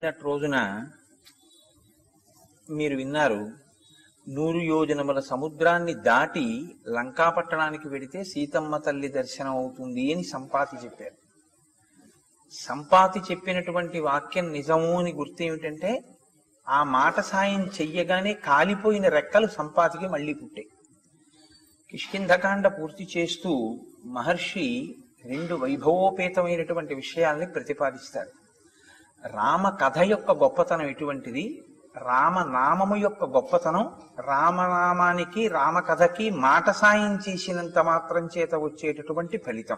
నిన్నటి రోజున మీరు విన్నారు నూరు యోజనముల సముద్రాన్ని దాటి లంకాపట్టణానికి వెడితే సీతమ్మ తల్లి దర్శనం అవుతుంది అని సంపాతి చెప్పారు సంపాతి చెప్పినటువంటి వాక్యం నిజము అని గుర్తు ఏమిటంటే ఆ మాట సాయం చెయ్యగానే కాలిపోయిన రెక్కలు సంపాతికి మళ్ళీ పుట్టాయి కిష్కింధకాండ పూర్తి చేస్తూ మహర్షి రెండు వైభవోపేతమైనటువంటి విషయాల్ని ప్రతిపాదిస్తారు రామ కథ యొక్క గొప్పతనం ఎటువంటిది రామనామము యొక్క గొప్పతనం రామనామానికి రామకథకి మాట సాయం చేసినంత మాత్రం చేత వచ్చేటటువంటి ఫలితం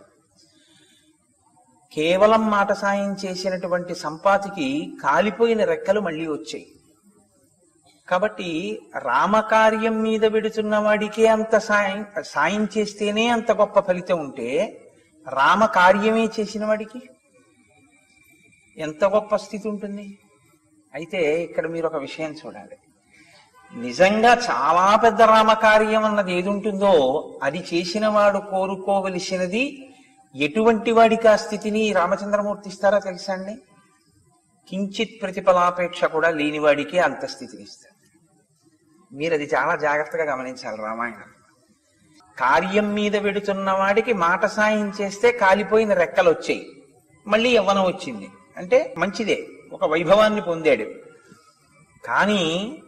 కేవలం మాట సాయం చేసినటువంటి సంపాతికి కాలిపోయిన రెక్కలు మళ్ళీ వచ్చాయి కాబట్టి రామకార్యం మీద పెడుతున్న వాడికే అంత సాయం సాయం చేస్తేనే అంత గొప్ప ఫలితం ఉంటే రామకార్యమే చేసిన వాడికి ఎంత గొప్ప స్థితి ఉంటుంది అయితే ఇక్కడ మీరు ఒక విషయం చూడాలి నిజంగా చాలా పెద్ద రామకార్యం అన్నది ఏది ఉంటుందో అది చేసిన వాడు కోరుకోవలసినది ఎటువంటి వాడికి ఆ స్థితిని రామచంద్రమూర్తి ఇస్తారో తెలుసా అండి కించిత్ ప్రతిఫలాపేక్ష కూడా లేనివాడికే అంత స్థితిని ఇస్తారు మీరు అది చాలా జాగ్రత్తగా గమనించాలి రామాయణం కార్యం మీద వెడుతున్న వాడికి మాట సాయం చేస్తే కాలిపోయిన రెక్కలు వచ్చాయి మళ్ళీ యవ్వనం వచ్చింది అంటే మంచిదే ఒక వైభవాన్ని పొందాడు కానీ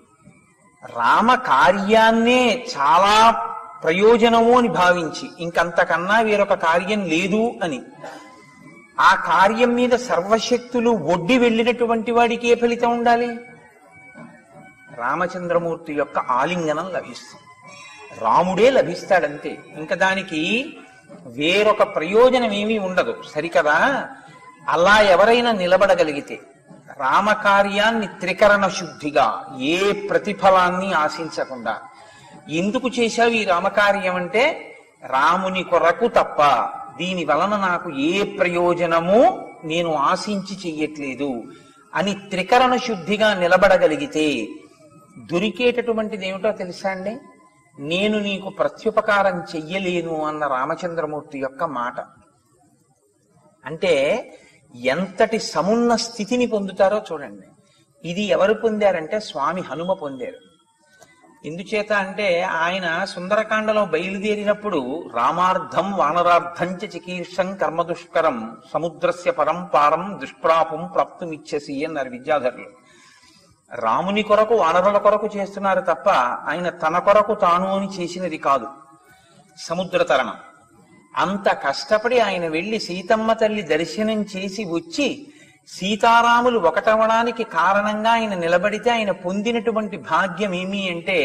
రామ కార్యాన్నే చాలా ప్రయోజనము అని భావించి ఇంకంతకన్నా వేరొక కార్యం లేదు అని ఆ కార్యం మీద సర్వశక్తులు ఒడ్డి వెళ్ళినటువంటి వాడికి ఏ ఫలితం ఉండాలి రామచంద్రమూర్తి యొక్క ఆలింగనం లభిస్తుంది రాముడే లభిస్తాడంతే ఇంకా దానికి వేరొక ప్రయోజనం ఏమీ ఉండదు సరికదా అలా ఎవరైనా నిలబడగలిగితే రామకార్యాన్ని త్రికరణ శుద్ధిగా ఏ ప్రతిఫలాన్ని ఆశించకుండా ఎందుకు చేశావు ఈ రామకార్యం అంటే రాముని కొరకు తప్ప దీని వలన నాకు ఏ ప్రయోజనము నేను ఆశించి చెయ్యట్లేదు అని త్రికరణ శుద్ధిగా నిలబడగలిగితే దొరికేటటువంటిది ఏమిటో తెలుసా అండి నేను నీకు ప్రత్యుపకారం చెయ్యలేను అన్న రామచంద్రమూర్తి యొక్క మాట అంటే ఎంతటి సమున్న స్థితిని పొందుతారో చూడండి ఇది ఎవరు పొందారంటే స్వామి హనుమ పొందారు ఎందుచేత అంటే ఆయన సుందరకాండలో బయలుదేరినప్పుడు రామార్థం వానరార్థం చ చికీర్షం కర్మదుష్కరం సముద్రస్య పరం పారం దుష్ప్రాపం ప్రాప్తుమిచ్చసి అన్నారు విద్యాధరులు రాముని కొరకు వానరుల కొరకు చేస్తున్నారు తప్ప ఆయన తన కొరకు తాను అని చేసినది కాదు సముద్ర తరణం అంత కష్టపడి ఆయన వెళ్లి సీతమ్మ తల్లి దర్శనం చేసి వచ్చి సీతారాములు ఒకటవడానికి కారణంగా ఆయన నిలబడితే ఆయన పొందినటువంటి భాగ్యం ఏమి అంటే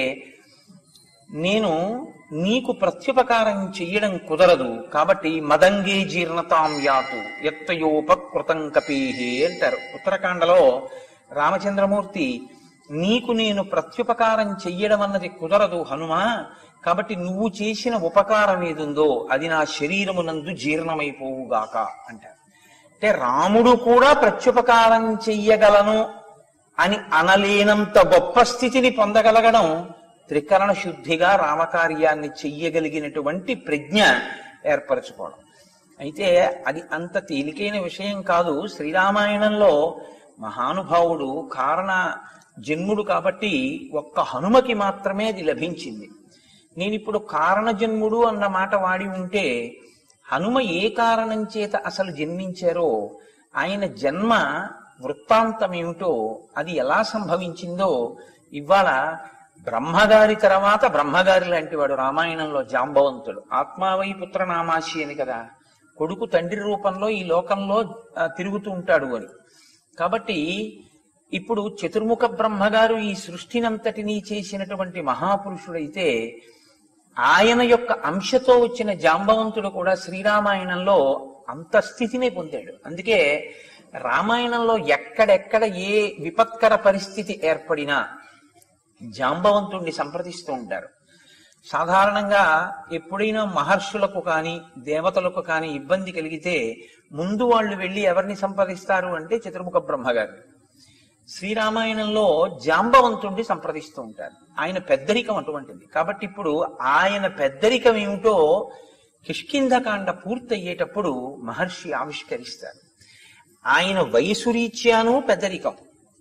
నేను నీకు ప్రత్యుపకారం చెయ్యడం కుదరదు కాబట్టి మదంగే జీర్ణతాం యాతు ఎత్తయోపకృతం కపీహే అంటారు ఉత్తరాఖండలో రామచంద్రమూర్తి నీకు నేను ప్రత్యుపకారం చెయ్యడం అన్నది కుదరదు హనుమా కాబట్టి నువ్వు చేసిన ఉపకారం ఏదుందో అది నా శరీరమునందు జీర్ణమైపోవుగాక అంటారు అంటే రాముడు కూడా ప్రత్యుపకారం చెయ్యగలను అని అనలేనంత గొప్ప స్థితిని పొందగలగడం త్రికరణ శుద్ధిగా రామకార్యాన్ని చెయ్యగలిగినటువంటి ప్రజ్ఞ ఏర్పరచుకోవడం అయితే అది అంత తేలికైన విషయం కాదు శ్రీరామాయణంలో మహానుభావుడు కారణ జన్ముడు కాబట్టి ఒక్క హనుమకి మాత్రమే అది లభించింది నేను ఇప్పుడు కారణ జన్ముడు అన్న మాట వాడి ఉంటే హనుమ ఏ కారణం చేత అసలు జన్మించారో ఆయన జన్మ వృత్తాంతం ఏమిటో అది ఎలా సంభవించిందో ఇవాళ బ్రహ్మగారి తర్వాత బ్రహ్మగారి లాంటి వాడు రామాయణంలో జాంబవంతుడు ఆత్మావై పుత్రనామాసి అని కదా కొడుకు తండ్రి రూపంలో ఈ లోకంలో ఆ, తిరుగుతూ ఉంటాడు అని కాబట్టి ఇప్పుడు చతుర్ముఖ బ్రహ్మగారు ఈ సృష్టినంతటినీ చేసినటువంటి మహాపురుషుడైతే ఆయన యొక్క అంశతో వచ్చిన జాంబవంతుడు కూడా శ్రీరామాయణంలో అంత స్థితినే పొందాడు అందుకే రామాయణంలో ఎక్కడెక్కడ ఏ విపత్కర పరిస్థితి ఏర్పడినా జాంబవంతుణ్ణి సంప్రదిస్తూ ఉంటారు సాధారణంగా ఎప్పుడైనా మహర్షులకు కానీ దేవతలకు కానీ ఇబ్బంది కలిగితే ముందు వాళ్ళు వెళ్ళి ఎవరిని సంప్రదిస్తారు అంటే చతుర్ముఖ బ్రహ్మగారు శ్రీరామాయణంలో జాంబవంతుణ్ణి సంప్రదిస్తూ ఉంటారు ఆయన పెద్దరికం అటువంటిది కాబట్టి ఇప్పుడు ఆయన పెద్దరికం ఏమిటో కిష్కింధకాండ పూర్తయ్యేటప్పుడు మహర్షి ఆవిష్కరిస్తారు ఆయన వయసు రీత్యాను పెద్దరికం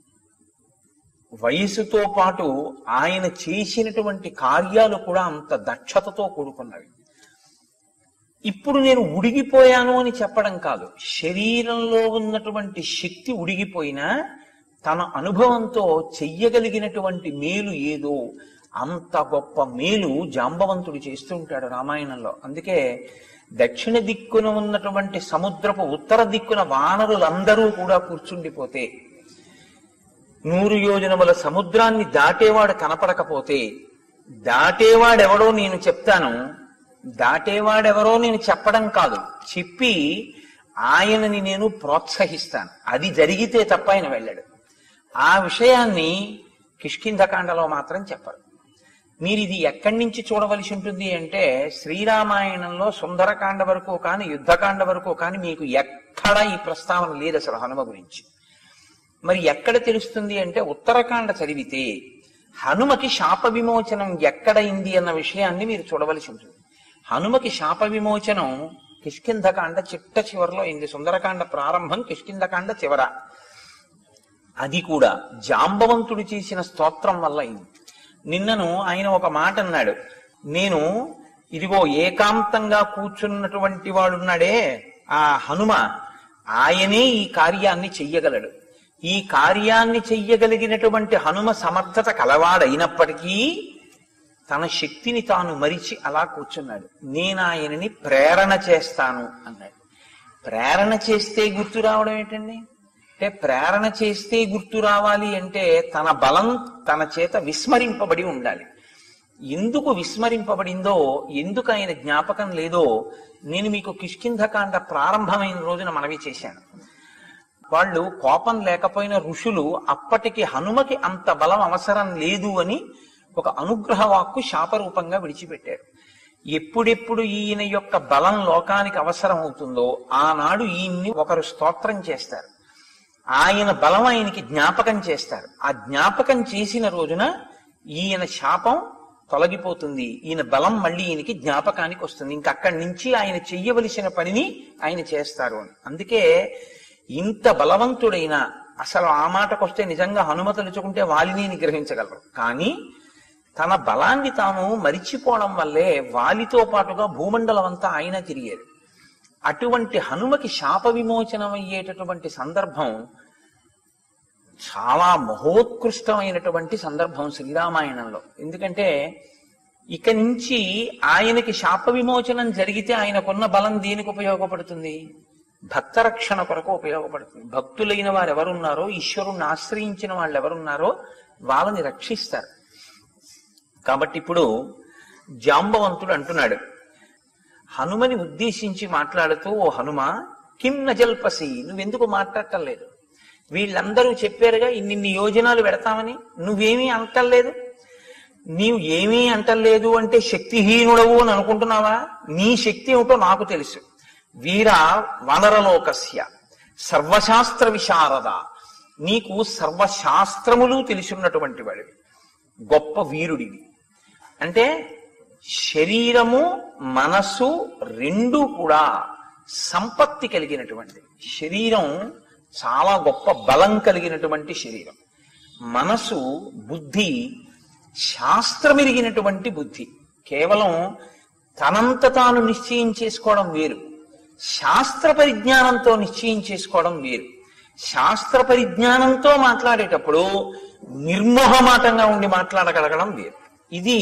వయసుతో పాటు ఆయన చేసినటువంటి కార్యాలు కూడా అంత దక్షతతో కూడుకున్నవి ఇప్పుడు నేను ఉడిగిపోయాను అని చెప్పడం కాదు శరీరంలో ఉన్నటువంటి శక్తి ఉడిగిపోయినా తన అనుభవంతో చెయ్యగలిగినటువంటి మేలు ఏదో అంత గొప్ప మేలు జాంబవంతుడు చేస్తూ ఉంటాడు రామాయణంలో అందుకే దక్షిణ దిక్కున ఉన్నటువంటి సముద్రపు ఉత్తర దిక్కున వానరులందరూ కూడా కూర్చుండిపోతే నూరు యోజనముల సముద్రాన్ని దాటేవాడు కనపడకపోతే దాటేవాడెవడో నేను చెప్తాను దాటేవాడెవరో నేను చెప్పడం కాదు చెప్పి ఆయనని నేను ప్రోత్సహిస్తాను అది జరిగితే తప్ప ఆయన వెళ్ళాడు ఆ విషయాన్ని కిష్కింధకాండలో మాత్రం చెప్పరు మీరు ఇది ఎక్కడి నుంచి చూడవలసి ఉంటుంది అంటే శ్రీరామాయణంలో సుందరకాండ వరకు కానీ యుద్ధకాండ వరకు కానీ మీకు ఎక్కడ ఈ ప్రస్తావన లేదు అసలు హనుమ గురించి మరి ఎక్కడ తెలుస్తుంది అంటే ఉత్తరకాండ చదివితే హనుమకి శాప విమోచనం ఎక్కడైంది అన్న విషయాన్ని మీరు చూడవలసి ఉంటుంది హనుమకి శాప విమోచనం కిష్కింధకాండ చిట్ట చివరిలో అయింది సుందరకాండ ప్రారంభం కిష్కింధకాండ చివర అది కూడా జాంబవంతుడు చేసిన స్తోత్రం వల్ల అయింది నిన్నను ఆయన ఒక మాట అన్నాడు నేను ఇదిగో ఏకాంతంగా కూర్చున్నటువంటి వాడున్నాడే ఆ హనుమ ఆయనే ఈ కార్యాన్ని చెయ్యగలడు ఈ కార్యాన్ని చెయ్యగలిగినటువంటి హనుమ సమర్థత కలవాడైనప్పటికీ తన శక్తిని తాను మరిచి అలా కూర్చున్నాడు నేను ఆయనని ప్రేరణ చేస్తాను అన్నాడు ప్రేరణ చేస్తే గుర్తు రావడం ఏంటండి అంటే ప్రేరణ చేస్తే గుర్తు రావాలి అంటే తన బలం తన చేత విస్మరింపబడి ఉండాలి ఎందుకు విస్మరింపబడిందో ఎందుకు ఆయన జ్ఞాపకం లేదో నేను మీకు కిష్కింధకాండ ప్రారంభమైన రోజున మనవి చేశాను వాళ్ళు కోపం లేకపోయిన ఋషులు అప్పటికి హనుమకి అంత బలం అవసరం లేదు అని ఒక అనుగ్రహ వాక్కు శాపరూపంగా విడిచిపెట్టారు ఎప్పుడెప్పుడు ఈయన యొక్క బలం లోకానికి అవసరం అవుతుందో ఆనాడు ఈయన్ని ఒకరు స్తోత్రం చేస్తారు ఆయన బలం ఆయనకి జ్ఞాపకం చేస్తారు ఆ జ్ఞాపకం చేసిన రోజున ఈయన శాపం తొలగిపోతుంది ఈయన బలం మళ్ళీ ఈయనకి జ్ఞాపకానికి వస్తుంది ఇంకా అక్కడి నుంచి ఆయన చెయ్యవలసిన పనిని ఆయన చేస్తారు అని అందుకే ఇంత బలవంతుడైన అసలు ఆ మాటకొస్తే నిజంగా హనుమ తలుచుకుంటే వాలిని నిగ్రహించగలరు కానీ తన బలాన్ని తాను మరిచిపోవడం వల్లే వాలితో పాటుగా భూమండలం అంతా ఆయన తిరిగారు అటువంటి హనుమకి శాప విమోచనం అయ్యేటటువంటి సందర్భం చాలా మహోత్కృష్టమైనటువంటి సందర్భం శ్రీరామాయణంలో ఎందుకంటే ఇక నుంచి ఆయనకి శాప విమోచనం జరిగితే ఆయనకున్న బలం దేనికి ఉపయోగపడుతుంది భక్త రక్షణ కొరకు ఉపయోగపడుతుంది భక్తులైన వారు ఎవరున్నారో ఈశ్వరుణ్ణి ఆశ్రయించిన వాళ్ళు ఎవరున్నారో వాళ్ళని రక్షిస్తారు కాబట్టి ఇప్పుడు జాంబవంతుడు అంటున్నాడు హనుమని ఉద్దేశించి మాట్లాడుతూ ఓ హనుమ కిం నజల్పసి నువ్వెందుకు మాట్లాడటం లేదు వీళ్ళందరూ చెప్పారుగా ఇన్నిన్ని యోజనాలు పెడతామని నువ్వేమీ అంటలేదు నీవు ఏమీ అంటలేదు అంటే శక్తిహీనుడవు అని అనుకుంటున్నావా నీ శక్తి ఏమిటో నాకు తెలుసు వీర వనరలోకస్య సర్వశాస్త్ర విశారద నీకు సర్వశాస్త్రములు తెలిసిన్నటువంటి వాడివి గొప్ప వీరుడివి అంటే శరీరము మనస్సు రెండు కూడా సంపత్తి కలిగినటువంటి శరీరం చాలా గొప్ప బలం కలిగినటువంటి శరీరం మనసు బుద్ధి శాస్త్రమెరిగినటువంటి బుద్ధి కేవలం తనంత తాను నిశ్చయం చేసుకోవడం వేరు శాస్త్ర పరిజ్ఞానంతో నిశ్చయం చేసుకోవడం వేరు శాస్త్ర పరిజ్ఞానంతో మాట్లాడేటప్పుడు నిర్మోహమాటంగా ఉండి మాట్లాడగలగడం వేరు ఇది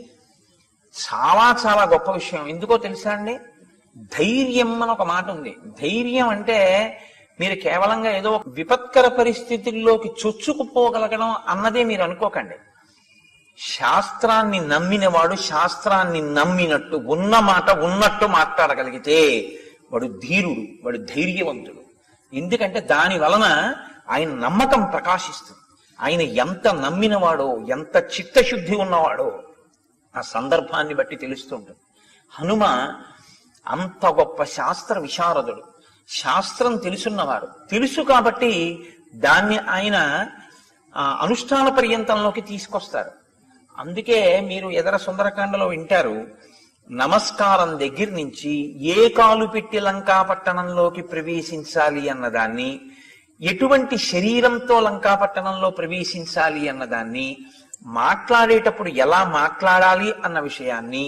చాలా చాలా గొప్ప విషయం ఎందుకో తెలుసా అండి ధైర్యం అని ఒక మాట ఉంది ధైర్యం అంటే మీరు కేవలంగా ఏదో విపత్కర పరిస్థితుల్లోకి చొచ్చుకుపోగలగడం అన్నదే మీరు అనుకోకండి శాస్త్రాన్ని నమ్మినవాడు శాస్త్రాన్ని నమ్మినట్టు ఉన్న మాట ఉన్నట్టు మాట్లాడగలిగితే వాడు ధీరుడు వాడు ధైర్యవంతుడు ఎందుకంటే దాని వలన ఆయన నమ్మకం ప్రకాశిస్తుంది ఆయన ఎంత నమ్మినవాడో ఎంత చిత్తశుద్ధి ఉన్నవాడో ఆ సందర్భాన్ని బట్టి తెలుస్తుంటుంది హనుమ అంత గొప్ప శాస్త్ర విశారదుడు శాస్త్రం తెలుసున్నవాడు తెలుసు కాబట్టి దాన్ని ఆయన ఆ, అనుష్ఠాన పర్యంతంలోకి తీసుకొస్తారు అందుకే మీరు ఎదర సుందరకాండలో వింటారు నమస్కారం దగ్గర నుంచి ఏ కాలు పెట్టి లంకా పట్టణంలోకి ప్రవేశించాలి అన్నదాన్ని ఎటువంటి శరీరంతో లంకాపట్టణంలో ప్రవేశించాలి అన్నదాన్ని మాట్లాడేటప్పుడు ఎలా మాట్లాడాలి అన్న విషయాన్ని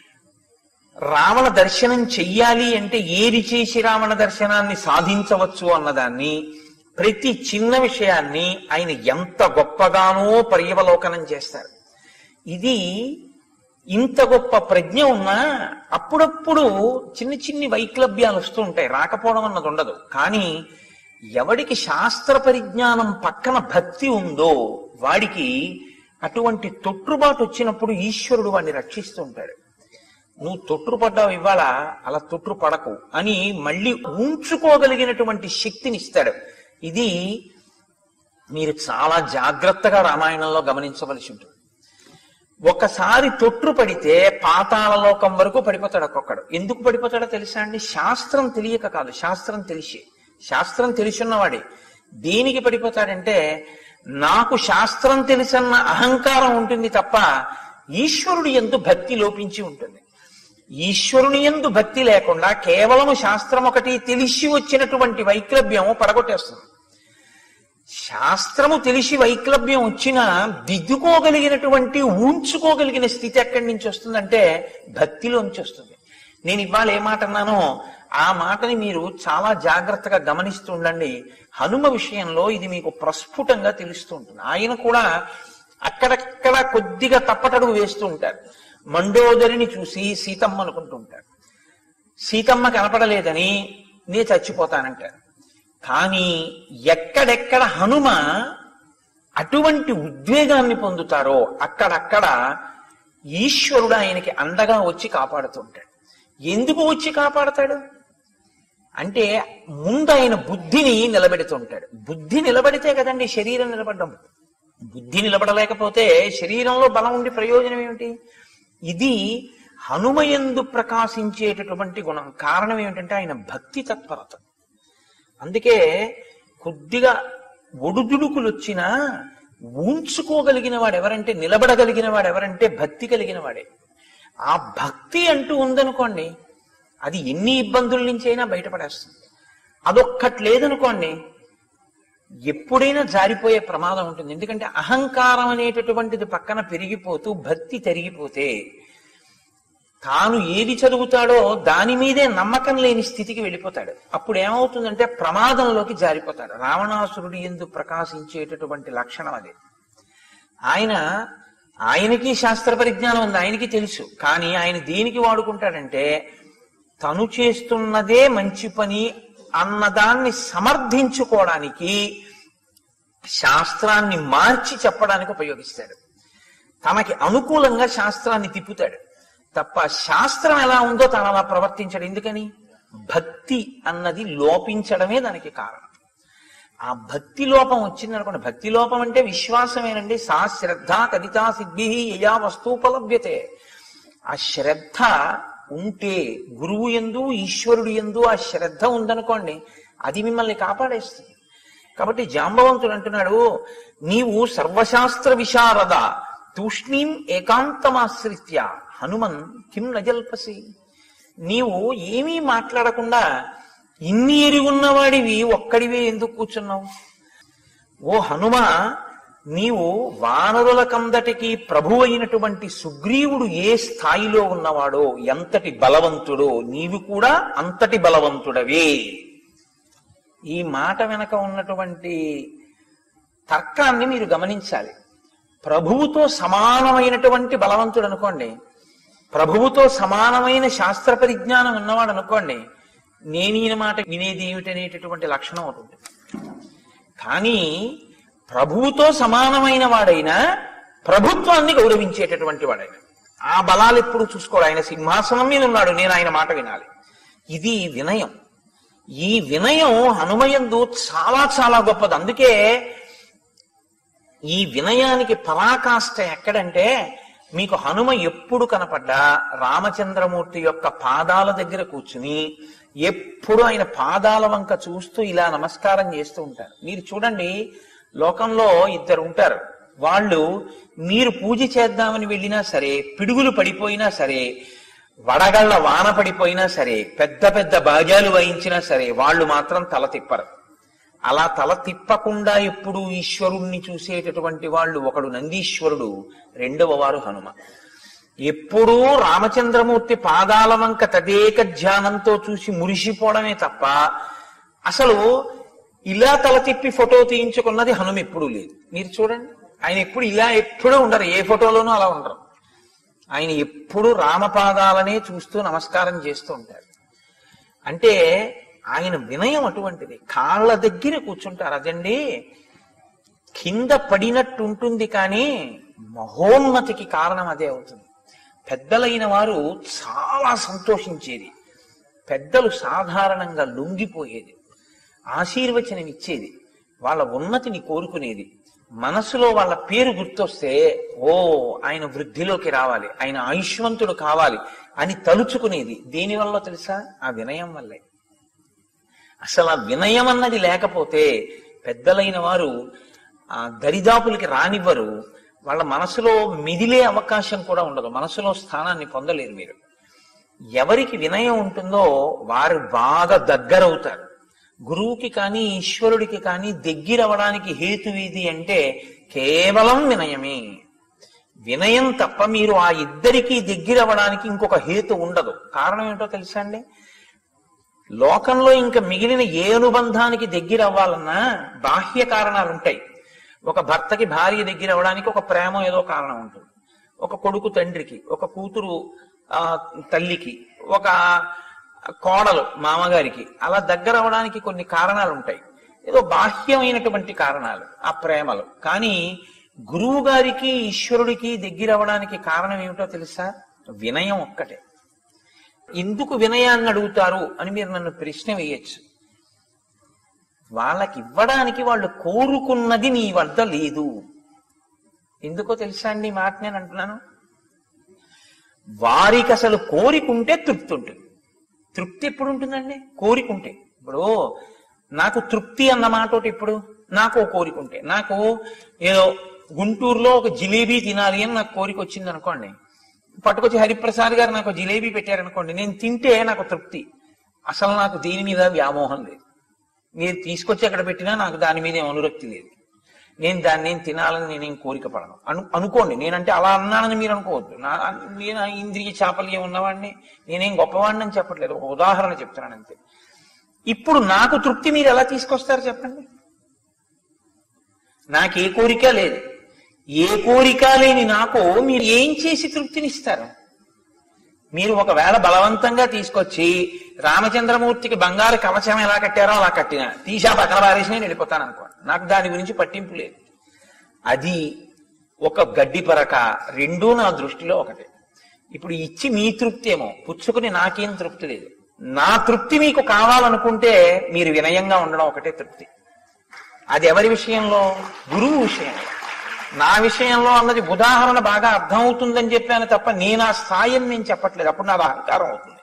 రావణ దర్శనం చెయ్యాలి అంటే ఏది చేసి రావణ దర్శనాన్ని సాధించవచ్చు అన్నదాన్ని ప్రతి చిన్న విషయాన్ని ఆయన ఎంత గొప్పగానో పర్యవలోకనం చేస్తారు ఇది ఇంత గొప్ప ప్రజ్ఞ ఉన్నా అప్పుడప్పుడు చిన్న చిన్ని వైక్లభ్యాలు వస్తూ ఉంటాయి రాకపోవడం అన్నది ఉండదు కానీ ఎవడికి శాస్త్ర పరిజ్ఞానం పక్కన భక్తి ఉందో వాడికి అటువంటి తొట్టుబాటు వచ్చినప్పుడు ఈశ్వరుడు వాడిని రక్షిస్తూ ఉంటాడు నువ్వు తొట్టుపడ్డావు ఇవాళ అలా తొట్టు పడకు అని మళ్ళీ ఉంచుకోగలిగినటువంటి శక్తిని ఇస్తాడు ఇది మీరు చాలా జాగ్రత్తగా రామాయణంలో గమనించవలసి ఉంటుంది ఒకసారి తొట్టు పడితే పాతాళ లోకం వరకు పడిపోతాడు ఒక్కొక్కడు ఎందుకు పడిపోతాడో తెలుసా అండి శాస్త్రం తెలియక కాదు శాస్త్రం తెలిసి శాస్త్రం తెలిసున్నవాడే దేనికి పడిపోతాడంటే నాకు శాస్త్రం తెలిసన్న అహంకారం ఉంటుంది తప్ప ఈశ్వరుడు ఎందు భక్తి లోపించి ఉంటుంది ఈశ్వరుని ఎందు భక్తి లేకుండా కేవలము శాస్త్రం ఒకటి తెలిసి వచ్చినటువంటి వైక్లభ్యము పడగొట్టేస్తుంది శాస్త్రము తెలిసి వైక్లభ్యం వచ్చినా దిద్దుకోగలిగినటువంటి ఊంచుకోగలిగిన స్థితి ఎక్కడి నుంచి వస్తుందంటే భక్తిలోంచి వస్తుంది నేను ఇవాళ ఏ మాట అన్నానో ఆ మాటని మీరు చాలా జాగ్రత్తగా గమనిస్తూ ఉండండి హనుమ విషయంలో ఇది మీకు ప్రస్ఫుటంగా తెలుస్తూ ఉంటుంది ఆయన కూడా అక్కడక్కడ కొద్దిగా తప్పటడుగు వేస్తూ ఉంటారు మండోదరిని చూసి సీతమ్మ అనుకుంటూ ఉంటారు సీతమ్మ కనపడలేదని నే చచ్చిపోతానంటారు కానీ ఎక్కడెక్కడ హనుమ అటువంటి ఉద్వేగాన్ని పొందుతారో అక్కడక్కడ ఈశ్వరుడు ఆయనకి అండగా వచ్చి కాపాడుతుంటాడు ఎందుకు వచ్చి కాపాడతాడు అంటే ముందు ఆయన బుద్ధిని నిలబెడుతుంటాడు బుద్ధి నిలబడితే కదండి శరీరం నిలబడ్డం బుద్ధి నిలబడలేకపోతే శరీరంలో బలం ఉండి ప్రయోజనం ఏమిటి ఇది హనుమయందు ప్రకాశించేటటువంటి గుణం కారణం ఏమిటంటే ఆయన భక్తి తత్పరత అందుకే కొద్దిగా ఒడుదుడుకులు వచ్చినా ఊంచుకోగలిగిన వాడు ఎవరంటే నిలబడగలిగిన వాడు ఎవరంటే భక్తి కలిగిన వాడే ఆ భక్తి అంటూ ఉందనుకోండి అది ఎన్ని ఇబ్బందుల నుంచి అయినా బయటపడేస్తుంది అదొక్కటి లేదనుకోండి ఎప్పుడైనా జారిపోయే ప్రమాదం ఉంటుంది ఎందుకంటే అహంకారం అనేటటువంటిది పక్కన పెరిగిపోతూ భక్తి తరిగిపోతే తాను ఏది చదువుతాడో దాని మీదే నమ్మకం లేని స్థితికి వెళ్ళిపోతాడు అప్పుడు ఏమవుతుందంటే ప్రమాదంలోకి జారిపోతాడు రావణాసురుడి ఎందు ప్రకాశించేటటువంటి లక్షణం అది ఆయన ఆయనకి శాస్త్ర పరిజ్ఞానం ఉంది ఆయనకి తెలుసు కానీ ఆయన దేనికి వాడుకుంటాడంటే తను చేస్తున్నదే మంచి పని అన్నదాన్ని సమర్థించుకోవడానికి శాస్త్రాన్ని మార్చి చెప్పడానికి ఉపయోగిస్తాడు తనకి అనుకూలంగా శాస్త్రాన్ని తిప్పుతాడు తప్ప శాస్త్రం ఎలా ఉందో తను అలా ప్రవర్తించడు ఎందుకని భక్తి అన్నది లోపించడమే దానికి కారణం ఆ భక్తి లోపం వచ్చిందనుకోండి భక్తి లోపం అంటే విశ్వాసమేనండి సా శ్రద్ధ కదితా సిద్ధి యయా వస్తూపలభ్యతే ఆ శ్రద్ధ ఉంటే గురువు ఎందు ఈశ్వరుడు ఎందు ఆ శ్రద్ధ ఉందనుకోండి అది మిమ్మల్ని కాపాడేస్తుంది కాబట్టి జాంబవంతుడు అంటున్నాడు నీవు సర్వశాస్త్ర విశారద తూష్ణీం ఏకాంతమాశ్రిత్య హనుమన్ కిం నజల్పసి నీవు ఏమీ మాట్లాడకుండా ఇన్ని ఎరుగున్నవాడివి ఒక్కడివే ఎందుకు కూర్చున్నావు ఓ హనుమ నీవు వానరుల కందటికి ప్రభు అయినటువంటి సుగ్రీవుడు ఏ స్థాయిలో ఉన్నవాడో ఎంతటి బలవంతుడో నీవు కూడా అంతటి బలవంతుడవే ఈ మాట వెనక ఉన్నటువంటి తర్కాన్ని మీరు గమనించాలి ప్రభువుతో సమానమైనటువంటి బలవంతుడు అనుకోండి ప్రభువుతో సమానమైన శాస్త్ర పరిజ్ఞానం ఉన్నవాడు అనుకోండి నేను ఈయన మాట వినేది ఏమిటనేటటువంటి లక్షణం ఒకటి ఉంటుంది కానీ ప్రభువుతో సమానమైన వాడైనా ప్రభుత్వాన్ని గౌరవించేటటువంటి వాడైన ఆ బలాలు ఎప్పుడు చూసుకోడు ఆయన సింహాసనం మీద ఉన్నాడు నేను ఆయన మాట వినాలి ఇది వినయం ఈ వినయం హనుమయందు చాలా చాలా గొప్పది అందుకే ఈ వినయానికి పరాకాష్ట ఎక్కడంటే మీకు హనుమ ఎప్పుడు కనపడ్డా రామచంద్రమూర్తి యొక్క పాదాల దగ్గర కూర్చుని ఎప్పుడు ఆయన పాదాల వంక చూస్తూ ఇలా నమస్కారం చేస్తూ ఉంటారు మీరు చూడండి లోకంలో ఇద్దరు ఉంటారు వాళ్ళు మీరు పూజ చేద్దామని వెళ్ళినా సరే పిడుగులు పడిపోయినా సరే వడగళ్ళ వాన పడిపోయినా సరే పెద్ద పెద్ద బాజాలు వాయించినా సరే వాళ్ళు మాత్రం తల తిప్పరు అలా తల తిప్పకుండా ఎప్పుడు ఈశ్వరుణ్ణి చూసేటటువంటి వాళ్ళు ఒకడు నందీశ్వరుడు రెండవ వారు హనుమ ఎప్పుడూ రామచంద్రమూర్తి పాదాల వంక తదేక ధ్యానంతో చూసి మురిసిపోవడమే తప్ప అసలు ఇలా తల తిప్పి ఫోటో తీయించుకున్నది హనుమ ఎప్పుడూ లేదు మీరు చూడండి ఆయన ఎప్పుడు ఇలా ఎప్పుడూ ఉండరు ఏ ఫోటోలోనూ అలా ఉండరు ఆయన ఎప్పుడు రామపాదాలనే చూస్తూ నమస్కారం చేస్తూ ఉంటారు అంటే ఆయన వినయం అటువంటిది కాళ్ళ దగ్గర కూర్చుంటారు అదండి కింద పడినట్టు ఉంటుంది కానీ మహోన్నతికి కారణం అదే అవుతుంది పెద్దలైన వారు చాలా సంతోషించేది పెద్దలు సాధారణంగా లొంగిపోయేది ఆశీర్వచనం ఇచ్చేది వాళ్ళ ఉన్నతిని కోరుకునేది మనసులో వాళ్ళ పేరు గుర్తొస్తే ఓ ఆయన వృద్ధిలోకి రావాలి ఆయన ఆయుష్వంతుడు కావాలి అని తలుచుకునేది దేనివల్ల తెలుసా ఆ వినయం వల్లే అసలు ఆ వినయం అన్నది లేకపోతే పెద్దలైన వారు ఆ దరిదాపులకి రానివ్వరు వాళ్ళ మనసులో మిదిలే అవకాశం కూడా ఉండదు మనసులో స్థానాన్ని పొందలేరు మీరు ఎవరికి వినయం ఉంటుందో వారు బాగా దగ్గరవుతారు గురువుకి కానీ ఈశ్వరుడికి కానీ దగ్గరవడానికి హేతు ఏది అంటే కేవలం వినయమే వినయం తప్ప మీరు ఆ ఇద్దరికీ దగ్గరవడానికి ఇంకొక హేతు ఉండదు కారణం ఏంటో తెలుసా అండి లోకంలో ఇంకా మిగిలిన ఏ అనుబంధానికి దగ్గర అవ్వాలన్నా బాహ్య కారణాలు ఉంటాయి ఒక భర్తకి భార్య దగ్గర అవ్వడానికి ఒక ప్రేమ ఏదో కారణం ఉంటుంది ఒక కొడుకు తండ్రికి ఒక కూతురు ఆ, తల్లికి ఒక కోడలు మామగారికి అలా దగ్గర అవ్వడానికి కొన్ని కారణాలు ఉంటాయి ఏదో బాహ్యమైనటువంటి కారణాలు ఆ ప్రేమలు కానీ గురువు గారికి ఈశ్వరుడికి దగ్గర అవ్వడానికి కారణం ఏమిటో తెలుసా వినయం ఒక్కటే ఎందుకు వినయాన్ని అడుగుతారు అని మీరు నన్ను ప్రశ్న వేయచ్చు వాళ్ళకి ఇవ్వడానికి వాళ్ళు కోరుకున్నది నీ వద్ద లేదు ఎందుకో తెలుసా అండి ఈ మాట నేను అంటున్నాను వారికి అసలు కోరికుంటే తృప్తి ఉంటుంది తృప్తి ఎప్పుడు ఉంటుందండి కోరికుంటే ఇప్పుడు నాకు తృప్తి అన్న మాట ఒకటి ఇప్పుడు నాకు ఓ కోరిక ఉంటే నాకు ఏదో గుంటూరులో ఒక జిలేబీ తినాలి అని నాకు కోరిక వచ్చింది అనుకోండి పట్టుకొచ్చి హరిప్రసాద్ గారు నాకు జిలేబీ పెట్టారనుకోండి నేను తింటే నాకు తృప్తి అసలు నాకు దీని మీద వ్యామోహం లేదు మీరు తీసుకొచ్చి అక్కడ పెట్టినా నాకు దాని మీద ఏం అనురక్తి లేదు నేను దాన్ని నేను తినాలని నేనేం కోరిక పడను అను అనుకోండి నేనంటే అలా అన్నానని మీరు అనుకోవద్దు నా నేను ఆ ఇంద్రియ చాపల్యం ఉన్నవాడిని నేనేం గొప్పవాడిని అని చెప్పట్లేదు ఒక ఉదాహరణ చెప్తున్నాను అంతే ఇప్పుడు నాకు తృప్తి మీరు ఎలా తీసుకొస్తారు చెప్పండి నాకు ఏ కోరిక లేదు ఏ కోరిక లేని నాకు మీరు ఏం చేసి తృప్తినిస్తారు మీరు ఒకవేళ బలవంతంగా తీసుకొచ్చి రామచంద్రమూర్తికి బంగారు కవచం ఎలా కట్టారో అలా కట్టిన తీసా పక్కన పారేసి నేను వెళ్ళిపోతాను అనుకోండి నాకు దాని గురించి పట్టింపు లేదు అది ఒక గడ్డి పరక రెండూ నా దృష్టిలో ఒకటే ఇప్పుడు ఇచ్చి మీ తృప్తి ఏమో పుచ్చుకుని నాకేం తృప్తి లేదు నా తృప్తి మీకు కావాలనుకుంటే మీరు వినయంగా ఉండడం ఒకటే తృప్తి అది ఎవరి విషయంలో గురువు విషయంలో నా విషయంలో అన్నది ఉదాహరణ బాగా అర్థమవుతుందని చెప్పాను తప్ప నేను ఆ స్థాయిని నేను చెప్పట్లేదు అప్పుడు నాది అహంకారం అవుతుంది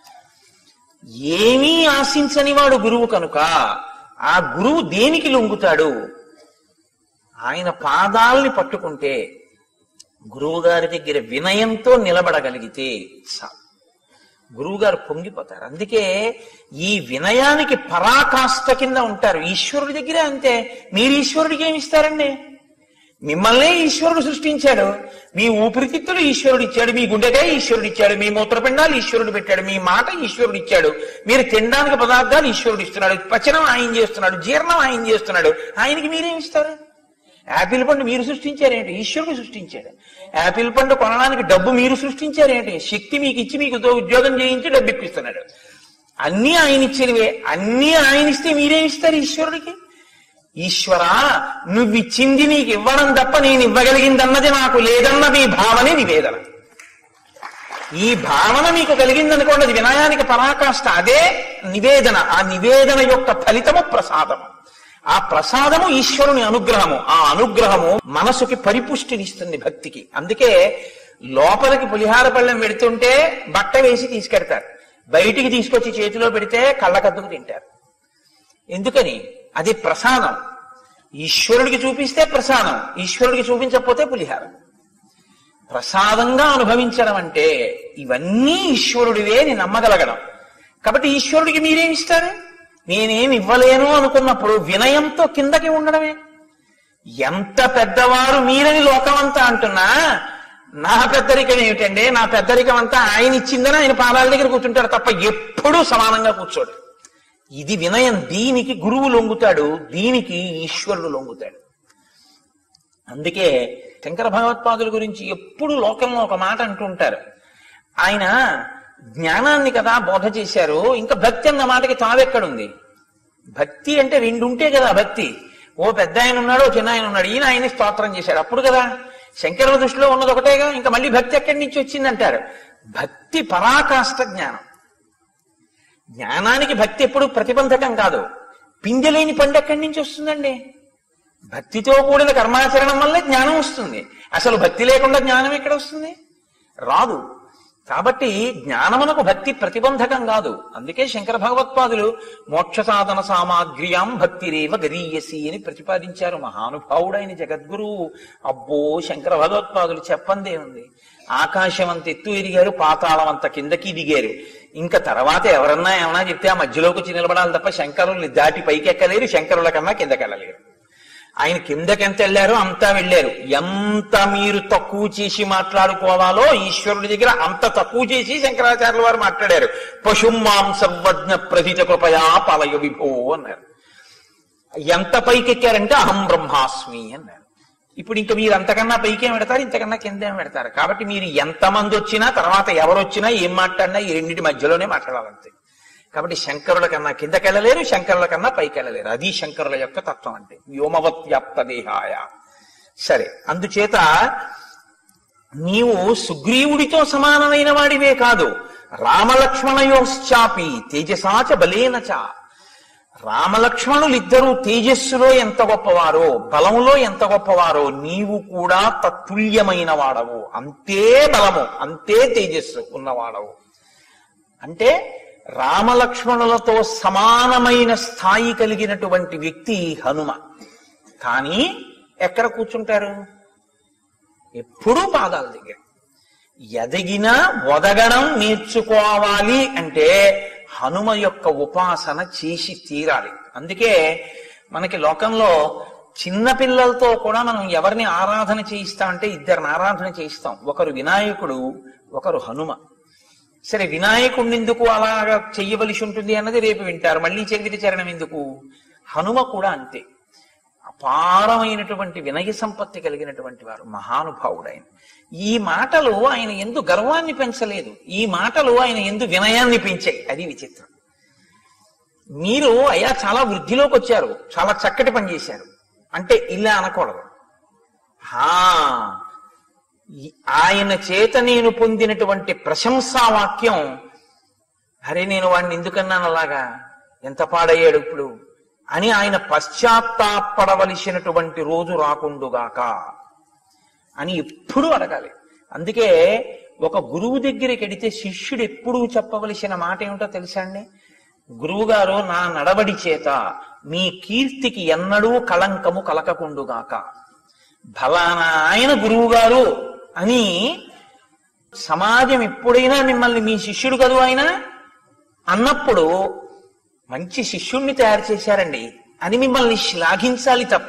ఏమీ ఆశించని వాడు గురువు కనుక ఆ గురువు దేనికి లొంగుతాడు ఆయన పాదాలని పట్టుకుంటే గురువు గారి దగ్గర వినయంతో నిలబడగలిగితే చాలు గురువు గారు పొంగిపోతారు అందుకే ఈ వినయానికి పరాకాష్ట కింద ఉంటారు ఈశ్వరుడి దగ్గరే అంతే మీరు ఈశ్వరుడికి ఏమి ఇస్తారండి మిమ్మల్నే ఈశ్వరుడు సృష్టించాడు మీ ఊపిరితిత్తులు ఈశ్వరుడు ఇచ్చాడు మీ గుండెకాయ ఈశ్వరుడు ఇచ్చాడు మీ మూత్రపిండాలు ఈశ్వరుడు పెట్టాడు మీ మాట ఈశ్వరుడు ఇచ్చాడు మీరు తినడానికి పదార్థాలు ఈశ్వరుడు ఇస్తున్నాడు పచనం ఆయన చేస్తున్నాడు జీర్ణం ఆయన చేస్తున్నాడు ఆయనకి మీరేం ఇస్తారు యాపిల్ పండు మీరు సృష్టించారేంటి ఈశ్వరుడు సృష్టించాడు యాపిల్ పండు కొనడానికి డబ్బు మీరు సృష్టించారేంటి శక్తి మీకు ఇచ్చి మీకు ఉద్యో- ఉద్యోగం చేయించి డబ్బు ఇప్పిస్తున్నాడు అన్నీ ఆయన ఇచ్చినవే అన్నీ ఆయన ఇస్తే మీరేం ఇస్తారు ఈశ్వరుడికి ఈశ్వరా నువ్విచ్చింది నీకు ఇవ్వడం తప్ప నేను ఇవ్వగలిగిందన్నది నాకు లేదన్న మీ భావనే నివేదన ఈ భావన మీకు కలిగిందనుకోండి అది వినయానికి పరాకాష్ట అదే నివేదన ఆ నివేదన యొక్క ఫలితము ప్రసాదము ఆ ప్రసాదము ఈశ్వరుని అనుగ్రహము ఆ అనుగ్రహము మనసుకి పరిపుష్టినిస్తుంది భక్తికి అందుకే లోపలికి పులిహార పళ్ళెం పెడుతుంటే బట్ట వేసి తీసుకెడతారు బయటికి తీసుకొచ్చి చేతిలో పెడితే కళ్ళకద్దుకు తింటారు ఎందుకని అది ప్రసాదం ఈశ్వరుడికి చూపిస్తే ప్రసాదం ఈశ్వరుడికి చూపించకపోతే పులిహారం ప్రసాదంగా అనుభవించడం అంటే ఇవన్నీ ఈశ్వరుడివే అని నమ్మగలగడం కాబట్టి ఈశ్వరుడికి మీరేమిస్తారు నేనేమి ఇవ్వలేను అనుకున్నప్పుడు వినయంతో కిందకి ఉండడమే ఎంత పెద్దవారు మీరని లోకమంతా అంటున్నా నా పెద్దరికం ఏమిటండి నా పెద్దరికం అంతా ఆయన ఇచ్చిందని ఆయన పాదాల దగ్గర కూర్చుంటాడు తప్ప ఎప్పుడూ సమానంగా కూర్చోడు ఇది వినయం దీనికి గురువు లొంగుతాడు దీనికి ఈశ్వరుడు లొంగుతాడు అందుకే శంకర భగవత్పాదుల గురించి ఎప్పుడు లోకంలో ఒక మాట అంటుంటారు ఆయన జ్ఞానాన్ని కదా బోధ చేశారు ఇంకా భక్తి అన్న మాటకి తావెక్కడుంది భక్తి అంటే రెండు ఉంటే కదా భక్తి ఓ పెద్ద ఆయన ఉన్నాడు ఓ చిన్న ఆయన ఉన్నాడు ఈయన ఆయన్ని స్తోత్రం చేశాడు అప్పుడు కదా శంకరుల దృష్టిలో ఉన్నది ఒకటేగా ఇంకా మళ్ళీ భక్తి ఎక్కడి నుంచి వచ్చిందంటారు భక్తి పరాకాష్ట జ్ఞానం జ్ఞానానికి భక్తి ఎప్పుడు ప్రతిబంధకం కాదు పిందెలేని పండు ఎక్కడి నుంచి వస్తుందండి భక్తితో కూడిన కర్మాచరణం వల్లే జ్ఞానం వస్తుంది అసలు భక్తి లేకుండా జ్ఞానం ఎక్కడ వస్తుంది రాదు కాబట్టి జ్ఞానమునకు భక్తి ప్రతిబంధకం కాదు అందుకే శంకర భగవత్పాదులు మోక్ష సాధన సామాగ్ర్యాం భక్తిరేవ గరీయసి అని ప్రతిపాదించారు మహానుభావుడైన జగద్గురువు అబ్బో శంకర భగవత్పాదులు చెప్పందే ఉంది ఆకాశం అంత ఎత్తు ఎదిగారు పాతాళం అంత కిందకి దిగారు ఇంకా తర్వాత ఎవరన్నా ఏమన్నా చెప్తే ఆ మధ్యలోకి వచ్చి నిలబడాలి తప్ప శంకరుల్ని దాటి పైకి ఎక్కలేరు శంకరుల కన్నా కిందకి వెళ్ళలేరు ఆయన కిందకెంత వెళ్ళారో అంతా వెళ్ళారు ఎంత మీరు తక్కువ చేసి మాట్లాడుకోవాలో ఈశ్వరుడి దగ్గర అంత తక్కువ చేసి శంకరాచార్యుల వారు మాట్లాడారు పశుమాం సర్వజ్ఞ ప్రథిత కృపయా పలయ విభో అన్నారు ఎంత పైకెక్కారంటే అహం బ్రహ్మాస్మి అన్నారు ఇప్పుడు ఇంకా మీరు అంతకన్నా పైకేం పెడతారు ఇంతకన్నా కిందేం పెడతారు కాబట్టి మీరు ఎంతమంది వచ్చినా తర్వాత ఎవరు వచ్చినా ఏం మాట్లాడినా ఈ రెండింటి మధ్యలోనే మాట్లాడాలంతే కాబట్టి శంకరుల కన్నా కిందకెళ్ళలేరు శంకరుల కన్నా పైకెళ్ళలేరు అది శంకరుల యొక్క తత్వం అంటే వ్యోమవత్ వ్యాప్త దేహాయ సరే అందుచేత నీవు సుగ్రీవుడితో సమానమైన వాడివే కాదు రామలక్ష్మణయోశ్చాపి తేజసాచ బలేనచ రామలక్ష్మణులిద్దరూ తేజస్సులో ఎంత గొప్పవారో బలములో ఎంత గొప్పవారో నీవు కూడా తత్తుల్యమైన వాడవు అంతే బలము అంతే తేజస్సు ఉన్నవాడవు అంటే రామలక్ష్మణులతో సమానమైన స్థాయి కలిగినటువంటి వ్యక్తి హనుమ కానీ ఎక్కడ కూర్చుంటారు ఎప్పుడూ పాదాల దగ్గర ఎదగిన ఒదగడం నేర్చుకోవాలి అంటే హనుమ యొక్క ఉపాసన చేసి తీరాలి అందుకే మనకి లోకంలో చిన్న పిల్లలతో కూడా మనం ఎవరిని ఆరాధన చేయిస్తామంటే ఇద్దరిని ఆరాధన చేయిస్తాం ఒకరు వినాయకుడు ఒకరు హనుమ సరే వినాయకుడిని ఎందుకు అలాగా చెయ్యవలసి ఉంటుంది అన్నది రేపు వింటారు మళ్ళీ చరిత్ర చరణం ఎందుకు హనుమ కూడా అంతే అపారమైనటువంటి వినయ సంపత్తి కలిగినటువంటి వారు మహానుభావుడు ఆయన ఈ మాటలు ఆయన ఎందు గర్వాన్ని పెంచలేదు ఈ మాటలు ఆయన ఎందు వినయాన్ని పెంచాయి అది విచిత్రం మీరు అయ్యా చాలా వృద్ధిలోకి వచ్చారు చాలా చక్కటి పని చేశారు అంటే ఇలా అనకూడదు హా ఈ- ఆయన చేత నేను పొందినటువంటి ప్రశంసా వాక్యం అరే నేను వాడిని ఎందుకన్నాను అలాగా ఎంత పాడయ్యాడు ఇప్పుడు అని ఆయన పశ్చాత్తాపడవలసినటువంటి రోజు రాకుండుగాక అని ఎప్పుడూ అడగాలి అందుకే ఒక గురువు దగ్గరికి వెడితే శిష్యుడు ఎప్పుడూ చెప్పవలసిన మాట ఏమిటో తెలుసా అండి గురువు గారు నా నడవడి చేత మీ కీర్తికి ఎన్నడూ కళంకము కలకకుండుగాక ఫలానా ఆయన గురువు గారు అని సమాజం ఎప్పుడైనా మిమ్మల్ని మీ శిష్యుడు కదూ ఆయన అన్నప్పుడు మంచి శిష్యుణ్ణి తయారు చేశారండి అని మిమ్మల్ని శ్లాఘించాలి తప్ప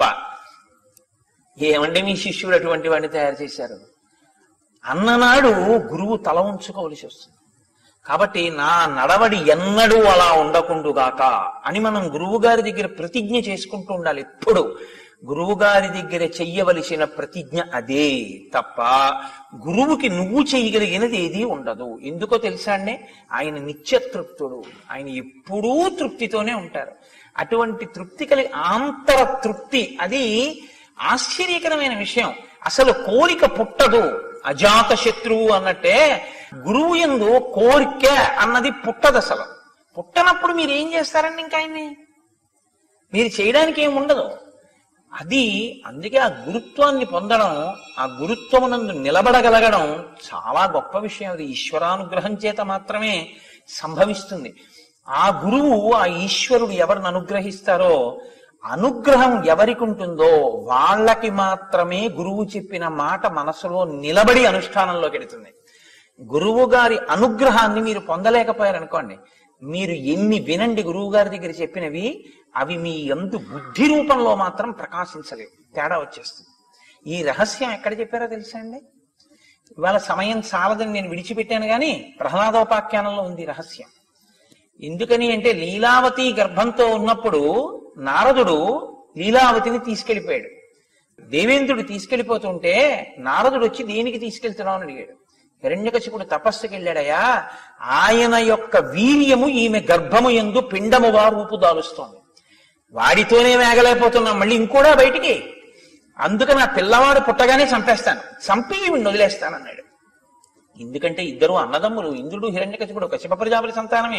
ఏమండి మీ శిష్యుడు అటువంటి వాడిని తయారు చేశారు అన్ననాడు గురువు తల ఉంచుకోవలసి వస్తుంది కాబట్టి నా నడవడి ఎన్నడూ అలా ఉండకుండుగాక అని మనం గురువు గారి దగ్గర ప్రతిజ్ఞ చేసుకుంటూ ఉండాలి ఎప్పుడు గురువు గారి దగ్గర చెయ్యవలసిన ప్రతిజ్ఞ అదే తప్ప గురువుకి నువ్వు చేయగలిగినది ఏదీ ఉండదు ఎందుకో తెలుసా అండి ఆయన నిత్యతృప్తుడు ఆయన ఎప్పుడూ తృప్తితోనే ఉంటారు అటువంటి తృప్తి కలిగి ఆంతర తృప్తి అది ఆశ్చర్యకరమైన విషయం అసలు కోరిక పుట్టదు అజాత శత్రువు అన్నట్టే గురువు ఎందు కోరిక అన్నది పుట్టదు అసలు పుట్టనప్పుడు మీరు ఏం చేస్తారండి ఇంకా ఆయన్ని మీరు చేయడానికి ఏం ఉండదు అది అందుకే ఆ గురుత్వాన్ని పొందడం ఆ గురుత్వమునందు నిలబడగలగడం చాలా గొప్ప విషయం అది ఈశ్వరానుగ్రహం చేత మాత్రమే సంభవిస్తుంది ఆ గురువు ఆ ఈశ్వరుడు ఎవరిని అనుగ్రహిస్తారో అనుగ్రహం ఎవరికి ఉంటుందో వాళ్ళకి మాత్రమే గురువు చెప్పిన మాట మనసులో నిలబడి అనుష్ఠానంలోకి వెడుతుంది గురువు గారి అనుగ్రహాన్ని మీరు పొందలేకపోయారనుకోండి మీరు ఎన్ని వినండి గురువు గారి దగ్గర చెప్పినవి అవి మీ ఎందు బుద్ధి రూపంలో మాత్రం ప్రకాశించలేవు తేడా వచ్చేస్తుంది ఈ రహస్యం ఎక్కడ చెప్పారో తెలుసా అండి ఇవాళ సమయం చాలదని నేను విడిచిపెట్టాను కానీ ప్రహ్లాదోపాఖ్యానంలో ఉంది ఈ రహస్యం ఎందుకని అంటే లీలావతి గర్భంతో ఉన్నప్పుడు నారదుడు లీలావతిని తీసుకెళ్లిపోయాడు దేవేంద్రుడు తీసుకెళ్లిపోతుంటే నారదుడు వచ్చి దేనికి తీసుకెళ్తున్నావు అని అడిగాడు హిరణ్యకశిపుడు తపస్సుకి వెళ్ళాడయా ఆయన యొక్క వీర్యము ఈమె గర్భము ఎందు పిండముగా రూపుదాలుస్తోంది వాడితోనే వేగలేకపోతున్నాం మళ్ళీ ఇంకోడా బయటికి అందుకని ఆ పిల్లవాడు పుట్టగానే చంపేస్తాను చంపి ఈవిని వదిలేస్తానన్నాడు ఎందుకంటే ఇద్దరు అన్నదమ్ములు ఇంద్రుడు హిరణ్యకశిపుడు కశ్యప ప్రజాపతి సంతానమే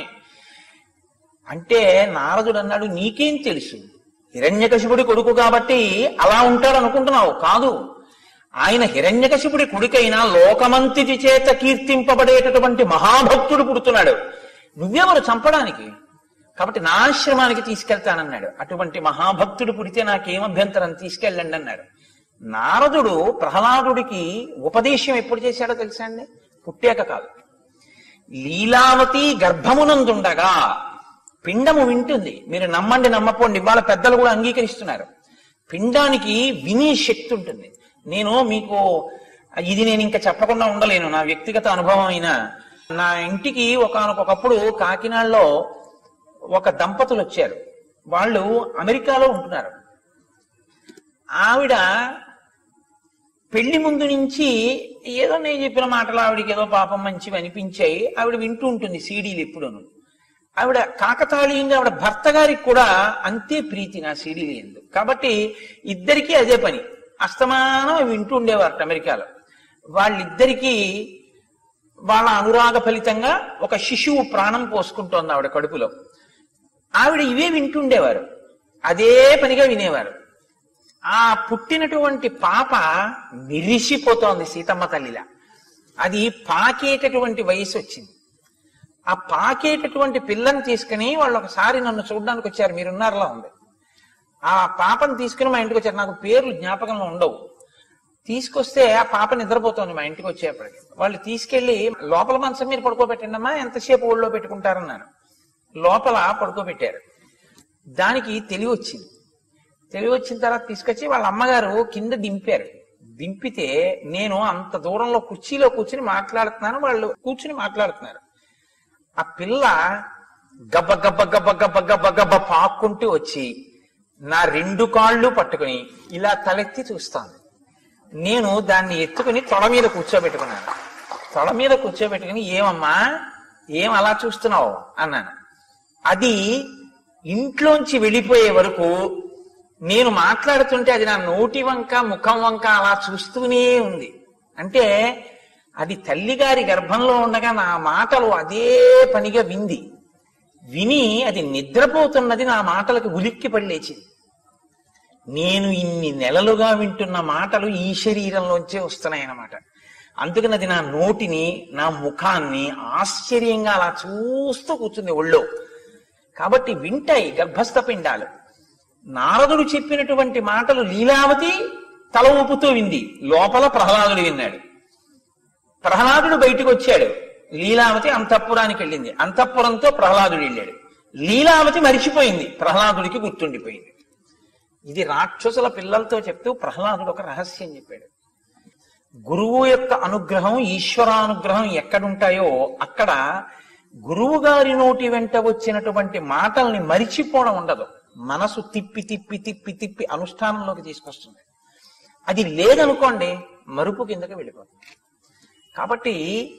అంటే నారదుడు అన్నాడు నీకేం తెలుసు హిరణ్యకశిపుడి కొడుకు కాబట్టి అలా ఉంటాడు అనుకుంటున్నావు కాదు ఆయన హిరణ్యకశిపుడి కొడుకైనా లోకమంతిటి చేత కీర్తింపబడేటటువంటి మహాభక్తుడు పుడుతున్నాడు నువ్వెవరు చంపడానికి కాబట్టి నా ఆశ్రమానికి తీసుకెళ్తానన్నాడు అటువంటి మహాభక్తుడు పుడితే నాకేం అభ్యంతరం తీసుకెళ్ళండి అన్నాడు నారదుడు ప్రహ్లాదుడికి ఉపదేశం ఎప్పుడు చేశాడో తెలుసా అండి పుట్టాక కాదు లీలావతి గర్భమునందుండగా పిండము వింటుంది మీరు నమ్మండి నమ్మపోండి ఇవాళ పెద్దలు కూడా అంగీకరిస్తున్నారు పిండానికి వినే శక్తి ఉంటుంది నేను మీకు ఇది నేను ఇంకా చెప్పకుండా ఉండలేను నా వ్యక్తిగత అనుభవం అయినా నా ఇంటికి ఒకనకొకప్పుడు కాకినాడలో ఒక దంపతులు వచ్చారు వాళ్ళు అమెరికాలో ఉంటున్నారు ఆవిడ పెళ్లి ముందు నుంచి ఏదో నేను చెప్పిన మాటలు ఆవిడకి ఏదో పాపం మంచివి అనిపించాయి ఆవిడ వింటూ ఉంటుంది సీడీలు ఎప్పుడూను ఆవిడ కాకతాళీయంగా ఆవిడ భర్త గారికి కూడా అంతే ప్రీతి నా సీడీలు ఎందు కాబట్టి ఇద్దరికీ అదే పని అస్తమానం అవి వింటూ ఉండేవారట అమెరికాలో వాళ్ళిద్దరికీ వాళ్ళ అనురాగ ఫలితంగా ఒక శిశువు ప్రాణం పోసుకుంటోంది ఆవిడ కడుపులో ఆవిడ ఇవే వింటుండేవారు అదే పనిగా వినేవారు ఆ పుట్టినటువంటి పాప మిరిసిపోతోంది సీతమ్మ తల్లిలా అది పాకేటటువంటి వయసు వచ్చింది ఆ పాకేటటువంటి పిల్లని తీసుకుని వాళ్ళు ఒకసారి నన్ను చూడడానికి వచ్చారు మీరున్నారులా ఉంది ఆ పాపను తీసుకుని మా ఇంటికి వచ్చారు నాకు పేర్లు జ్ఞాపకంలో ఉండవు తీసుకొస్తే ఆ పాప నిద్రపోతోంది మా ఇంటికి వచ్చేప్పటికి వాళ్ళు తీసుకెళ్లి లోపల మంచం మీద పడుకోబెట్టండి అమ్మా ఎంతసేపు ఊళ్ళో పెట్టుకుంటారన్నాను లోపల పడుకోబెట్టారు దానికి తెలివి వచ్చింది తెలివి వచ్చిన తర్వాత తీసుకొచ్చి వాళ్ళ అమ్మగారు కింద దింపారు దింపితే నేను అంత దూరంలో కుర్చీలో కూర్చుని మాట్లాడుతున్నాను వాళ్ళు కూర్చుని మాట్లాడుతున్నారు ఆ పిల్ల గబ్బ గబ్బ గబ్బ గబ్బ గబ్బ గబ్బ పాక్కుంటూ వచ్చి నా రెండు కాళ్ళు పట్టుకుని ఇలా తలెత్తి చూస్తాను నేను దాన్ని ఎత్తుకుని తొడ మీద కూర్చోబెట్టుకున్నాను తొడ మీద కూర్చోబెట్టుకుని ఏమమ్మా ఏం అలా చూస్తున్నావు అన్నాను అది ఇంట్లోంచి వెళ్ళిపోయే వరకు నేను మాట్లాడుతుంటే అది నా నోటి వంక ముఖం వంక అలా చూస్తూనే ఉంది అంటే అది తల్లిగారి గర్భంలో ఉండగా నా మాటలు అదే పనిగా వింది విని అది నిద్రపోతున్నది నా మాటలకు ఉలిక్కి పడి లేచింది నేను ఇన్ని నెలలుగా వింటున్న మాటలు ఈ శరీరంలోంచే వస్తున్నాయన్నమాట అందుకని అది నా నోటిని నా ముఖాన్ని ఆశ్చర్యంగా అలా చూస్తూ కూర్చుంది ఒళ్ళో కాబట్టి వింటాయి గర్భస్థ పిండాలు నారదుడు చెప్పినటువంటి మాటలు లీలావతి తల ఊపుతూ వింది లోపల ప్రహ్లాదుడు విన్నాడు ప్రహ్లాదుడు బయటకు వచ్చాడు లీలావతి అంతఃపురానికి వెళ్ళింది అంతఃపురంతో ప్రహ్లాదుడు వెళ్ళాడు లీలావతి మరిచిపోయింది ప్రహ్లాదుడికి గుర్తుండిపోయింది ఇది రాక్షసుల పిల్లలతో చెప్తూ ప్రహ్లాదుడు ఒక రహస్యం చెప్పాడు గురువు యొక్క అనుగ్రహం ఈశ్వరానుగ్రహం ఎక్కడుంటాయో అక్కడ గురువు గారి నోటి వెంట వచ్చినటువంటి మాటల్ని మరిచిపోవడం ఉండదు మనసు తిప్పి తిప్పి తిప్పి తిప్పి అనుష్ఠానంలోకి తీసుకొస్తుంది అది లేదనుకోండి మరుపు కిందకి వెళ్ళిపోతుంది కాబట్టి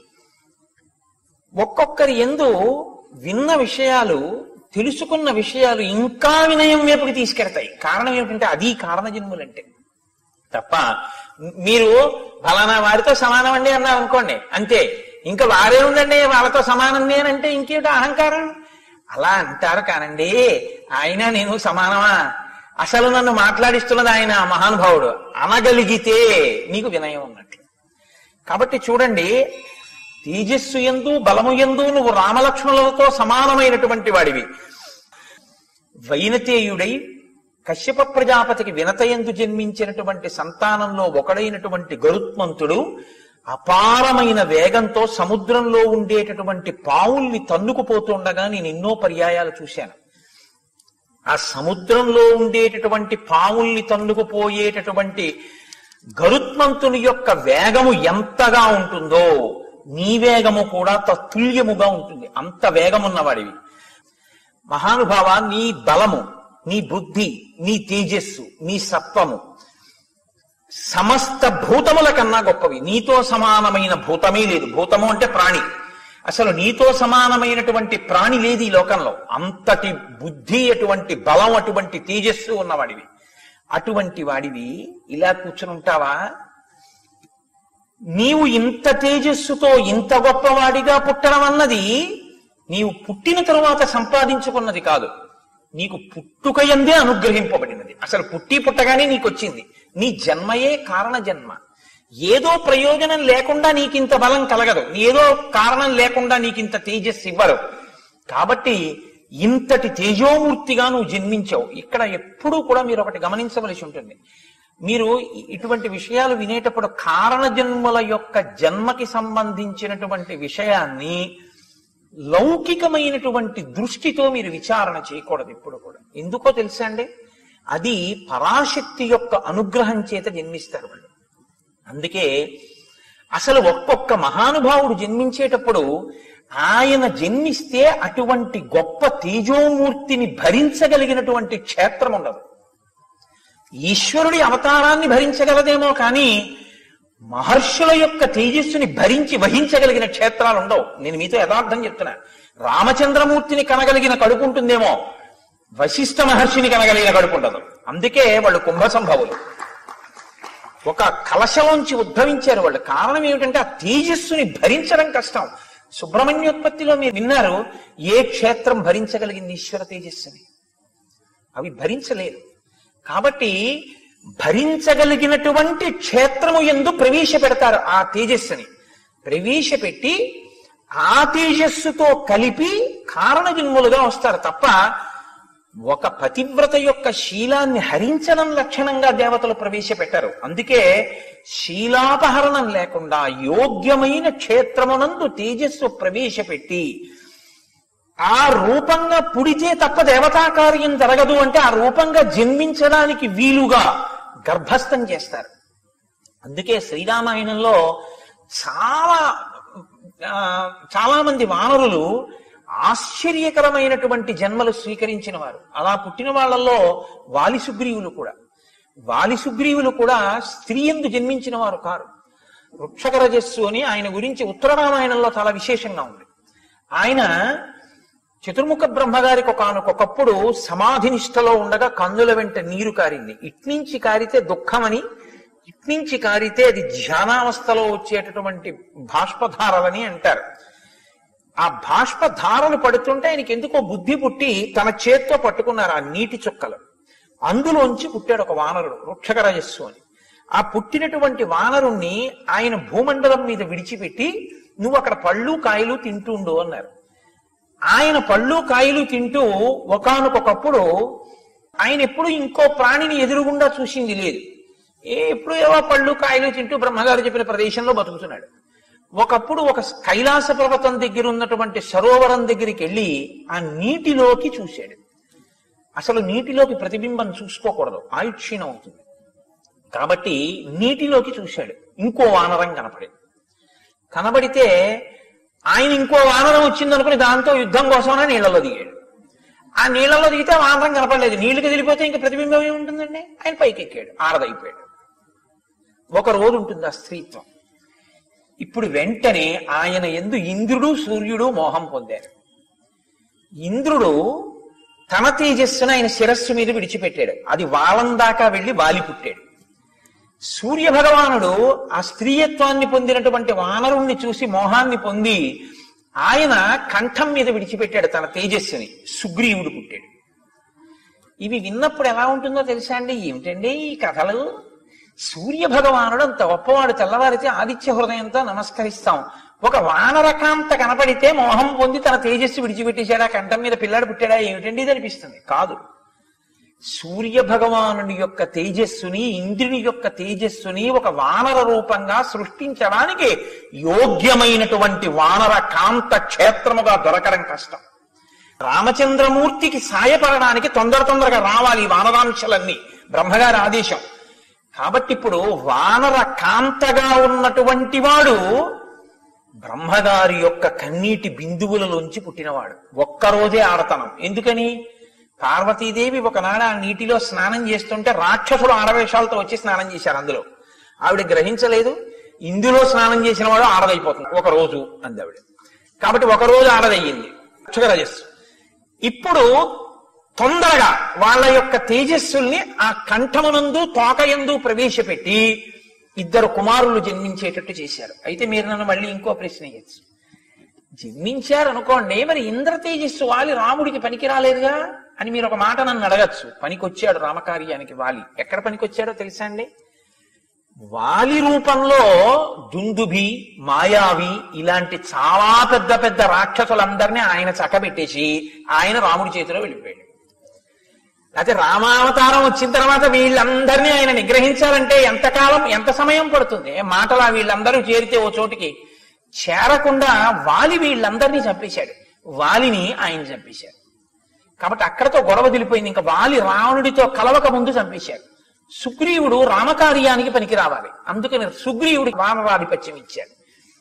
ఒక్కొక్కరి ఎందు విన్న విషయాలు తెలుసుకున్న విషయాలు ఇంకా వినయం వైపుకి తీసుకెడతాయి కారణం ఏమిటంటే అది కారణ జన్ములంటే తప్ప మీరు ఫలానా వారితో సమానం అండి అన్నారు అనుకోండి అంతే ఇంకా వారే ఉందండి వాళ్ళతో సమానం నేనంటే ఇంకేమిటో అహంకారం అలా అంటారు కానండి ఆయన నేను సమానమా అసలు నన్ను మాట్లాడిస్తున్నది ఆయన మహానుభావుడు అనగలిగితే నీకు వినయం ఉన్నట్లు కాబట్టి చూడండి తేజస్సు ఎందు బలము ఎందు నువ్వు రామలక్ష్మణులతో సమానమైనటువంటి వాడివి వైనతేయుడై కశ్యప ప్రజాపతికి వినతయందు జన్మించినటువంటి సంతానంలో ఒకడైనటువంటి గరుత్మంతుడు అపారమైన వేగంతో సముద్రంలో ఉండేటటువంటి పావుల్ని తన్నుకుపోతుండగా నేను ఎన్నో పర్యాయాలు చూశాను ఆ సముద్రంలో ఉండేటటువంటి పావుల్ని తన్నుకుపోయేటటువంటి గరుత్మంతుని యొక్క వేగము ఎంతగా ఉంటుందో నీ వేగము కూడా తత్తుల్యముగా ఉంటుంది అంత వేగమున్నవాడివి మహానుభావ నీ బలము నీ బుద్ధి నీ తేజస్సు నీ సత్వము సమస్త భూతముల కన్నా గొప్పవి నీతో సమానమైన భూతమే లేదు భూతము అంటే ప్రాణి అసలు నీతో సమానమైనటువంటి ప్రాణి లేదు ఈ లోకంలో అంతటి బుద్ధి అటువంటి బలం అటువంటి తేజస్సు ఉన్నవాడివి అటువంటి వాడివి ఇలా కూర్చుని ఉంటావా నీవు ఇంత తేజస్సుతో ఇంత గొప్పవాడిగా పుట్టడం అన్నది నీవు పుట్టిన తరువాత సంపాదించుకున్నది కాదు నీకు పుట్టుక ఎందే అనుగ్రహింపబడినది అసలు పుట్టి పుట్టగానే నీకు వచ్చింది నీ జన్మయే కారణ జన్మ ఏదో ప్రయోజనం లేకుండా నీకింత బలం కలగదు ఏదో కారణం లేకుండా నీకింత తేజస్సు ఇవ్వరు కాబట్టి ఇంతటి తేజోమూర్తిగా నువ్వు జన్మించావు ఇక్కడ ఎప్పుడూ కూడా మీరు ఒకటి గమనించవలసి ఉంటుంది మీరు ఇ- ఇటువంటి విషయాలు వినేటప్పుడు కారణ జన్మల యొక్క జన్మకి సంబంధించినటువంటి విషయాన్ని లౌకికమైనటువంటి దృష్టితో మీరు విచారణ చేయకూడదు ఇప్పుడు కూడా ఎందుకో తెలుసా అండి అది పరాశక్తి యొక్క అనుగ్రహం చేత జన్మిస్తారు వాళ్ళు అందుకే అసలు ఒక్కొక్క మహానుభావుడు జన్మించేటప్పుడు ఆయన జన్మిస్తే అటువంటి గొప్ప తేజోమూర్తిని భరించగలిగినటువంటి క్షేత్రం ఉండదు ఈశ్వరుడి అవతారాన్ని భరించగలదేమో కానీ మహర్షుల యొక్క తేజస్సుని భరించి వహించగలిగిన క్షేత్రాలు ఉండవు నేను మీతో యథార్థం చెప్తున్నా రామచంద్రమూర్తిని కనగలిగిన కడుపు ఉంటుందేమో వశిష్ఠ మహర్షిని కనగలిగిన కడుపు ఉండదు అందుకే వాళ్ళు కుంభ సంభవులు ఒక కలశలోంచి ఉద్భవించారు వాళ్ళు కారణం ఏమిటంటే ఆ తేజస్సుని భరించడం కష్టం సుబ్రహ్మణ్యోత్పత్తిలో మీరు విన్నారు ఏ క్షేత్రం భరించగలిగింది ఈశ్వర తేజస్సుని అవి భరించలేదు కాబట్టి భరించగలిగినటువంటి క్షేత్రము ఎందు ప్రవేశపెడతారు ఆ తేజస్సుని ప్రవేశపెట్టి ఆ తేజస్సుతో కలిపి కారణ జన్ములుగా వస్తారు తప్ప ఒక పతివ్రత యొక్క శీలాన్ని హరించడం లక్షణంగా దేవతలు ప్రవేశపెట్టారు అందుకే శీలాపహరణం లేకుండా యోగ్యమైన క్షేత్రమునందు తేజస్సు ప్రవేశపెట్టి ఆ రూపంగా పుడితే తప్ప దేవతా కార్యం జరగదు అంటే ఆ రూపంగా జన్మించడానికి వీలుగా గర్భస్థం చేస్తారు అందుకే శ్రీరామాయణంలో చాలా ఆ, చాలా మంది వానరులు ఆశ్చర్యకరమైనటువంటి జన్మలు స్వీకరించిన వారు అలా పుట్టిన వాళ్ళల్లో వాలి సుగ్రీవులు కూడా వాలి సుగ్రీవులు కూడా స్త్రీ ఎందు జన్మించిన వారు కారు వృక్షకరజస్సు అని ఆయన గురించి ఉత్తర రామాయణంలో చాలా విశేషంగా ఉంది ఆయన చతుర్ముఖ బ్రహ్మగారికి ఒకనకొకప్పుడు సమాధి నిష్టలో ఉండగా కందుల వెంట నీరు కారింది ఇట్నుంచి కారితే దుఃఖమని ఇట్నుంచి కారితే అది ధ్యానావస్థలో వచ్చేటటువంటి బాష్పధారలని అంటారు ఆ బాష్పధారలు పడుతుంటే ఆయనకి ఎందుకో బుద్ధి పుట్టి తన చేత్తో పట్టుకున్నారు ఆ నీటి చుక్కలు అందులోంచి పుట్టాడు ఒక వానరుడు వృక్షకరజస్సు అని ఆ పుట్టినటువంటి వానరుణ్ణి ఆయన భూమండలం మీద విడిచిపెట్టి నువ్వు అక్కడ పళ్ళు కాయలు తింటుండు అన్నారు ఆయన పళ్ళు కాయలు తింటూ ఒకానొకప్పుడు ఆయన ఎప్పుడు ఇంకో ప్రాణిని ఎదురుగుండా చూసింది లేదు ఏ ఎప్పుడు ఏవో పళ్ళు కాయలు తింటూ బ్రహ్మగారు చెప్పిన ప్రదేశంలో బతుకుతున్నాడు ఒకప్పుడు ఒక కైలాస పర్వతం దగ్గర ఉన్నటువంటి సరోవరం దగ్గరికి వెళ్ళి ఆ నీటిలోకి చూశాడు అసలు నీటిలోకి ప్రతిబింబం చూసుకోకూడదు ఆయుక్షీణం అవుతుంది కాబట్టి నీటిలోకి చూశాడు ఇంకో వానరం కనపడింది కనబడితే ఆయన ఇంకో వానరం వచ్చిందనుకుని దాంతో యుద్ధం కోసమనే నీళ్ళలో దిగాడు ఆ నీళ్ళలో దిగితే వానరం కనపడలేదు నీళ్ళకి దిగిపోతే ఇంకా ప్రతిబింబం ఏముంటుందండి ఆయన పైకి ఎక్కాడు ఆరదైపోయాడు ఒక రోజు ఉంటుంది ఆ స్త్రీత్వం ఇప్పుడు వెంటనే ఆయన ఎందు ఇంద్రుడు సూర్యుడు మోహం పొందారు ఇంద్రుడు తన తేజస్సును ఆయన శిరస్సు మీద విడిచిపెట్టాడు అది వాలం దాకా వెళ్లి వాలి పుట్టాడు సూర్య భగవానుడు ఆ స్త్రీయత్వాన్ని పొందినటువంటి వానరుణ్ణి చూసి మోహాన్ని పొంది ఆయన కంఠం మీద విడిచిపెట్టాడు తన తేజస్సుని సుగ్రీవుడు పుట్టాడు ఇవి విన్నప్పుడు ఎలా ఉంటుందో తెలుసా అండి ఏమిటండి ఈ కథలు సూర్య భగవానుడు అంత గొప్పవాడు తెల్లవారితే ఆదిత్య హృదయంతో నమస్కరిస్తాం ఒక వానరకాంత కనపడితే మోహం పొంది తన తేజస్సు విడిచిపెట్టేశాడా కంఠం మీద పిల్లాడు పుట్టాడా ఏమిటండి ఇది అనిపిస్తుంది కాదు సూర్య భగవానుడి యొక్క తేజస్సుని ఇంద్రుని యొక్క తేజస్సుని ఒక వానర రూపంగా సృష్టించడానికి యోగ్యమైనటువంటి వానర కాంత క్షేత్రముగా దొరకడం కష్టం రామచంద్రమూర్తికి సాయపడడానికి తొందర తొందరగా రావాలి ఈ వానరాంశలన్నీ బ్రహ్మగారి ఆదేశం కాబట్టి ఇప్పుడు వానర కాంతగా ఉన్నటువంటి వాడు బ్రహ్మగారి యొక్క కన్నీటి బిందువులలోంచి పుట్టినవాడు ఒక్కరోజే ఆడతనం ఎందుకని పార్వతీదేవి ఒకనాడు ఆ నీటిలో స్నానం చేస్తుంటే రాక్షసులు ఆడవేషాలతో వచ్చి స్నానం చేశారు అందులో ఆవిడ గ్రహించలేదు ఇందులో స్నానం చేసిన వాడు ఆడదైపోతుంది ఒక రోజు అంది ఆవిడ కాబట్టి ఒక రోజు ఆడదయ్యింది రజస్సు ఇప్పుడు తొందరగా వాళ్ళ యొక్క తేజస్సుల్ని ఆ కంఠమునందు తోకయందు ప్రవేశపెట్టి ఇద్దరు కుమారులు జన్మించేటట్టు చేశారు అయితే మీరు నన్ను మళ్ళీ ఇంకో ప్రశ్న వేయచ్చు జన్మించారు అనుకోండి మరి ఇంద్ర తేజస్సు వాలి రాముడికి పనికి రాలేదుగా అని మీరు ఒక మాట నన్ను అడగచ్చు పనికొచ్చాడు రామకార్యానికి వాలి ఎక్కడ పనికొచ్చాడో తెలుసా అండి వాలి రూపంలో దుందుభి మాయావి ఇలాంటి చాలా పెద్ద పెద్ద రాక్షసులందరినీ ఆయన చక్కబెట్టేసి ఆయన రాముడి చేతిలో వెళ్ళిపోయాడు అయితే రామావతారం వచ్చిన తర్వాత వీళ్ళందరినీ ఆయన నిగ్రహించాలంటే ఎంతకాలం ఎంత సమయం పడుతుంది మాటలా వీళ్ళందరూ చేరితే ఓ చోటికి చేరకుండా వాలి వీళ్ళందరినీ చంపేశాడు వాలిని ఆయన చంపేశాడు కాబట్టి అక్కడతో గొడవ వదిలిపోయింది ఇంకా వాలి రావణుడితో కలవక ముందు చంపేశాడు సుగ్రీవుడు రామకార్యానికి పనికి రావాలి అందుకని సుగ్రీవుడికి వానరాధిపత్యం ఇచ్చాడు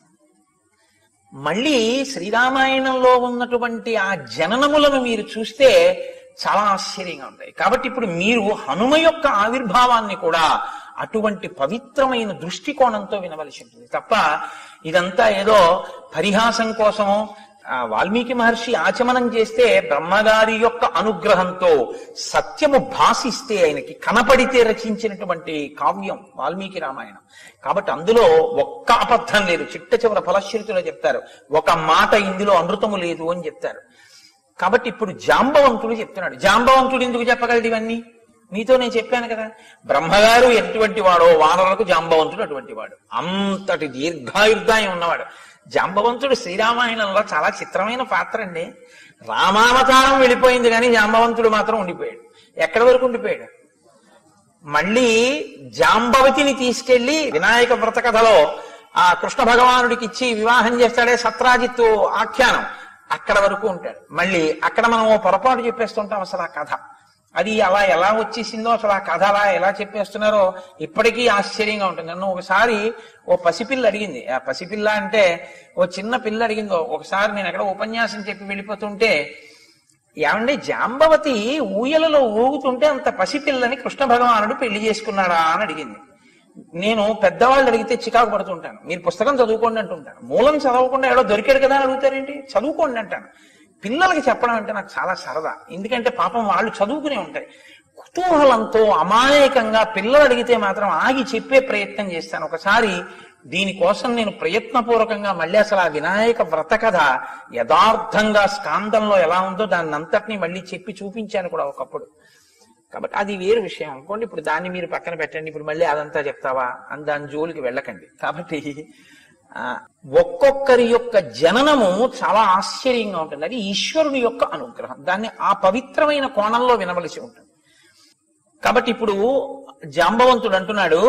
మళ్ళీ శ్రీరామాయణంలో ఉన్నటువంటి ఆ జననములను మీరు చూస్తే చాలా ఆశ్చర్యంగా ఉంటాయి కాబట్టి ఇప్పుడు మీరు హనుమ యొక్క ఆవిర్భావాన్ని కూడా అటువంటి పవిత్రమైన దృష్టికోణంతో వినవలసి ఉంటుంది తప్ప ఇదంతా ఏదో పరిహాసం కోసమో ఆ వాల్మీకి మహర్షి ఆచమనం చేస్తే బ్రహ్మగారి యొక్క అనుగ్రహంతో సత్యము భాసిస్తే ఆయనకి కనపడితే రచించినటువంటి కావ్యం వాల్మీకి రామాయణం కాబట్టి అందులో ఒక్క అబద్ధం లేదు చిట్ట చివర ఫలశ్రుతిలో చెప్తారు ఒక మాట ఇందులో అమృతము లేదు అని చెప్తారు కాబట్టి ఇప్పుడు జాంబవంతుడు చెప్తున్నాడు జాంబవంతుడు ఎందుకు చెప్పగలడు ఇవన్నీ మీతో నేను చెప్పాను కదా బ్రహ్మగారు ఎటువంటి వాడో వానరులకు జాంబవంతుడు అటువంటి వాడు అంతటి దీర్ఘాయుర్దాయం ఉన్నవాడు జాంబవంతుడు శ్రీరామాయణంలో చాలా చిత్రమైన పాత్ర అండి రామావతారం వెళ్ళిపోయింది కానీ జాంబవంతుడు మాత్రం ఉండిపోయాడు ఎక్కడి వరకు ఉండిపోయాడు మళ్ళీ జాంబవతిని తీసుకెళ్లి వినాయక వ్రత కథలో ఆ కృష్ణ భగవానుడికి ఇచ్చి వివాహం చేస్తాడే సత్రాజిత్తు ఆఖ్యానం అక్కడ వరకు ఉంటాడు మళ్ళీ అక్కడ మనం ఓ పొరపాటు చెప్పేస్తుంటాం అసలు ఆ కథ అది అలా ఎలా వచ్చేసిందో అసలు ఆ కథ అలా ఎలా చెప్పేస్తున్నారో ఇప్పటికీ ఆశ్చర్యంగా ఉంటుంది నన్ను ఒకసారి ఓ పసిపిల్ల అడిగింది ఆ పసిపిల్ల అంటే ఓ చిన్న పిల్ల అడిగింది ఒకసారి నేను ఎక్కడ ఉపన్యాసం చెప్పి వెళ్ళిపోతుంటే ఏమండి జాంబవతి ఊయలలో ఊగుతుంటే అంత పసిపిల్లని కృష్ణ భగవానుడు పెళ్లి చేసుకున్నాడా అని అడిగింది నేను పెద్దవాళ్ళు అడిగితే చికాకు పడుతుంటాను మీరు పుస్తకం చదువుకోండి అంటుంటాను మూలం చదవకుండా ఏడో దొరికాడు కదా అని అడుగుతారేంటి చదువుకోండి అంటాను పిల్లలకి చెప్పడం అంటే నాకు చాలా సరదా ఎందుకంటే పాపం వాళ్ళు చదువుకునే ఉంటాయి కుతూహలంతో అమాయకంగా పిల్లలు అడిగితే మాత్రం ఆగి చెప్పే ప్రయత్నం చేస్తాను ఒకసారి దీనికోసం నేను ప్రయత్నపూర్వకంగా మళ్ళీ అసలు ఆ వినాయక వ్రత కథ యథార్థంగా స్కాందంలో ఎలా ఉందో దాన్ని అంతటినీ మళ్ళీ చెప్పి చూపించాను కూడా ఒకప్పుడు కాబట్టి అది వేరు విషయం అనుకోండి ఇప్పుడు దాన్ని మీరు పక్కన పెట్టండి ఇప్పుడు మళ్ళీ అదంతా చెప్తావా అని దాని జోలికి వెళ్ళకండి కాబట్టి ఆ, ఒక్కొక్కరి యొక్క జననము చాలా ఆశ్చర్యంగా ఉంటుంది అది ఈశ్వరుని యొక్క అనుగ్రహం దాన్ని ఆ పవిత్రమైన కోణంలో వినవలసి ఉంటుంది కాబట్టి ఇప్పుడు జాంబవంతుడు అంటున్నాడు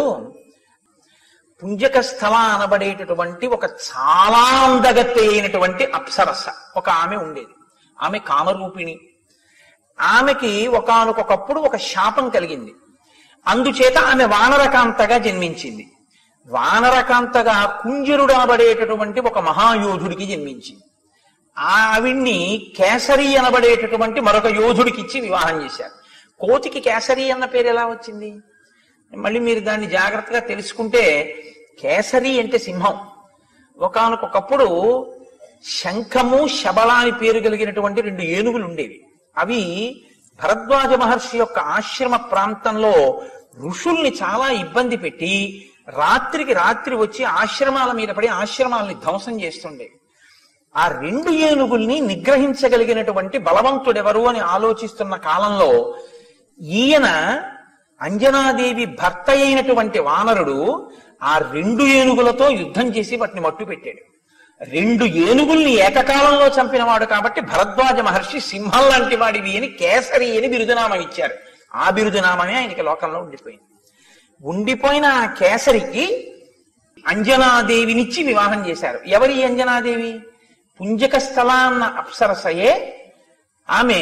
పుంజక స్థల అనబడేటటువంటి ఒక చాలా అందగత్తె అయినటువంటి అప్సరస ఒక ఆమె ఉండేది ఆమె కామరూపిణి ఆమెకి ఒకానొకప్పుడు ఒక శాపం కలిగింది అందుచేత ఆమె వానరకాంతగా జన్మించింది వానరకాంతగా కుంజరుడు అనబడేటటువంటి ఒక మహాయోధుడికి జన్మించింది ఆవిడ్ని కేసరి అనబడేటటువంటి మరొక యోధుడికి ఇచ్చి వివాహం చేశారు కోతికి కేసరి అన్న పేరు ఎలా వచ్చింది మళ్ళీ మీరు దాన్ని జాగ్రత్తగా తెలుసుకుంటే కేసరి అంటే సింహం ఒకానొకప్పుడు శంఖము శబళ అని పేరు కలిగినటువంటి రెండు ఏనుగులు ఉండేవి అవి భరద్వాజ మహర్షి యొక్క ఆశ్రమ ప్రాంతంలో ఋషుల్ని చాలా ఇబ్బంది పెట్టి రాత్రికి రాత్రి వచ్చి ఆశ్రమాల మీద పడి ఆశ్రమాలని ధ్వంసం చేస్తుండేవి ఆ రెండు ఏనుగుల్ని నిగ్రహించగలిగినటువంటి బలవంతుడెవరు అని ఆలోచిస్తున్న కాలంలో ఈయన అంజనాదేవి భర్త అయినటువంటి వానరుడు ఆ రెండు ఏనుగులతో యుద్ధం చేసి వాటిని మట్టు పెట్టాడు రెండు ఏనుగుల్ని ఏకకాలంలో చంపినవాడు కాబట్టి భరద్వాజ మహర్షి సింహం లాంటి వాడివి అని కేసరి అని బిరుదునామం ఇచ్చారు ఆ బిరుదు నామమే ఆయనకి లోకంలో ఉండిపోయింది ఉండిపోయిన ఆ కేసరికి అంజనాదేవినిచ్చి వివాహం చేశారు ఎవరి ఈ అంజనాదేవి పుంజక స్థలాన్న అప్సరసయే ఆమె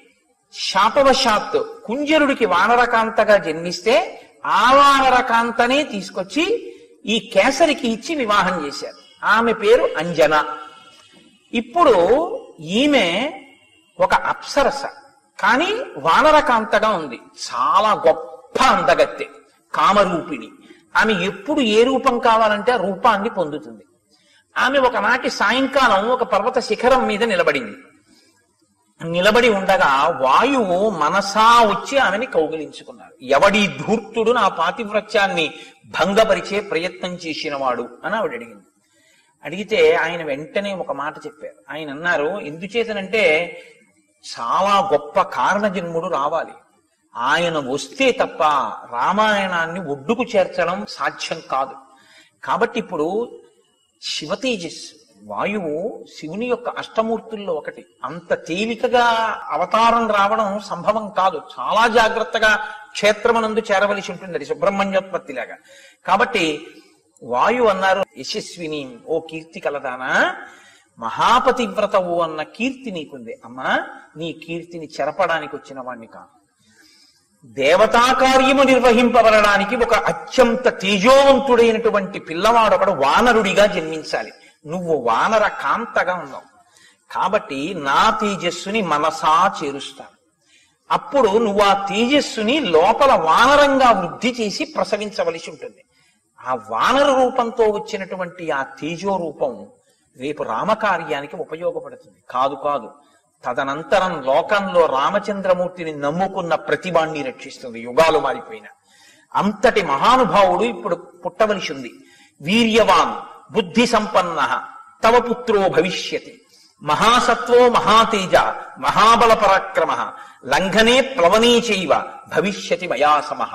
శాపవశాత్తు కుంజరుడికి వానరకాంతగా జన్మిస్తే ఆ వానరకాంతనే తీసుకొచ్చి ఈ కేసరికి ఇచ్చి వివాహం చేశారు ఆమె పేరు అంజన ఇప్పుడు ఈమె ఒక అప్సరస కానీ వానరకాంతగా ఉంది చాలా గొప్ప అందగత్తె కామరూపిణి ఆమె ఎప్పుడు ఏ రూపం కావాలంటే ఆ రూపాన్ని పొందుతుంది ఆమె ఒకనాటి సాయంకాలం ఒక పర్వత శిఖరం మీద నిలబడింది నిలబడి ఉండగా వాయువు మనసా వచ్చి ఆమెని కౌగిలించుకున్నాడు ఎవడి ధూర్తుడు నా పాతివ్రత్యాన్ని భంగపరిచే ప్రయత్నం చేసినవాడు అని ఆవిడ అడిగింది అడిగితే ఆయన వెంటనే ఒక మాట చెప్పారు ఆయన అన్నారు ఎందుచేతనంటే చాలా గొప్ప కారణజన్ముడు రావాలి ఆయన వస్తే తప్ప రామాయణాన్ని ఒడ్డుకు చేర్చడం సాధ్యం కాదు కాబట్టి ఇప్పుడు శివ తేజస్సు వాయువు శివుని యొక్క అష్టమూర్తుల్లో ఒకటి అంత తేలికగా అవతారం రావడం సంభవం కాదు చాలా జాగ్రత్తగా క్షేత్రమనందు చేరవలసి ఉంటుంది అది సుబ్రహ్మణ్యోత్పత్తి లాగా కాబట్టి వాయువు అన్నారు యశస్విని ఓ కీర్తి కలదానా మహాపతివ్రతవు అన్న కీర్తి నీకుంది అమ్మా నీ కీర్తిని చెరపడానికి వచ్చిన వాణ్ణి కాదు దేవతా కార్యము నిర్వహింపబడడానికి ఒక అత్యంత తేజోవంతుడైనటువంటి పిల్లవాడు ఒకడు వానరుడిగా జన్మించాలి నువ్వు వానర కాంతగా ఉన్నావు కాబట్టి నా తేజస్సుని మనసా చేరుస్తాను అప్పుడు నువ్వు ఆ తేజస్సుని లోపల వానరంగా వృద్ధి చేసి ప్రసవించవలసి ఉంటుంది ఆ వానర రూపంతో వచ్చినటువంటి ఆ తేజో రూపం రేపు రామకార్యానికి ఉపయోగపడుతుంది కాదు కాదు తదనంతరం లోకంలో రామచంద్రమూర్తిని నమ్ముకున్న ప్రతిభాన్ని రక్షిస్తుంది యుగాలు మారిపోయిన అంతటి మహానుభావుడు ఇప్పుడు పుట్టవలసి ఉంది వీర్యవాన్ బుద్ధి సంపన్న తవ పుత్రో భవిష్యతి మహాసత్వో మహాతేజ మహాబల పరాక్రమ లంఘనే ప్లవనీ చైవ భవిష్యతి మయా సమః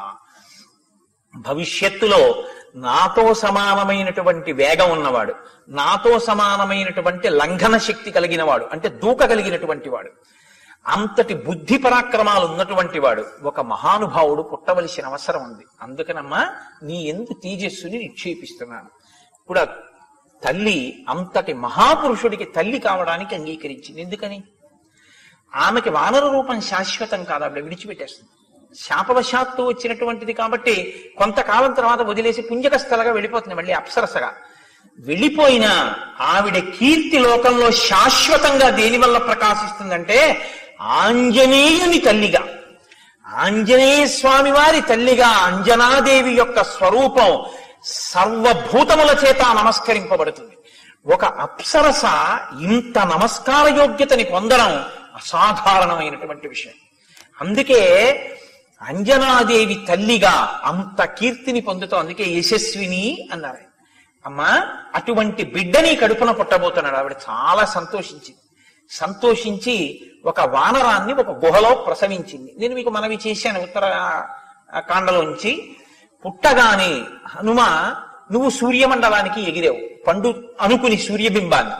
భవిష్యత్తులో నాతో సమానమైనటువంటి వేగం ఉన్నవాడు నాతో సమానమైనటువంటి లంఘన శక్తి కలిగిన వాడు అంటే దూకగలిగినటువంటి వాడు అంతటి బుద్ధి పరాక్రమాలు ఉన్నటువంటి వాడు ఒక మహానుభావుడు పుట్టవలసిన అవసరం ఉంది అందుకనమ్మా నీ ఎందు తేజస్సుని నిక్షేపిస్తున్నాను ఇప్పుడు ఆ తల్లి అంతటి మహాపురుషుడికి తల్లి కావడానికి అంగీకరించింది ఎందుకని ఆమెకి వానర రూపం శాశ్వతం కాదు ఆవిడ విడిచిపెట్టేస్తుంది శాపవశాత్తు వచ్చినటువంటిది కాబట్టి కొంతకాలం తర్వాత వదిలేసి పుంజక స్థలగా వెళ్ళిపోతుంది మళ్ళీ అప్సరసగా వెళ్ళిపోయినా ఆవిడ కీర్తి లోకంలో శాశ్వతంగా దేని వల్ల ప్రకాశిస్తుందంటే ఆంజనేయుని తల్లిగా ఆంజనేయ స్వామి వారి తల్లిగా అంజనాదేవి యొక్క స్వరూపం సర్వభూతముల చేత నమస్కరింపబడుతుంది ఒక అప్సరస ఇంత నమస్కార యోగ్యతని పొందడం అసాధారణమైనటువంటి విషయం అందుకే అంజనాదేవి తల్లిగా అంత కీర్తిని పొందుతాం అందుకే యశస్విని అన్నారు ఆయన. అమ్మా అటువంటి బిడ్డని కడుపున పుట్టబోతున్నాడు ఆవిడ చాలా సంతోషించింది సంతోషించి ఒక వానరాన్ని ఒక గుహలో ప్రసవించింది నేను మీకు మనవి చేశాను ఉత్తర కాండలోంచి పుట్టగానే హనుమ నువ్వు సూర్యమండలానికి ఎగిరావు పండు అనుకుని సూర్యబింబాన్ని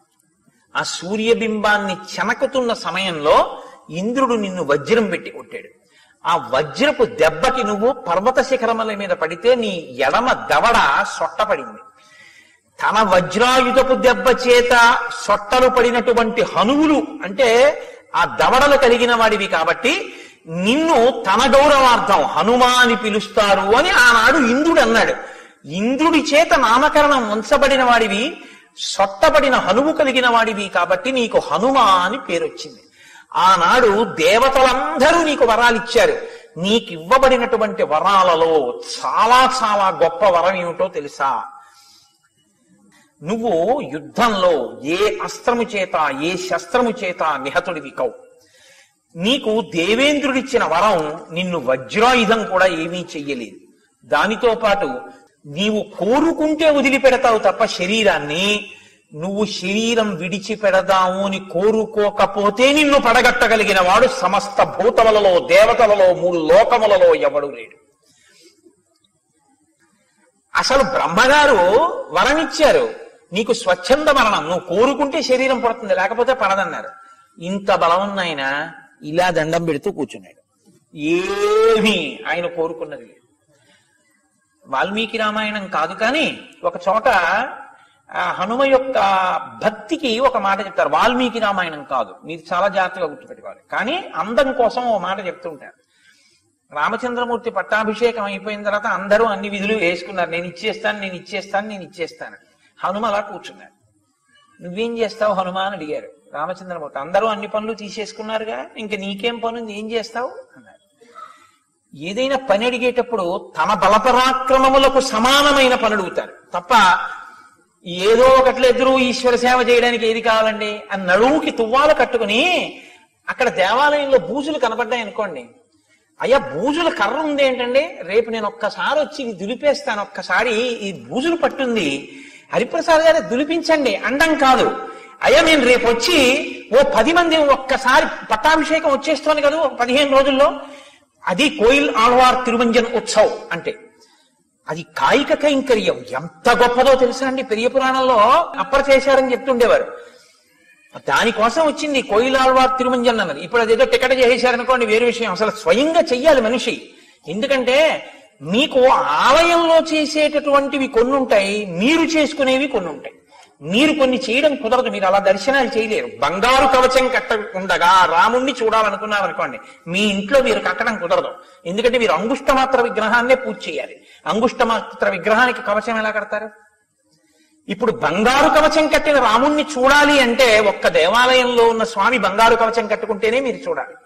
ఆ సూర్యబింబాన్ని చెనకుతున్న సమయంలో ఇంద్రుడు నిన్ను వజ్రం పెట్టి కొట్టాడు ఆ వజ్రపు దెబ్బకి నువ్వు పర్వత శిఖరముల మీద పడితే నీ ఎడమ దవడ సొట్టపడింది తన వజ్రాయుధపు దెబ్బ చేత సొట్టలు పడినటువంటి హనువులు అంటే ఆ దవడలు కలిగిన వాడివి కాబట్టి నిన్ను తన గౌరవార్థం హనుమా అని పిలుస్తారు అని ఆనాడు ఇంద్రుడు అన్నాడు ఇంద్రుడి చేత నామకరణం ఉంచబడిన వాడివి సొట్టబడిన హనువు కలిగిన వాడివి కాబట్టి నీకు హనుమ అని పేరు వచ్చింది ఆనాడు దేవతలందరూ నీకు వరాలు ఇచ్చారు నీకు ఇవ్వబడినటువంటి వరాలలో చాలా చాలా గొప్ప వరం ఏమిటో తెలుసా నువ్వు యుద్ధంలో ఏ అస్త్రము చేత ఏ శస్త్రము చేత నిహతుడివి కవు నీకు దేవేంద్రుడిచ్చిన వరం నిన్ను వజ్రాయుధం కూడా ఏమీ చెయ్యలేదు దానితో పాటు నీవు కోరుకుంటే వదిలిపెడతావు తప్ప శరీరాన్ని నువ్వు శరీరం విడిచిపెడదాము అని కోరుకోకపోతే నిన్ను పడగట్టగలిగిన వాడు సమస్త భూతములలో దేవతలలో మూడు లోకములలో ఎవడు లేడు అసలు బ్రహ్మగారు వరం ఇచ్చారు నీకు స్వచ్ఛంద మరణం నువ్వు కోరుకుంటే శరీరం పడుతుంది లేకపోతే పడదన్నారు ఇంత బలం ఉన్నాయన ఇలా దండం పెడుతూ కూర్చున్నాడు ఏమీ ఆయన కోరుకున్నది లేదు వాల్మీకి రామాయణం కాదు కానీ ఒక చోట ఆ హనుమ యొక్క భక్తికి ఒక మాట చెప్తారు వాల్మీకి రామాయణం కాదు మీరు చాలా జాగ్రత్తగా గుర్తుపెట్టుకోవాలి కానీ అందం కోసం ఓ మాట చెప్తుంటారు రామచంద్రమూర్తి పట్టాభిషేకం అయిపోయిన తర్వాత అందరూ అన్ని విధులు వేసుకున్నారు నేను ఇచ్చేస్తాను నేను ఇచ్చేస్తాను నేను ఇచ్చేస్తాను హనుమ అలా కూర్చున్నాడు నువ్వేం చేస్తావు హనుమ అని అడిగారు రామచంద్రమూర్తి అందరూ అన్ని పనులు తీసేసుకున్నారుగా ఇంక నీకేం పని ఉంది ఏం చేస్తావు అన్నారు ఏదైనా పని అడిగేటప్పుడు తన బలపరాక్రమములకు సమానమైన పని అడుగుతారు తప్ప ఏదో ఒకట్లో ఎదురు ఈశ్వర సేవ చేయడానికి ఏది కావాలండి ఆ నడువుకి తువ్వాలు కట్టుకుని అక్కడ దేవాలయంలో బూజులు కనపడ్డాయి అనుకోండి అయ్యా బూజుల కర్ర ఉంది ఏంటండి రేపు నేను ఒక్కసారి వచ్చి ఇది దులిపేస్తాను ఒక్కసారి ఈ బూజులు పట్టుంది హరిప్రసాద్ గారు దులిపించండి అండం కాదు అయ్యా నేను రేపు వచ్చి ఓ పది మంది ఒక్కసారి పట్టాభిషేకం వచ్చేస్తోంది కదా ఒక పదిహేను రోజుల్లో అది కోయిల్ ఆళ్వార్ తిరుమంజన్ ఉత్సవ్ అంటే అది కాయిక కైంకర్యం ఎంత గొప్పదో తెలుసా అండి పెరియ పురాణంలో అప్పర్ చేశారని చెప్తుండేవారు దానికోసం వచ్చింది కోయిలాళ్వార్ తిరుమంజన్ అన్నది ఇప్పుడు అదేదో టికెట్ చేసేశారనుకోండి వేరే విషయం అసలు స్వయంగా చెయ్యాలి మనిషి ఎందుకంటే మీకు ఆలయంలో చేసేటటువంటివి కొన్ని ఉంటాయి మీరు చేసుకునేవి కొన్ని ఉంటాయి మీరు కొన్ని చేయడం కుదరదు మీరు అలా దర్శనాలు చేయలేరు బంగారు కవచం కట్టకుండగా రాముణ్ణి చూడాలనుకున్నారనుకోండి మీ ఇంట్లో మీరు కట్టడం కుదరదు ఎందుకంటే మీరు అంగుష్టమాత్ర విగ్రహాన్నే పూజ చేయాలి అంగుష్టమాత్ర విగ్రహానికి కవచం ఎలా కడతారు ఇప్పుడు బంగారు కవచం కట్టిన రాముణ్ణి చూడాలి అంటే ఒక్క దేవాలయంలో ఉన్న స్వామి బంగారు కవచం కట్టుకుంటేనే మీరు చూడాలి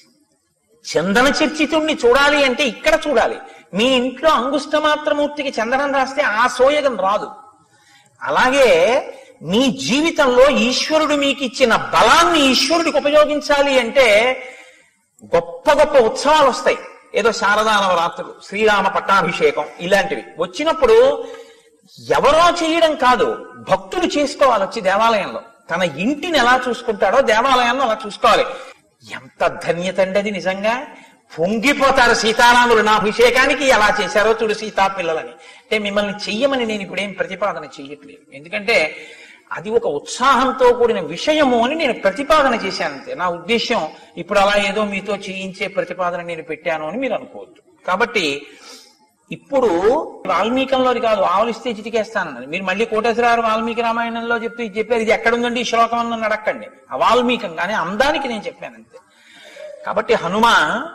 చందన చర్చితుణ్ణి చూడాలి అంటే ఇక్కడ చూడాలి మీ ఇంట్లో అంగుష్టమాత్రమూర్తికి చందనం రాస్తే ఆ సోయగం రాదు అలాగే మీ జీవితంలో ఈశ్వరుడు మీకు ఇచ్చిన బలాన్ని ఈశ్వరుడికి ఉపయోగించాలి అంటే గొప్ప గొప్ప ఉత్సవాలు వస్తాయి ఏదో శారదా నవరాత్రులు శ్రీరామ పట్టాభిషేకం ఇలాంటివి వచ్చినప్పుడు ఎవరో చేయడం కాదు భక్తులు చేసుకోవాలి వచ్చి దేవాలయంలో తన ఇంటిని ఎలా చూసుకుంటాడో దేవాలయాన్ని అలా చూసుకోవాలి ఎంత ధన్యత అండి అది నిజంగా పొంగిపోతారు సీతారాములు నా అభిషేకానికి ఎలా చేశారో చూడు సీతా పిల్లలని అంటే మిమ్మల్ని చెయ్యమని నేను ఇప్పుడేం ప్రతిపాదన చెయ్యట్లేదు ఎందుకంటే అది ఒక ఉత్సాహంతో కూడిన విషయము అని నేను ప్రతిపాదన చేశాను అంతే నా ఉద్దేశం ఇప్పుడు అలా ఏదో మీతో చేయించే ప్రతిపాదన నేను పెట్టాను అని మీరు అనుకోవద్దు కాబట్టి ఇప్పుడు వాల్మీకంలోది కాదు ఆవలిస్తే చిటికేస్తానన్నది మీరు మళ్ళీ కోటేశ్వరారు వాల్మీకి రామాయణంలో చెప్తూ ఇది చెప్పారు ఇది ఎక్కడుందండి ఈ శ్లోకం అన్న నడక్కండి ఆ వాల్మీకం కానీ అందానికి నేను చెప్పాను అంతే కాబట్టి హనుమ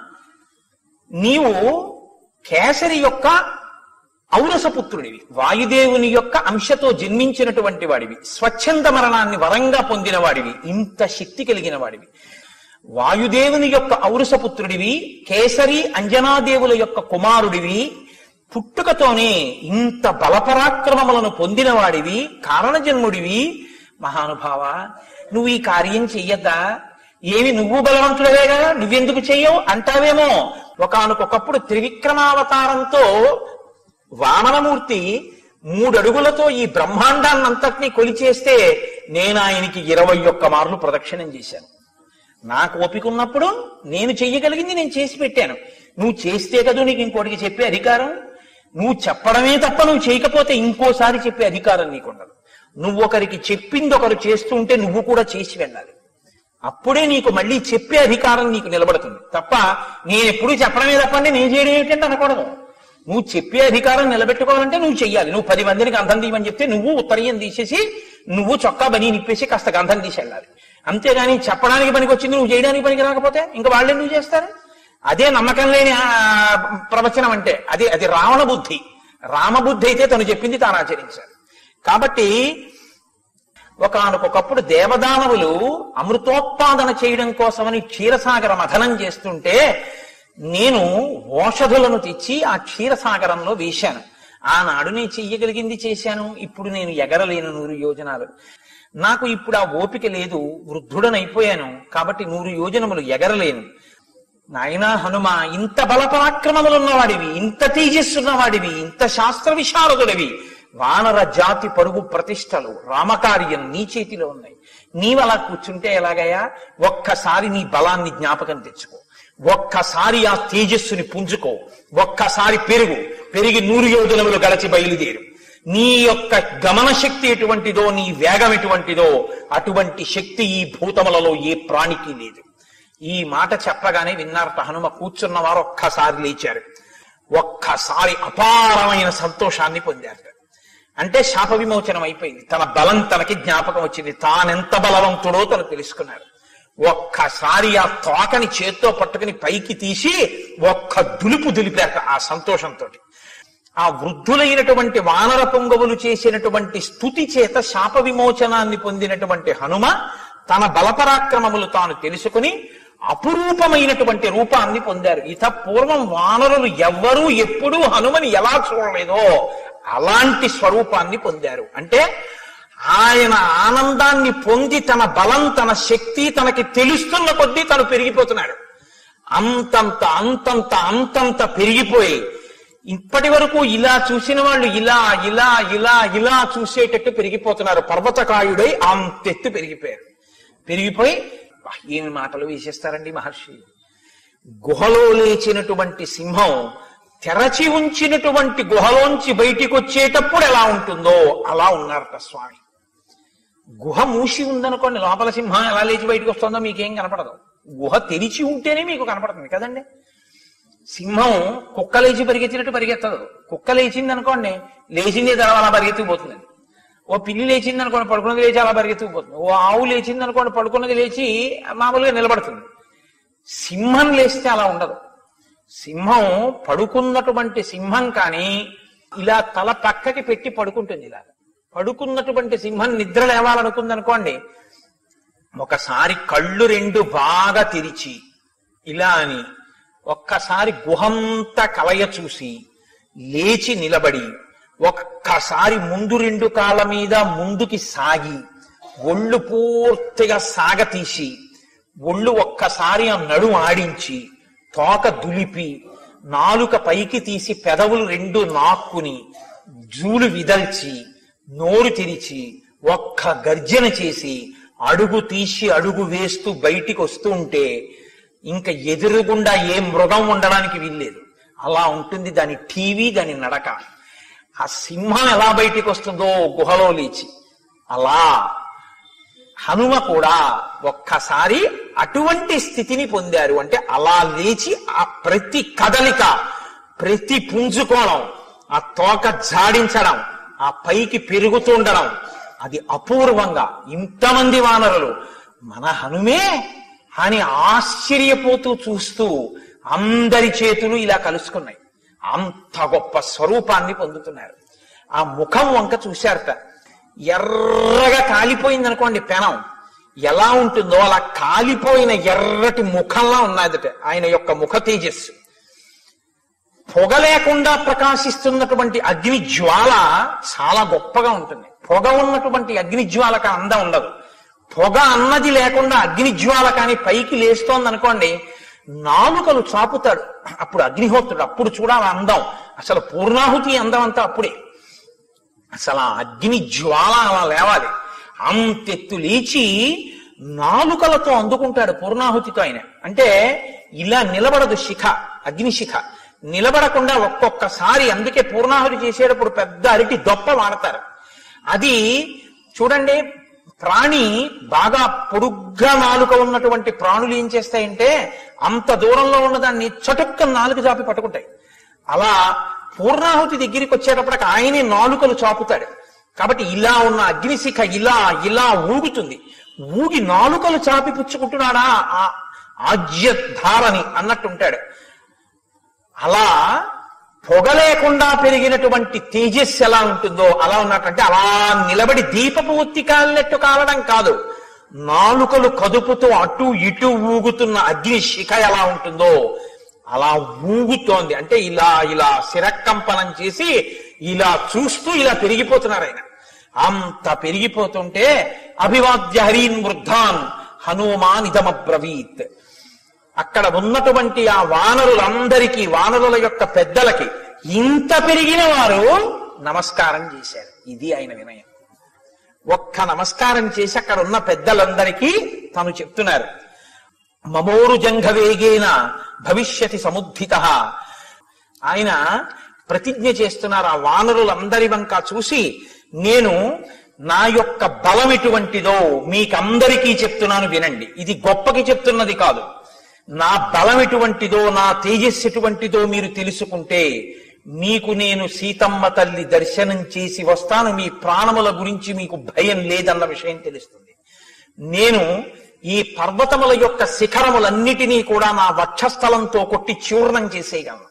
నీవు కేసరి యొక్క ఔరసపుత్రుడివి వాయుదేవుని యొక్క అంశతో జన్మించినటువంటి వాడివి స్వచ్ఛంద మరణాన్ని వరంగా పొందిన వాడివి ఇంత శక్తి కలిగిన వాడివి వాయుదేవుని యొక్క ఔరసపుత్రుడివి కేసరి అంజనాదేవుల యొక్క కుమారుడివి పుట్టుకతోనే ఇంత బలపరాక్రమములను పొందిన వాడివి కారణజన్ముడివి మహానుభావ నువ్వు ఈ కార్యం చెయ్యద్దా ఏమి నువ్వు బలవంతుడవేగా నువ్వెందుకు చెయ్యవు అంటావేమో ఒకనకొకప్పుడు త్రివిక్రమావతారంతో వామనమూర్తి మూడడుగులతో ఈ బ్రహ్మాండాన్నంతటినీ కొలిచేస్తే నేను ఆయనకి ఇరవై ఒక్క మార్లు ప్రదక్షిణం చేశాను నాకు ఓపిక ఉన్నప్పుడు నేను చెయ్యగలిగింది నేను చేసి పెట్టాను నువ్వు చేస్తే కదా నీకు ఇంకోటికి చెప్పే అధికారం నువ్వు చెప్పడమే తప్ప నువ్వు చేయకపోతే ఇంకోసారి చెప్పే అధికారం నీకుండదు నువ్వు ఒకరికి చెప్పింది ఒకరు చేస్తూ ఉంటే నువ్వు కూడా చేసి వెళ్ళాలి అప్పుడే నీకు మళ్ళీ చెప్పే అధికారం నీకు నిలబడుతుంది తప్ప నేను ఎప్పుడు చెప్పడమే తప్పండి నేను చేయడం ఏమిటంటే అనకూడదు నువ్వు చెప్పే అధికారం నిలబెట్టుకోవాలంటే నువ్వు చెయ్యాలి నువ్వు పది మందిని గంధం తీయమని చెప్తే నువ్వు ఉత్తరీయం తీసేసి నువ్వు చొక్కా బనీ నిప్పేసి కాస్త గంధం తీసి వెళ్ళాలి అంతేగాని చెప్పడానికి పనికి వచ్చింది నువ్వు చేయడానికి పనికి రాకపోతే ఇంకా వాళ్ళు ఎందుకు చేస్తారు అదే నమ్మకం లేని ఆ, ప్రవచనం అంటే అదే అది రావణ బుద్ధి రామబుద్ధి అయితే తను చెప్పింది తాను ఆచరించారు కాబట్టి ఒకనకొకప్పుడు దేవదానవులు అమృతోత్పాదన చేయడం కోసమని క్షీరసాగర మథనం చేస్తుంటే నేను ఓషధులను తెచ్చి ఆ క్షీరసాగరంలో వేశాను ఆనాడు నేను చెయ్యగలిగింది చేశాను ఇప్పుడు నేను ఎగరలేను నూరు యోజనాలు నాకు ఇప్పుడు ఆ ఓపిక లేదు వృద్ధుడనైపోయాను కాబట్టి నూరు యోజనములు ఎగరలేను నాయనా హనుమ ఇంత బలపరాక్రమములున్నవాడివి ఇంత తేజస్సున్నవాడివి ఇంత శాస్త్ర విశారదుడివి వానర జాతి పరుగు ప్రతిష్టలు రామకార్యం నీ చేతిలో ఉన్నాయి నీవు అలా కూర్చుంటే ఎలాగయ్యా ఒక్కసారి నీ బలాన్ని జ్ఞాపకం తెచ్చుకో ఒక్కసారి ఆ తేజస్సుని పుంజుకో ఒక్కసారి పెరుగు పెరిగి నూరు యోజనములు గడచి బయలుదేరు నీ యొక్క గమన శక్తి ఎటువంటిదో నీ వేగం ఎటువంటిదో అటువంటి శక్తి ఈ భూతములలో ఏ ప్రాణికి లేదు ఈ మాట చెప్పగానే విన్నారట హనుమ కూర్చున్న వారు ఒక్కసారి లేచారు ఒక్కసారి అపారమైన సంతోషాన్ని పొందారు అంటే శాప విమోచనం అయిపోయింది తన బలం తనకి జ్ఞాపకం వచ్చింది తానెంత బలవంతుడో తను తెలుసుకున్నారు ఒక్కసారి ఆ తోకని చేత్తో పట్టుకుని పైకి తీసి ఒక్క దులుపు దులిపాక ఆ సంతోషంతో ఆ వృద్ధులైనటువంటి వానర పొంగవులు చేసినటువంటి స్థుతి చేత శాప విమోచనాన్ని పొందినటువంటి హనుమ తన బలపరాక్రమములు తాను తెలుసుకుని అపురూపమైనటువంటి రూపాన్ని పొందారు ఇత పూర్వం వానరులు ఎవ్వరూ ఎప్పుడూ హనుమని ఎలా చూడలేదో అలాంటి స్వరూపాన్ని పొందారు అంటే ఆయన ఆనందాన్ని పొంది తన బలం తన శక్తి తనకి తెలుస్తున్న కొద్దీ తను పెరిగిపోతున్నాడు అంతంత అంతంత అంతంత పెరిగిపోయి ఇప్పటి వరకు ఇలా చూసిన వాళ్ళు ఇలా ఇలా ఇలా ఇలా చూసేటట్టు పెరిగిపోతున్నారు పర్వతకాయుడై అంతెత్తు పెరిగిపోయారు పెరిగిపోయి "అబ్బా, ఏమి మాటలు వేసేస్తారండి మహర్షి గుహలో లేచినటువంటి సింహం తెరచి ఉంచినటువంటి గుహలోంచి బయటికి వచ్చేటప్పుడు ఎలా ఉంటుందో అలా ఉన్నారట స్వామి గుహ మూసి ఉందనుకోండి లోపల సింహం ఎలా లేచి బయటకు వస్తుందో మీకేం కనపడదు గుహ తెరిచి ఉంటేనే మీకు కనపడుతుంది కదండి సింహం కుక్క లేచి పరిగెత్తినట్టు పరిగెత్తదు కుక్క లేచింది అనుకోండి లేచింది తర్వాత అలా పరిగెత్తుకుపోతుంది ఓ పిల్లి లేచింది అనుకోండి పడుకున్నది లేచి అలా పరిగెత్తుకుపోతుంది ఓ ఆవు లేచింది అనుకోండి పడుకున్నది లేచి మామూలుగా నిలబడుతుంది సింహం లేస్తే అలా ఉండదు సింహం పడుకున్నటువంటి సింహం కానీ ఇలా తల పక్కకి పెట్టి పడుకుంటుంది ఇలా పడుకున్నటువంటి సింహం నిద్ర లేవాలనుకుంది అనుకోండి ఒకసారి కళ్ళు రెండు బాగా తెరిచి ఇలా అని ఒక్కసారి గుహంతా కలయ చూసి లేచి నిలబడి ఒక్కసారి ముందు రెండు కాళ్ళ మీద ముందుకి సాగి ఒళ్ళు పూర్తిగా సాగతీసి ఒళ్ళు ఒక్కసారి ఆ నడుము ఆడించి తోక దులిపి నాలుక పైకి తీసి పెదవులు రెండు నాక్కుని జూలు విదల్చి నోరు తెరిచి ఒక్క గర్జన చేసి అడుగు తీసి అడుగు వేస్తూ బయటికి వస్తూ ఉంటే ఇంకా ఎదురుగుండా ఏ మృగం ఉండడానికి వీల్లేదు అలా ఉంటుంది దాని టీవీ దాని నడక ఆ సింహం ఎలా బయటికి వస్తుందో గుహలో లేచి అలా హనుమ కూడా ఒక్కసారి అటువంటి స్థితిని పొందారు అంటే అలా లేచి ఆ ప్రతి కదలిక ప్రతి పుంజుకోవడం ఆ తోక జాడించడం ఆ పైకి పెరుగుతుండడం అది అపూర్వంగా ఇంతమంది వానరులు మన హనుమే అని ఆశ్చర్యపోతూ చూస్తూ అందరి చేతులు ఇలా కలుసుకున్నాయి అంత గొప్ప స్వరూపాన్ని పొందుతున్నారు ఆ ముఖం వంక చూశారట ఎర్రగా కాలిపోయింది అనుకోండి పెనం ఎలా ఉంటుందో అలా కాలిపోయిన ఎర్రటి ముఖంలా ఉన్నదట ఆయన యొక్క ముఖ తేజస్సు పొగ లేకుండా ప్రకాశిస్తున్నటువంటి అగ్ని జ్వాల చాలా గొప్పగా ఉంటుంది పొగ ఉన్నటువంటి అగ్ని జ్వాలకు అందం ఉండదు పొగ అన్నది లేకుండా అగ్ని జ్వాల కానీ పైకి లేస్తోంది అనుకోండి నాలుకలు చాపుతాడు అప్పుడు అగ్నిహోత్రుడు అప్పుడు చూడాలి అందం అసలు పూర్ణాహుతి అందం అంతా అప్పుడే అసలు ఆ అగ్ని జ్వాల అలా లేవాలి అంతెత్తు లేచి నాలుకలతో అందుకుంటాడు పూర్ణాహుతితో ఆయన అంటే ఇలా నిలబడదు శిఖ అగ్ని శిఖ నిలబడకుండా ఒక్కొక్కసారి అందుకే పూర్ణాహుతి చేసేటప్పుడు పెద్ద అరటి దొప్ప వాడతారు అది చూడండి ప్రాణి బాగా పొడుగ్గా నాలుక ఉన్నటువంటి ప్రాణులు ఏం చేస్తాయంటే అంత దూరంలో ఉన్నదాన్ని చటుక్క నాలుక చాపి పట్టుకుంటాయి అలా పూర్ణాహుతి దగ్గరికి వచ్చేటప్పటికి ఆయనే నాలుకలు చాపుతాడు కాబట్టి ఇలా ఉన్న అగ్నిశిఖ ఇలా ఇలా ఊగుతుంది ఊగి నాలుకలు చాపి పుచ్చుకుంటున్నాడా ఆ ఆజ్యధారని అన్నట్టుంటాడు అలా పొగ లేకుండా పెరిగినటువంటి తేజస్సు ఎలా ఉంటుందో అలా ఉన్నట్టంటే అలా నిలబడి దీపపు ఒత్తి కాలినట్టు కాలడం కాదు నాలుకలు కదుపుతూ అటు ఇటు ఊగుతున్న అగ్ని శిఖ ఎలా ఉంటుందో అలా ఊగుతోంది అంటే ఇలా ఇలా శిరకంపనం చేసి ఇలా చూస్తూ ఇలా పెరిగిపోతున్నారు ఆయన అంత పెరిగిపోతుంటే అభివాద్య హరీన్ వృద్ధాన్ హనుమాన్ ఇదమబ్రవీత్ అక్కడ ఉన్నటువంటి ఆ వానరులందరికీ వానరుల యొక్క పెద్దలకి ఇంత పెరిగిన వారు నమస్కారం చేశారు ఇది ఆయన వినయం ఒక్క నమస్కారం చేసి అక్కడ ఉన్న పెద్దలందరికీ తను చెప్తున్నారు మమోరు జంఘవేగేన భవిష్యతి సముద్ధిత ఆయన ప్రతిజ్ఞ చేస్తున్నారు ఆ వానరులందరి వంక చూసి నేను నా యొక్క బలం ఎటువంటిదో మీకందరికీ చెప్తున్నాను వినండి ఇది గొప్పకి చెప్తున్నది కాదు నా బలం ఎటువంటిదో నా తేజస్సు ఎటువంటిదో మీరు తెలుసుకుంటే మీకు నేను సీతమ్మ తల్లి దర్శనం చేసి వస్తాను మీ ప్రాణముల గురించి మీకు భయం లేదన్న విషయం తెలుస్తుంది నేను ఈ పర్వతముల యొక్క శిఖరములన్నిటినీ కూడా నా వక్షస్థలంతో కొట్టి చూర్ణం చేసేయగలను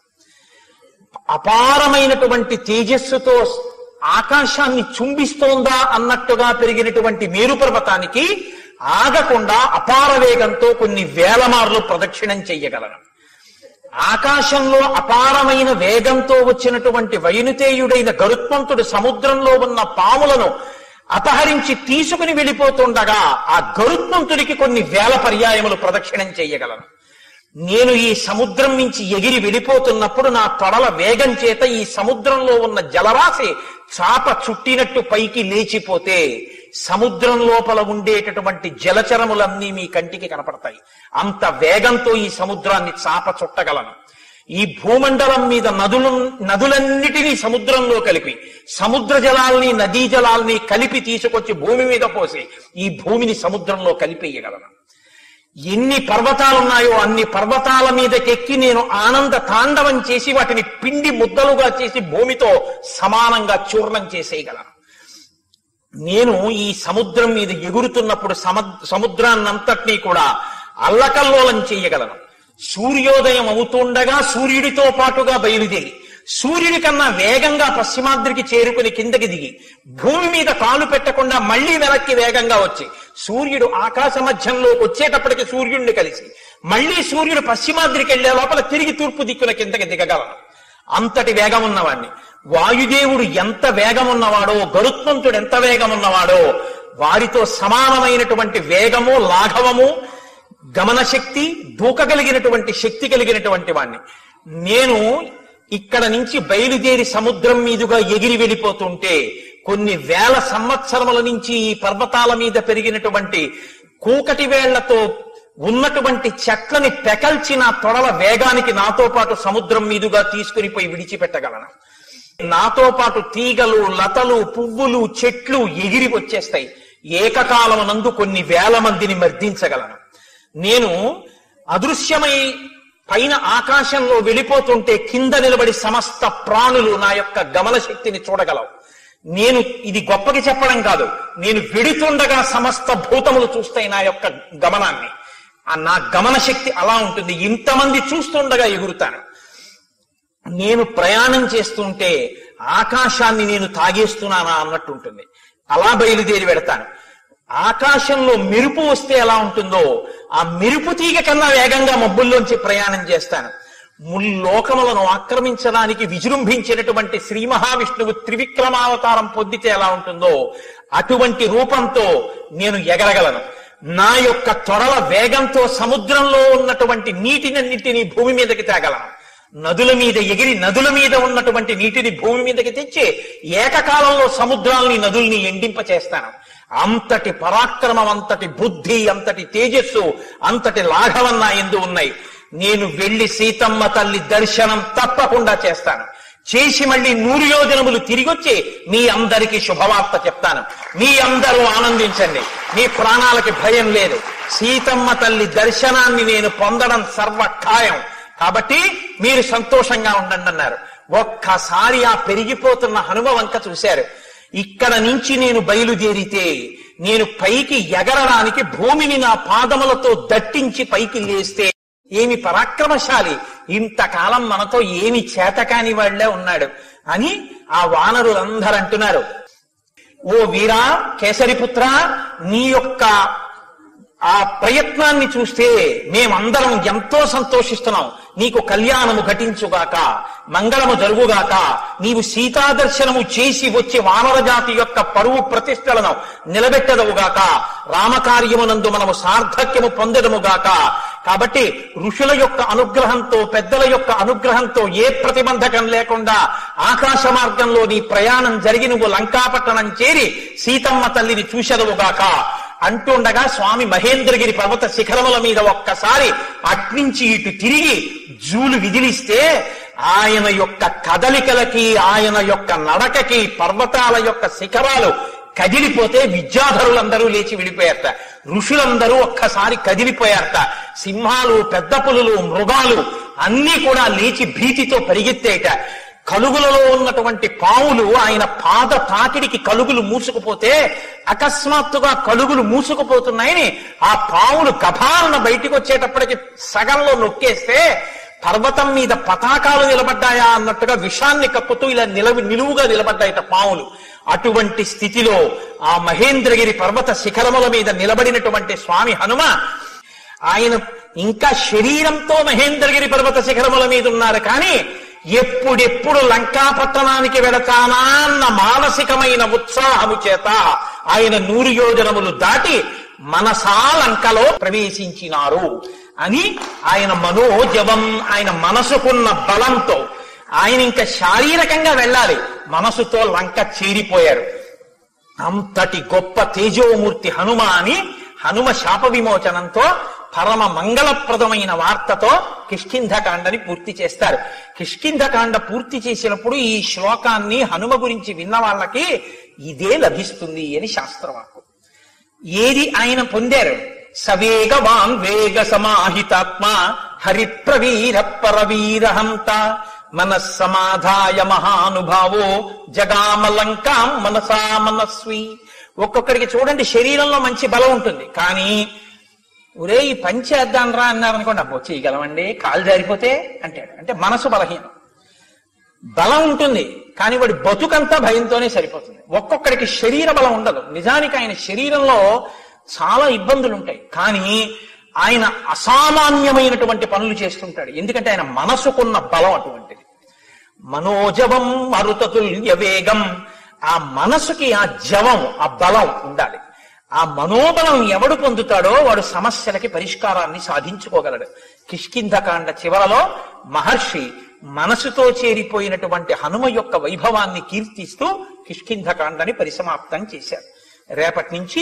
అపారమైనటువంటి తేజస్సుతో ఆకాశాన్ని చుంబిస్తోందా అన్నట్టుగా పెరిగినటువంటి మేరు పర్వతానికి ఆగకుండా అపార వేగంతో కొన్ని వేల మార్లు ప్రదక్షిణం చెయ్యగలను ఆకాశంలో అపారమైన వేగంతో వచ్చినటువంటి వైనుతేయుడైన గరుత్మంతుడు సముద్రంలో ఉన్న పాములను అపహరించి తీసుకుని వెళ్ళిపోతుండగా ఆ గరుత్మంతుడికి కొన్ని వేల పర్యాయములు ప్రదక్షిణం చెయ్యగలను నేను ఈ సముద్రం నుంచి ఎగిరి వెళ్ళిపోతున్నప్పుడు నా తొడల వేగం చేత ఈ సముద్రంలో ఉన్న జలరాశి చాప చుట్టినట్టు పైకి లేచిపోతే సముద్రం లోపల ఉండేటటువంటి జలచరములన్నీ మీ కంటికి కనపడతాయి అంత వేగంతో ఈ సముద్రాన్ని చాప చుట్టగలను ఈ భూమండలం మీద నదులు నదులన్నిటినీ సముద్రంలో కలిపి సముద్ర జలాల్ని నదీ జలాల్ని కలిపి తీసుకొచ్చి భూమి మీద పోసి ఈ భూమిని సముద్రంలో కలిపేయగలను ఎన్ని పర్వతాలున్నాయో అన్ని పర్వతాల మీదకెక్కి నేను ఆనంద తాండవం చేసి వాటిని పిండి ముద్దలుగా చేసి భూమితో సమానంగా చూర్ణం చేసేయగలను నేను ఈ సముద్రం మీద ఎగురుతున్నప్పుడు సమ సముద్రాన్నంతటినీ కూడా అల్లకల్లోలం చేయగలను సూర్యోదయం అవుతుండగా సూర్యుడితో పాటుగా బయలుదేరి సూర్యుడి కన్నా వేగంగా పశ్చిమాద్రికి చేరుకుని కిందకి దిగి భూమి మీద కాలు పెట్టకుండా మళ్ళీ వెనక్కి వేగంగా వచ్చి సూర్యుడు ఆకాశ మధ్యంలోకి వచ్చేటప్పటికి సూర్యుడిని కలిసి మళ్ళీ సూర్యుడు పశ్చిమాద్రికి వెళ్లే లోపల తిరిగి తూర్పు దిక్కున కిందకి దిగగలను అంతటి వేగం ఉన్నవాణ్ణి వాయుదేవుడు ఎంత వేగం ఉన్నవాడో గరుత్మంతుడు ఎంత వేగం ఉన్నవాడో వారితో సమానమైనటువంటి వేగము లాఘవము గమన శక్తి దూకగలిగినటువంటి శక్తి కలిగినటువంటి వాణ్ణి నేను ఇక్కడ నుంచి బయలుదేరి సముద్రం మీదుగా ఎగిరి వెళ్ళిపోతుంటే కొన్ని వేల సంవత్సరముల నుంచి ఈ పర్వతాల మీద పెరిగినటువంటి కూకటి వేళ్లతో ఉన్నటువంటి చెట్లని పెకల్చిన తొడల వేగానికి నాతో పాటు సముద్రం మీదుగా తీసుకుని పోయి విడిచిపెట్టగలను నాతో పాటు తీగలు లతలు పువ్వులు చెట్లు ఎగిరి వచ్చేస్తాయి ఏకకాలమునందు కొన్ని వేల మందిని మర్దించగలను నేను అదృశ్యమై పైన ఆకాశంలో వెళ్ళిపోతుంటే కింద నిలబడి సమస్త ప్రాణులు నా యొక్క గమన శక్తిని చూడగలవు నేను ఇది గొప్పకి చెప్పడం కాదు నేను వెడుతుండగా సమస్త భూతములు చూస్తాయి నా యొక్క గమనాన్ని ఆ నా గమన శక్తి అలా ఉంటుంది ఇంతమంది చూస్తుండగా ఎగురుతాను నేను ప్రయాణం చేస్తుంటే ఆకాశాన్ని నేను తాగేస్తున్నానా అన్నట్టు ఉంటుంది అలా బయలుదేరి పెడతాను ఆకాశంలో మెరుపు వస్తే ఎలా ఉంటుందో ఆ మెరుపు తీగ కన్నా వేగంగా మబ్బుల్లోంచి ప్రయాణం చేస్తాను ముల్లోకములను ఆక్రమించడానికి విజృంభించినటువంటి శ్రీ మహావిష్ణువు త్రివిక్రమావతారం పొందితే ఎలా ఉంటుందో అటువంటి రూపంతో నేను ఎగరగలను నా యొక్క త్వరల వేగంతో సముద్రంలో ఉన్నటువంటి నీటినన్నిటినీ భూమి మీదకి తేగలను నదుల మీద ఎగిరి నదుల మీద ఉన్నటువంటి నీటిని భూమి మీదకి తెచ్చి ఏకకాలంలో సముద్రాల్ని నదుల్ని ఎండింప చేస్తాను అంతటి పరాక్రమం అంతటి బుద్ధి అంతటి తేజస్సు అంతటి లాఘవం నా ఎందు ఉన్నాయి నేను వెళ్లి సీతమ్మ తల్లి దర్శనం తప్పకుండా చేస్తాను చేసి మళ్ళీ నూరు యోజనములు తిరిగొచ్చి మీ అందరికీ శుభవార్త చెప్తాను మీ అందరూ ఆనందించండి మీ ప్రాణాలకి భయం లేదు సీతమ్మ తల్లి దర్శనాన్ని నేను పొందడం సర్వ ఖాయం కాబట్టి మీరు సంతోషంగా ఉండండి అన్నారు ఒక్కసారి ఆ పెరిగిపోతున్న హనుమ వంక చూశారు ఇక్కడ నుంచి నేను బయలుదేరితే నేను పైకి ఎగరడానికి భూమిని నా పాదములతో దట్టించి పైకి లేస్తే ఏమి పరాక్రమశాలి ఇంతకాలం మనతో ఏమి చేతకాని వాళ్లే ఉన్నాడు అని ఆ వానరులందరూ అంటున్నారు ఓ వీరా కేసరిపుత్ర నీ యొక్క ఆ ప్రయత్నాన్ని చూస్తే మేమందరం ఎంతో సంతోషిస్తున్నాం నీకు కళ్యాణము ఘటించుగాక మంగళము జరుగుగాక నీవు సీతాదర్శనము చేసి వచ్చి వానర జాతి యొక్క పరువు ప్రతిష్టలను నిలబెట్టదవుగాక రామకార్యమునందు మనము సార్థక్యము పొందడముగాక కాబట్టి ఋషుల యొక్క అనుగ్రహంతో పెద్దల యొక్క అనుగ్రహంతో ఏ ప్రతిబంధకం లేకుండా ఆకాశ మార్గంలో నీ ప్రయాణం జరిగి నువ్వు లంకాపట్టణం చేరి సీతమ్మ తల్లిని చూసెదవుగాక అంటుండగా స్వామి మహేంద్రగిరి పర్వత శిఖరముల మీద ఒక్కసారి అట్నుంచి ఇటు తిరిగి జూలు విదిలిస్తే ఆయన యొక్క కదలికలకి ఆయన యొక్క నడకకి పర్వతాల యొక్క శిఖరాలు కదిలిపోతే విద్యాధరులందరూ లేచి విడిపోయారట ఋషులందరూ ఒక్కసారి కదిలిపోయారట సింహాలు పెద్ద పులులు మృగాలు అన్నీ కూడా లేచి భీతితో పరిగెత్తేట కలుగులలో ఉన్నటువంటి పావులు ఆయన పాద తాకిడికి కలుగులు మూసుకుపోతే అకస్మాత్తుగా కలుగులు మూసుకుపోతున్నాయని ఆ పావులు గభాలన బయటికి వచ్చేటప్పటికి సగంలో నొక్కేస్తే పర్వతం మీద పతాకాలు నిలబడ్డాయా అన్నట్టుగా విషాన్ని కక్కుతూ ఇలా నిలవి నిలువుగా నిలబడ్డాయట పావులు అటువంటి స్థితిలో ఆ మహేంద్రగిరి పర్వత శిఖరముల మీద నిలబడినటువంటి స్వామి హనుమ ఆయన ఇంకా శరీరంతో మహేంద్రగిరి పర్వత శిఖరముల మీద ఉన్నారు కానీ ఎప్పుడెప్పుడు లంకా పట్టణానికి వెళతానా అన్న మానసికమైన ఉత్సాహము చేత ఆయన నూరు యోజనములు దాటి మనసా లంకలో ప్రవేశించినారు అని ఆయన మనోజవం ఆయన మనసుకున్న బలంతో ఆయన ఇంకా శారీరకంగా వెళ్ళాలి మనసుతో లంక చేరిపోయారు అంతటి గొప్ప తేజోమూర్తి హనుమ అని హనుమ శాప విమోచనంతో పరమ మంగళప్రదమైన వార్తతో కిష్కింధకాండని పూర్తి చేస్తారు కిష్కింధకాండ పూర్తి చేసినప్పుడు ఈ శ్లోకాన్ని హనుమ గురించి విన్న వాళ్ళకి ఇదే లభిస్తుంది అని శాస్త్రవాకు ఏది ఆయన పొందారు సవేగవాన్ వేగ సమాహితాత్మ హరిప్రవీర పరవీరహంత మనస్సమాధాయ మహానుభావో జగామలంకాం మనసా మనస్వి ఒక్కొక్కడికి చూడండి శరీరంలో మంచి బలం ఉంటుంది కానీ ఒరే ఈ పని చేద్దాం రా అన్నారనుకోండి అబ్బో చేయగలమండి కాలు జారిపోతే అంటాడు అంటే మనసు బలహీనం బలం ఉంటుంది కానీ వాడి బతుకంతా భయంతోనే సరిపోతుంది ఒక్కొక్కడికి శరీర బలం ఉండదు నిజానికి ఆయన శరీరంలో చాలా ఇబ్బందులు ఉంటాయి కానీ ఆయన అసామాన్యమైనటువంటి పనులు చేస్తుంటాడు ఎందుకంటే ఆయన మనసుకున్న బలం అటువంటిది మనోజవం మరుతతుల్య వేగం ఆ మనసుకి ఆ జవం ఆ బలం ఉండాలి ఆ మనోబలం ఎవడు పొందుతాడో వాడు సమస్యలకి పరిష్కారాన్ని సాధించుకోగలడు కిష్కింధకాండ చివరలో మహర్షి మనసుతో చేరిపోయినటువంటి హనుమ యొక్క వైభవాన్ని కీర్తిస్తూ కిష్కింధకాండని పరిసమాప్తం చేశారు రేపటి నుంచి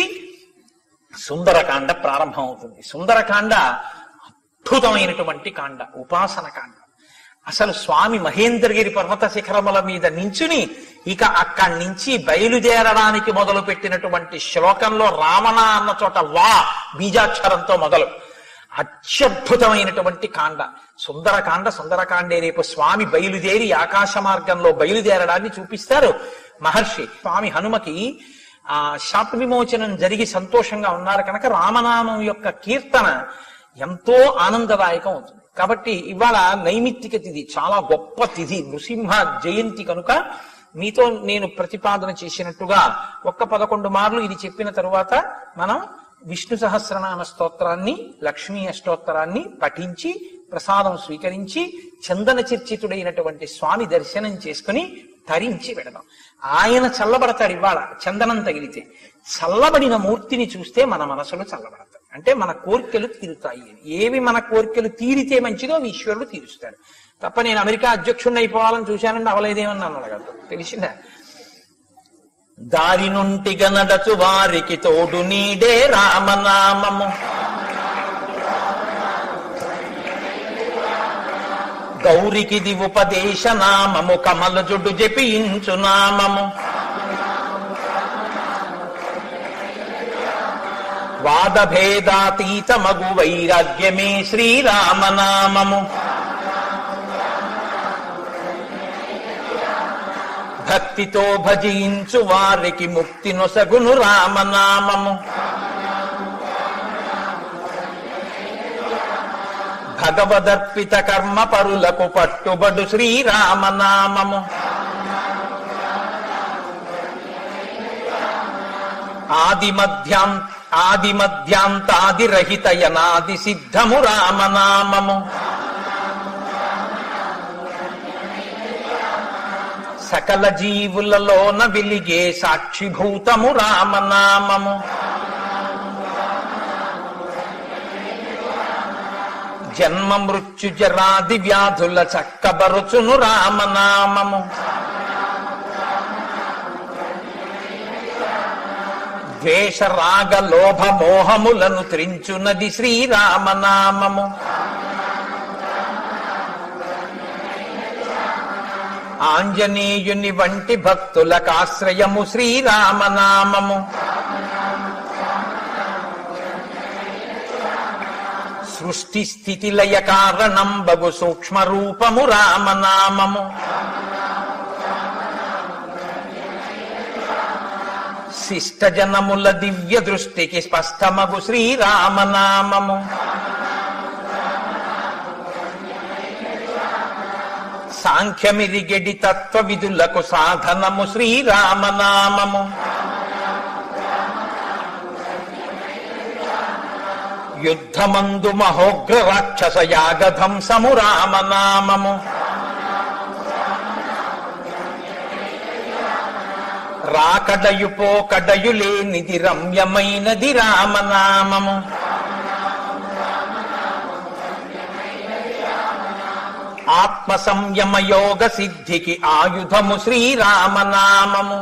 సుందరకాండ ప్రారంభం అవుతుంది సుందరకాండ అద్భుతమైనటువంటి కాండ ఉపాసన కాండ అసలు స్వామి మహేంద్రగిరి పర్వత శిఖరముల మీద నించుని ఇక అక్కడి నుంచి బయలుదేరడానికి మొదలు పెట్టినటువంటి శ్లోకంలో రావణ అన్న చోట వా బీజాక్షరంతో మొదలు అత్యద్భుతమైనటువంటి కాండ సుందరకాండ సుందరకాండే రేపు స్వామి బయలుదేరి ఆకాశ మార్గంలో బయలుదేరడాన్ని చూపిస్తారు మహర్షి స్వామి హనుమకి ఆ శాప విమోచనం జరిగి సంతోషంగా ఉన్నారు కనుక రామనామం యొక్క కీర్తన ఎంతో ఆనందదాయకం అవుతుంది కాబట్టి ఇవాళ నైమిత్తిక తిథి చాలా గొప్ప తిథి నృసింహ జయంతి కనుక మీతో నేను ప్రతిపాదన చేసినట్టుగా ఒక్క పదకొండు మార్లు ఇది చెప్పిన తరువాత మనం విష్ణు సహస్రనామ స్తోత్రాన్ని లక్ష్మీ అష్టోత్తరాన్ని పఠించి ప్రసాదం స్వీకరించి చందన చర్చితుడైనటువంటి స్వామి దర్శనం చేసుకుని తరించి వెడదాం ఆయన చల్లబడతాడు ఇవాళ చందనం తగిలితే చల్లబడిన మూర్తిని చూస్తే మన మనసులు చల్లబడతాయి అంటే మన కోరికలు తీరుతాయి అని. ఏవి మన కోరికలు తీరితే మంచిదో అవి ఈశ్వరుడు తీరుస్తాడు తప్ప నేను అమెరికా అధ్యక్షుడిని అయిపోవాలని చూశానండి అవలేదేమన్నాను అడగదు తెలిసిందా దారి నుంటిగ నడచు వారికి తోడు నీడే రామనామము గౌరికిది ఉపదేశ నామము కమల జుడు జపించు నామము వాద భేదాతీత మగు వైరాగ్యమే శ్రీరామనామము భక్తితో భజించు వారికి ముక్తి నొసగును రామనామము భగవదర్పిత కర్మ పరులకు పట్టుబడు శ్రీరామనామము ఆది మధ్యాం ఆది మధ్యాంతాది రహిత యనాది సిద్ధము రామనామము సకల జీవులలోన వెలిగే సాక్షిభూతము రామనామము జన్మ మృత్యు జరాది వ్యాధుల చక్కబరుచును రామనామము ద్వేష రాగ లోభ మోహములను త్రించునది శ్రీరామనామము ఆంజనేయుని వంటి భక్తులకాశ్రయము శ్రీరామనామము సృష్టి స్థితి లయ కారణం బగు సూక్ష్మ రూపము రామనామము శిష్ట జనముల దివ్య దృష్టికి స్పష్టమగు శ్రీరామనామము సాంఖ్యమిరిగెడి తత్వ విధులకు సాధనము శ్రీరామనామము యుద్ధమందు మహోగ్ర రాక్షస యాగధంసము రామనామము రాకడయు పోకడయు లేనిది రమ్యమైనది రామనామము ఆత్మ సంయమ యోగ సిద్ధికి ఆయుధము శ్రీరామనామము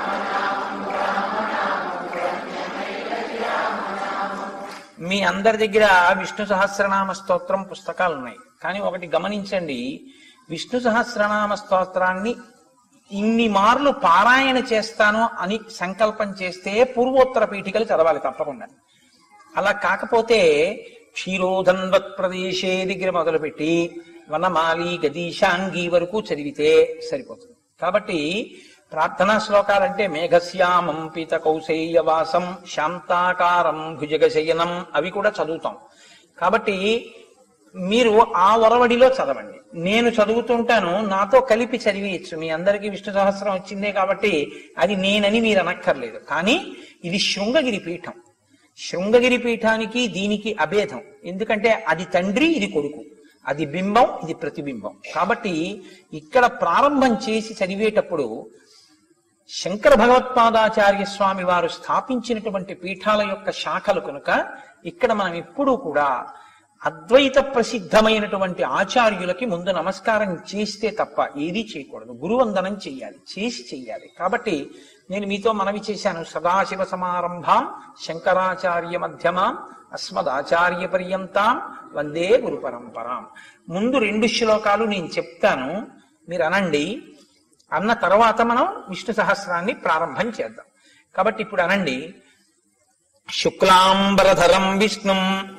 మీ అందరి దగ్గర విష్ణు సహస్రనామ స్తోత్రం పుస్తకాలు ఉన్నాయి కానీ ఒకటి గమనించండి విష్ణు సహస్రనామ స్తోత్రాన్ని ఇన్ని మార్లు పారాయణ చేస్తాను అని సంకల్పం చేస్తే పూర్వోత్తర పీఠికలు చదవాలి తప్పకుండా అలా కాకపోతే క్షీరోధన్వత్ ప్రదేశే దగ్గర మొదలుపెట్టి వనమాలి గదీశాంగి వరకు చదివితే సరిపోతుంది కాబట్టి ప్రార్థనా శ్లోకాలంటే మేఘశ్యామం పీత కౌశేయవాసం శాంతాకారం భుజగశయనం అవి కూడా చదువుతాం కాబట్టి మీరు ఆ ఒరవడిలో చదవండి నేను చదువుతుంటాను నాతో కలిపి చదివేయచ్చు మీ అందరికీ విష్ణు సహస్రం వచ్చిందే కాబట్టి అది నేనని మీరు అనక్కర్లేదు కానీ ఇది శృంగగిరి పీఠం శృంగగిరి పీఠానికి దీనికి అభేదం ఎందుకంటే అది తండ్రి ఇది కొడుకు అది బింబం ఇది ప్రతిబింబం కాబట్టి ఇక్కడ ప్రారంభం చేసి చదివేటప్పుడు శంకర భగవత్పాదాచార్య స్వామి వారు స్థాపించినటువంటి పీఠాల యొక్క శాఖలు కనుక ఇక్కడ మనం ఎప్పుడూ కూడా అద్వైత ప్రసిద్ధమైనటువంటి ఆచార్యులకి ముందు నమస్కారం చేస్తే తప్ప ఏదీ చేయకూడదు గురువందనం చెయ్యాలి చేసి చెయ్యాలి కాబట్టి నేను మీతో మనవి చేశాను సదాశివ సమారంభాం శంకరాచార్య మధ్యమాం అస్మదాచార్య పర్యంతాం వందే గురు పరంపరాం ముందు రెండు శ్లోకాలు నేను చెప్తాను మీరు అనండి అన్న తర్వాత మనం విష్ణు సహస్రాన్ని ప్రారంభం చేద్దాం కాబట్టి ఇప్పుడు అనండి శుక్లాంబరధరం విష్ణుం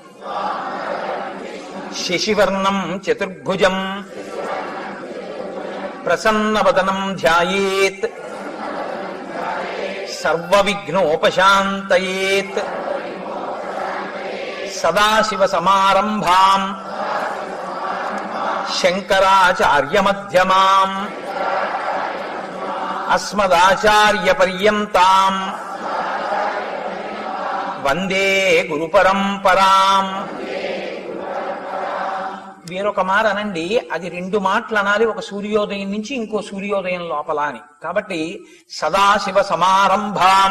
శశివర్ణం చతుర్భుజం ప్రసన్నవదనం ధ్యాయేత్ సర్వవిఘ్నోపశాంతయేత్ సదాశివ సమారంభాం శంకరాచార్యమధ్యమాం అస్మదాచార్య పర్యంతాం వందే గురు పరంపరాం వేరొక మాట అనండి అది రెండు మాటలు అనాలి ఒక సూర్యోదయం నుంచి ఇంకో సూర్యోదయం లోపల అని కాబట్టి సదాశివ సమారంభాం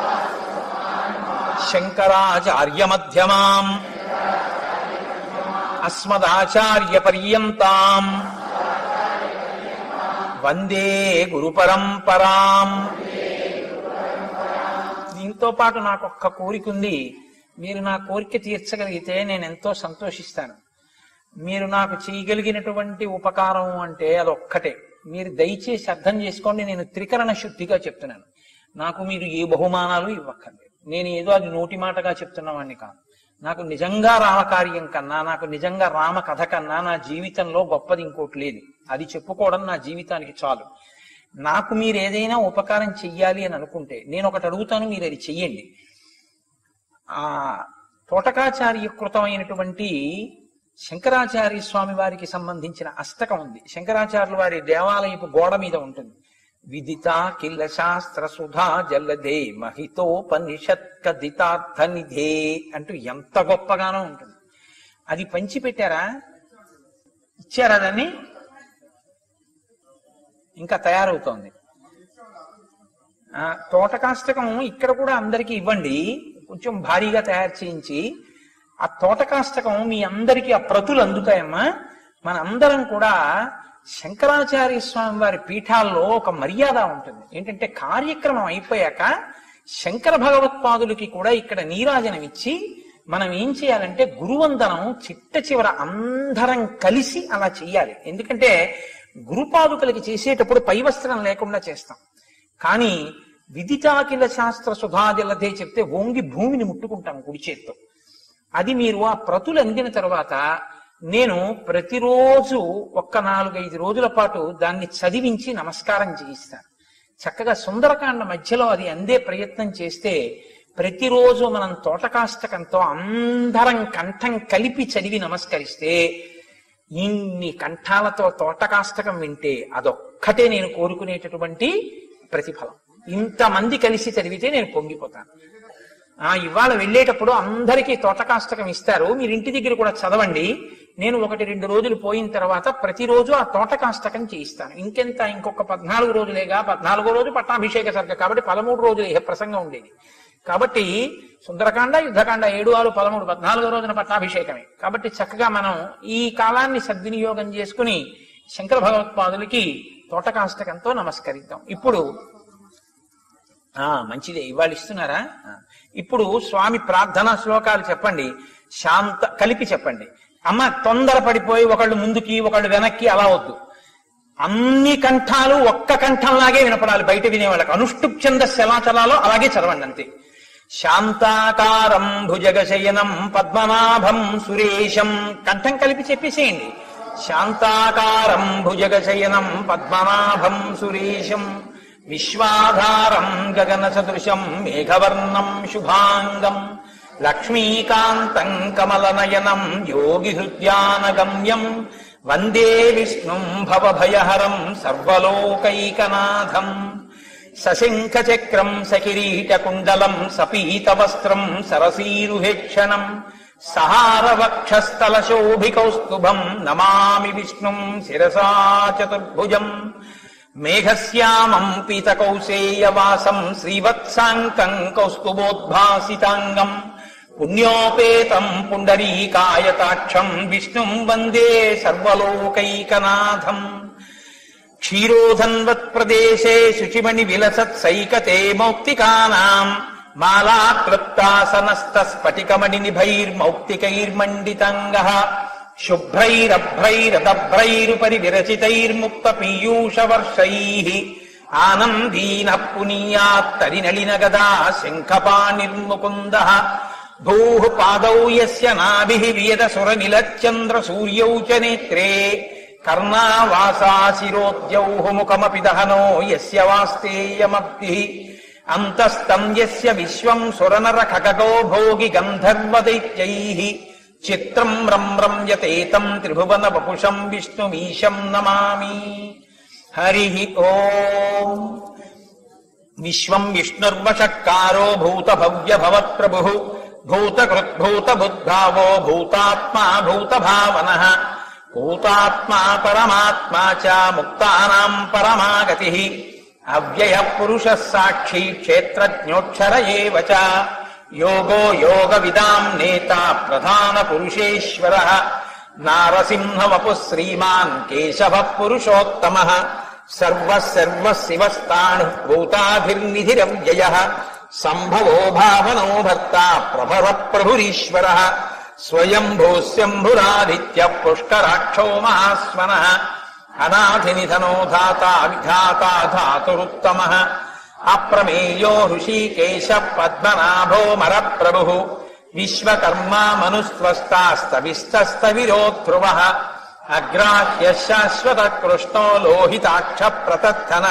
శంకరాచార్య మధ్యమాం అస్మదాచార్య పర్యంతాం వందే గురు పరంపరాం దీంతో పాటు నాకు ఒక్క కోరిక ఉంది మీరు నా కోరిక తీర్చగలిగితే నేను ఎంతో సంతోషిస్తాను మీరు నాకు చేయగలిగినటువంటి ఉపకారం అంటే అదొక్కటే మీరు దయచేసి అర్థం చేసుకోండి నేను త్రికరణ శుద్ధిగా చెప్తున్నాను నాకు మీరు ఏ బహుమానాలు ఇవ్వక్కర్లేదు నేను ఏదో అది నోటి మాటగా చెప్తున్నవాడిని కాదు నాకు నిజంగా రామకార్యం కన్నా నాకు నిజంగా రామ కథ కన్నా నా జీవితంలో గొప్పది ఇంకోటి లేదు అది చెప్పుకోవడం నా జీవితానికి చాలు నాకు మీరు ఏదైనా ఉపకారం చెయ్యాలి అని అనుకుంటే నేను ఒకటి అడుగుతాను మీరు అది చెయ్యండి ఆ తోటకాచార్య కృతమైనటువంటి శంకరాచార్య స్వామి వారికి సంబంధించిన అష్టకం ఉంది శంకరాచార్యుల వారి దేవాలయపు గోడ మీద ఉంటుంది విదిత కిల్ల శాస్త్ర సుధా జల్లదే మహితోపనిషత్ కదితార్థ నిధే అంటూ ఎంత గొప్పగానో ఉంటుంది అది పంచిపెట్టారా ఇచ్చారా దాన్ని ఇంకా తయారవుతోంది ఆ తోటకాష్టకం ఇక్కడ కూడా అందరికీ ఇవ్వండి కొంచెం భారీగా తయారు చేయించి ఆ తోటకాష్టకం మీ అందరికీ ఆ ప్రతులు అందుతాయమ్మా మన అందరం కూడా శంకరాచార్య స్వామి వారి పీఠాల్లో ఒక మర్యాద ఉంటుంది ఏంటంటే కార్యక్రమం అయిపోయాక శంకర భగవత్పాదులకి కూడా ఇక్కడ నీరాజనం ఇచ్చి మనం ఏం చేయాలంటే గురువందనం చిట్ట చివర అందరం కలిసి అలా చెయ్యాలి ఎందుకంటే గురుపాదుకలకి చేసేటప్పుడు పై వస్త్రం లేకుండా చేస్తాం కానీ విదితాకిల శాస్త్ర సుధాజలదే చెప్తే ఓంగి భూమిని ముట్టుకుంటాం కుడి చేత్తో అది మీరు ఆ ప్రతులు అందిన తర్వాత నేను ప్రతిరోజు ఒక్క నాలుగైదు రోజుల పాటు దాన్ని చదివించి నమస్కారం చేయిస్తాను చక్కగా సుందరకాండ మధ్యలో అది అందే ప్రయత్నం చేస్తే ప్రతిరోజు మనం తోటకాష్టకంతో అందరం కంఠం కలిపి చదివి నమస్కరిస్తే ఇన్ని కంఠాలతో తోటకాష్టకం వింటే అదొక్కటే నేను కోరుకునేటటువంటి ప్రతిఫలం ఇంతమంది కలిసి చదివితే నేను పొంగిపోతాను ఆ ఇవాళ వెళ్ళేటప్పుడు అందరికీ తోటకాష్టకం ఇస్తారు మీరు ఇంటి దగ్గర కూడా చదవండి నేను ఒకటి రెండు రోజులు పోయిన తర్వాత ప్రతిరోజు ఆ తోటకాష్టకం చేయిస్తాను ఇంకెంత ఇంకొక పద్నాలుగు రోజులేగా పద్నాలుగో రోజు పట్టాభిషేక సర్గ కాబట్టి పదమూడు రోజులు ఏ ప్రసంగం ఉండేది కాబట్టి సుందరకాండ యుద్ధకాండ ఏడు ఆరు పదమూడు పద్నాలుగో రోజున పట్టాభిషేకమే కాబట్టి చక్కగా మనం ఈ కాలాన్ని సద్వినియోగం చేసుకుని శంకర భగవత్పాదులకి తోటకాష్టకంతో నమస్కరిద్దాం ఇప్పుడు ఆ మంచిదే ఇవాళ ఇస్తున్నారా ఆ. ఇప్పుడు స్వామి ప్రార్థనా శ్లోకాలు చెప్పండి శాంత కలిపి చెప్పండి అమ్మ తొందర పడిపోయి ఒకళ్ళు ముందుకి ఒకళ్ళు వెనక్కి అలా వద్దు అన్ని కంఠాలు ఒక్క కంఠంలాగే వినపడాలి బయట వినే వాళ్ళకి అనుష్టుప్ ఛందస్సు ఎలా చలాలో అలాగే చదవండి అంతే శాంతాకారం భుజగశయనం పద్మనాభం సురేశం కంఠం కలిపి చెప్పేసేయండి శాంతాకారం భుజగశయనం పద్మనాభం సురేశం విశ్వాధారం గగన సదృశం మేఘవర్ణం శుభాంగం లక్ష్మీకాంతం కమలనయనం యోగి హృద్యానగమ్యం వందే విష్ణుం భవభయహరం సర్వలోకైకనాథం సశంఖచక్రం సకిరీటకుండలం సపీతవస్త్రం సరసీరుహేక్షణం సహారవక్షస్థలశోభికౌస్తుభం నమామి విష్ణుం శిరసా చతుర్భుజం మేఘశ్యామం పీతకౌసేయవాసం శ్రీవత్సాంకం కౌస్తుభోద్భాసితాంగం పుణ్యోపేతం పుండరీకాయతాక్షం విష్ణుం వందే సర్వలోకైకనాథం క్షీరోధన్వత్ప్రదేశే శుచిమణి విలసత్ సైకతే మౌక్తికానాం మాలాక్లుప్తాసనస్థ స్ఫటికమణి నిభైర్మౌక్తికైర్మండితంగ శుభ్రైరభ్రైరదభ్రైరుపరి విరచితైర్ముక్త పీయూషవర్షై ఆనందీన పునీయాత్తరినళిన గదా శంఖపాణిర్ముకుంద భూ పాదౌ యస్య నాభిః వియదసురనిలచంద్ర సూర్యౌ చ నేత్రే కర్ణావాసాశిరోద్యౌః ముఖమపి దహనో యస్య వాస్తేయమబ్ధిः అంతస్తం యస్య విశ్వం సురనర ఖగో భోగి గంధర్వదైత్యైః చిత్రం రమ్రమ్యతేతం త్రిభువన వపుషం విష్ణుమీశం నమామి హరి ఓం విశ్వం విష్ణుర్వషట్కారో భూత భవ్య భవత్ప్రభు భూతకృద్భూత బుద్ధావో భూతాత్మా భూత భావన భూతాత్మా పరమాత్మా చ ముక్తానాం పరమాగతి అవ్యయ పురుష సాక్షి క్షేత్రజ్ఞోక్షర ఏవ చ యోగో యోగ విదాం నేత ప్రధాన పురుషేశ్వర నారసింహ వపు శ్రీమాన్ కేశవ పురుషోత్తమ సర్వ శివస్థాణు భూతాభిర్నిధిరవ్యయ సంభవో భావనో భర్త ప్రభవ ప్రభురీశ్వర స్వయంభూస్యంభురాదిత్య పుష్కరాక్షో మహాస్వన అనాథినిధనో ధాత విధాతా ధాతురుత్తమ అప్రమేయో హృషీకేశ పద్మనాభో మర ప్రభు విశ్వకర్మా మనుస్వస్తాస్తవిస్తస్తవిరో ధ్రువ అగ్రాహ్య శాశ్వత కృష్ణో లోహితాక్ష ప్రతత్తన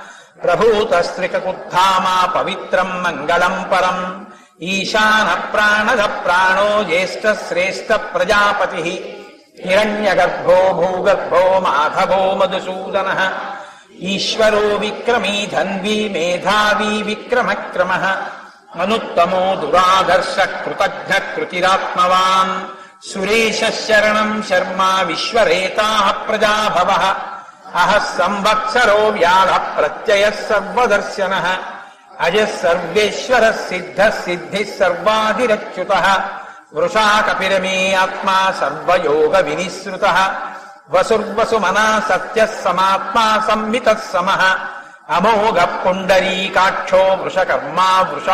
ప్రభూతస్త్రికకుద్ధామా పవిత్రం మంగళం పరం ఈశాన ప్రాణద ప్రాణో జ్యేష్ఠ శ్రేష్ఠ ప్రజాపతి హిరణ్యగర్భో భూగర్భో మాధవో మధుసూదన ఈశ్వరో విక్రమీ ధన్వీ మేధావీ విక్రమక్రమ అనుత్తమో దురాదర్శ కృతజ్ఞ కృతిరాత్మవాన్ సురేశ శరణం శర్మ విశ్వరేతా ప్రజాభవ అహ సంవత్సరో వ్యాధ ప్రత్యయ సర్వదర్శన అజ సర్వేశ్వర సిద్ధ సిద్ధి సర్వాదిరచ్యుత వృషా కపిరమే ఆత్మా సర్వయోగ వినిశ్రుత వసుర్వసుమనా సత్య సమాత్మా సంహిత సమ అమోఘ పుండరీకాక్షో వృషకర్మా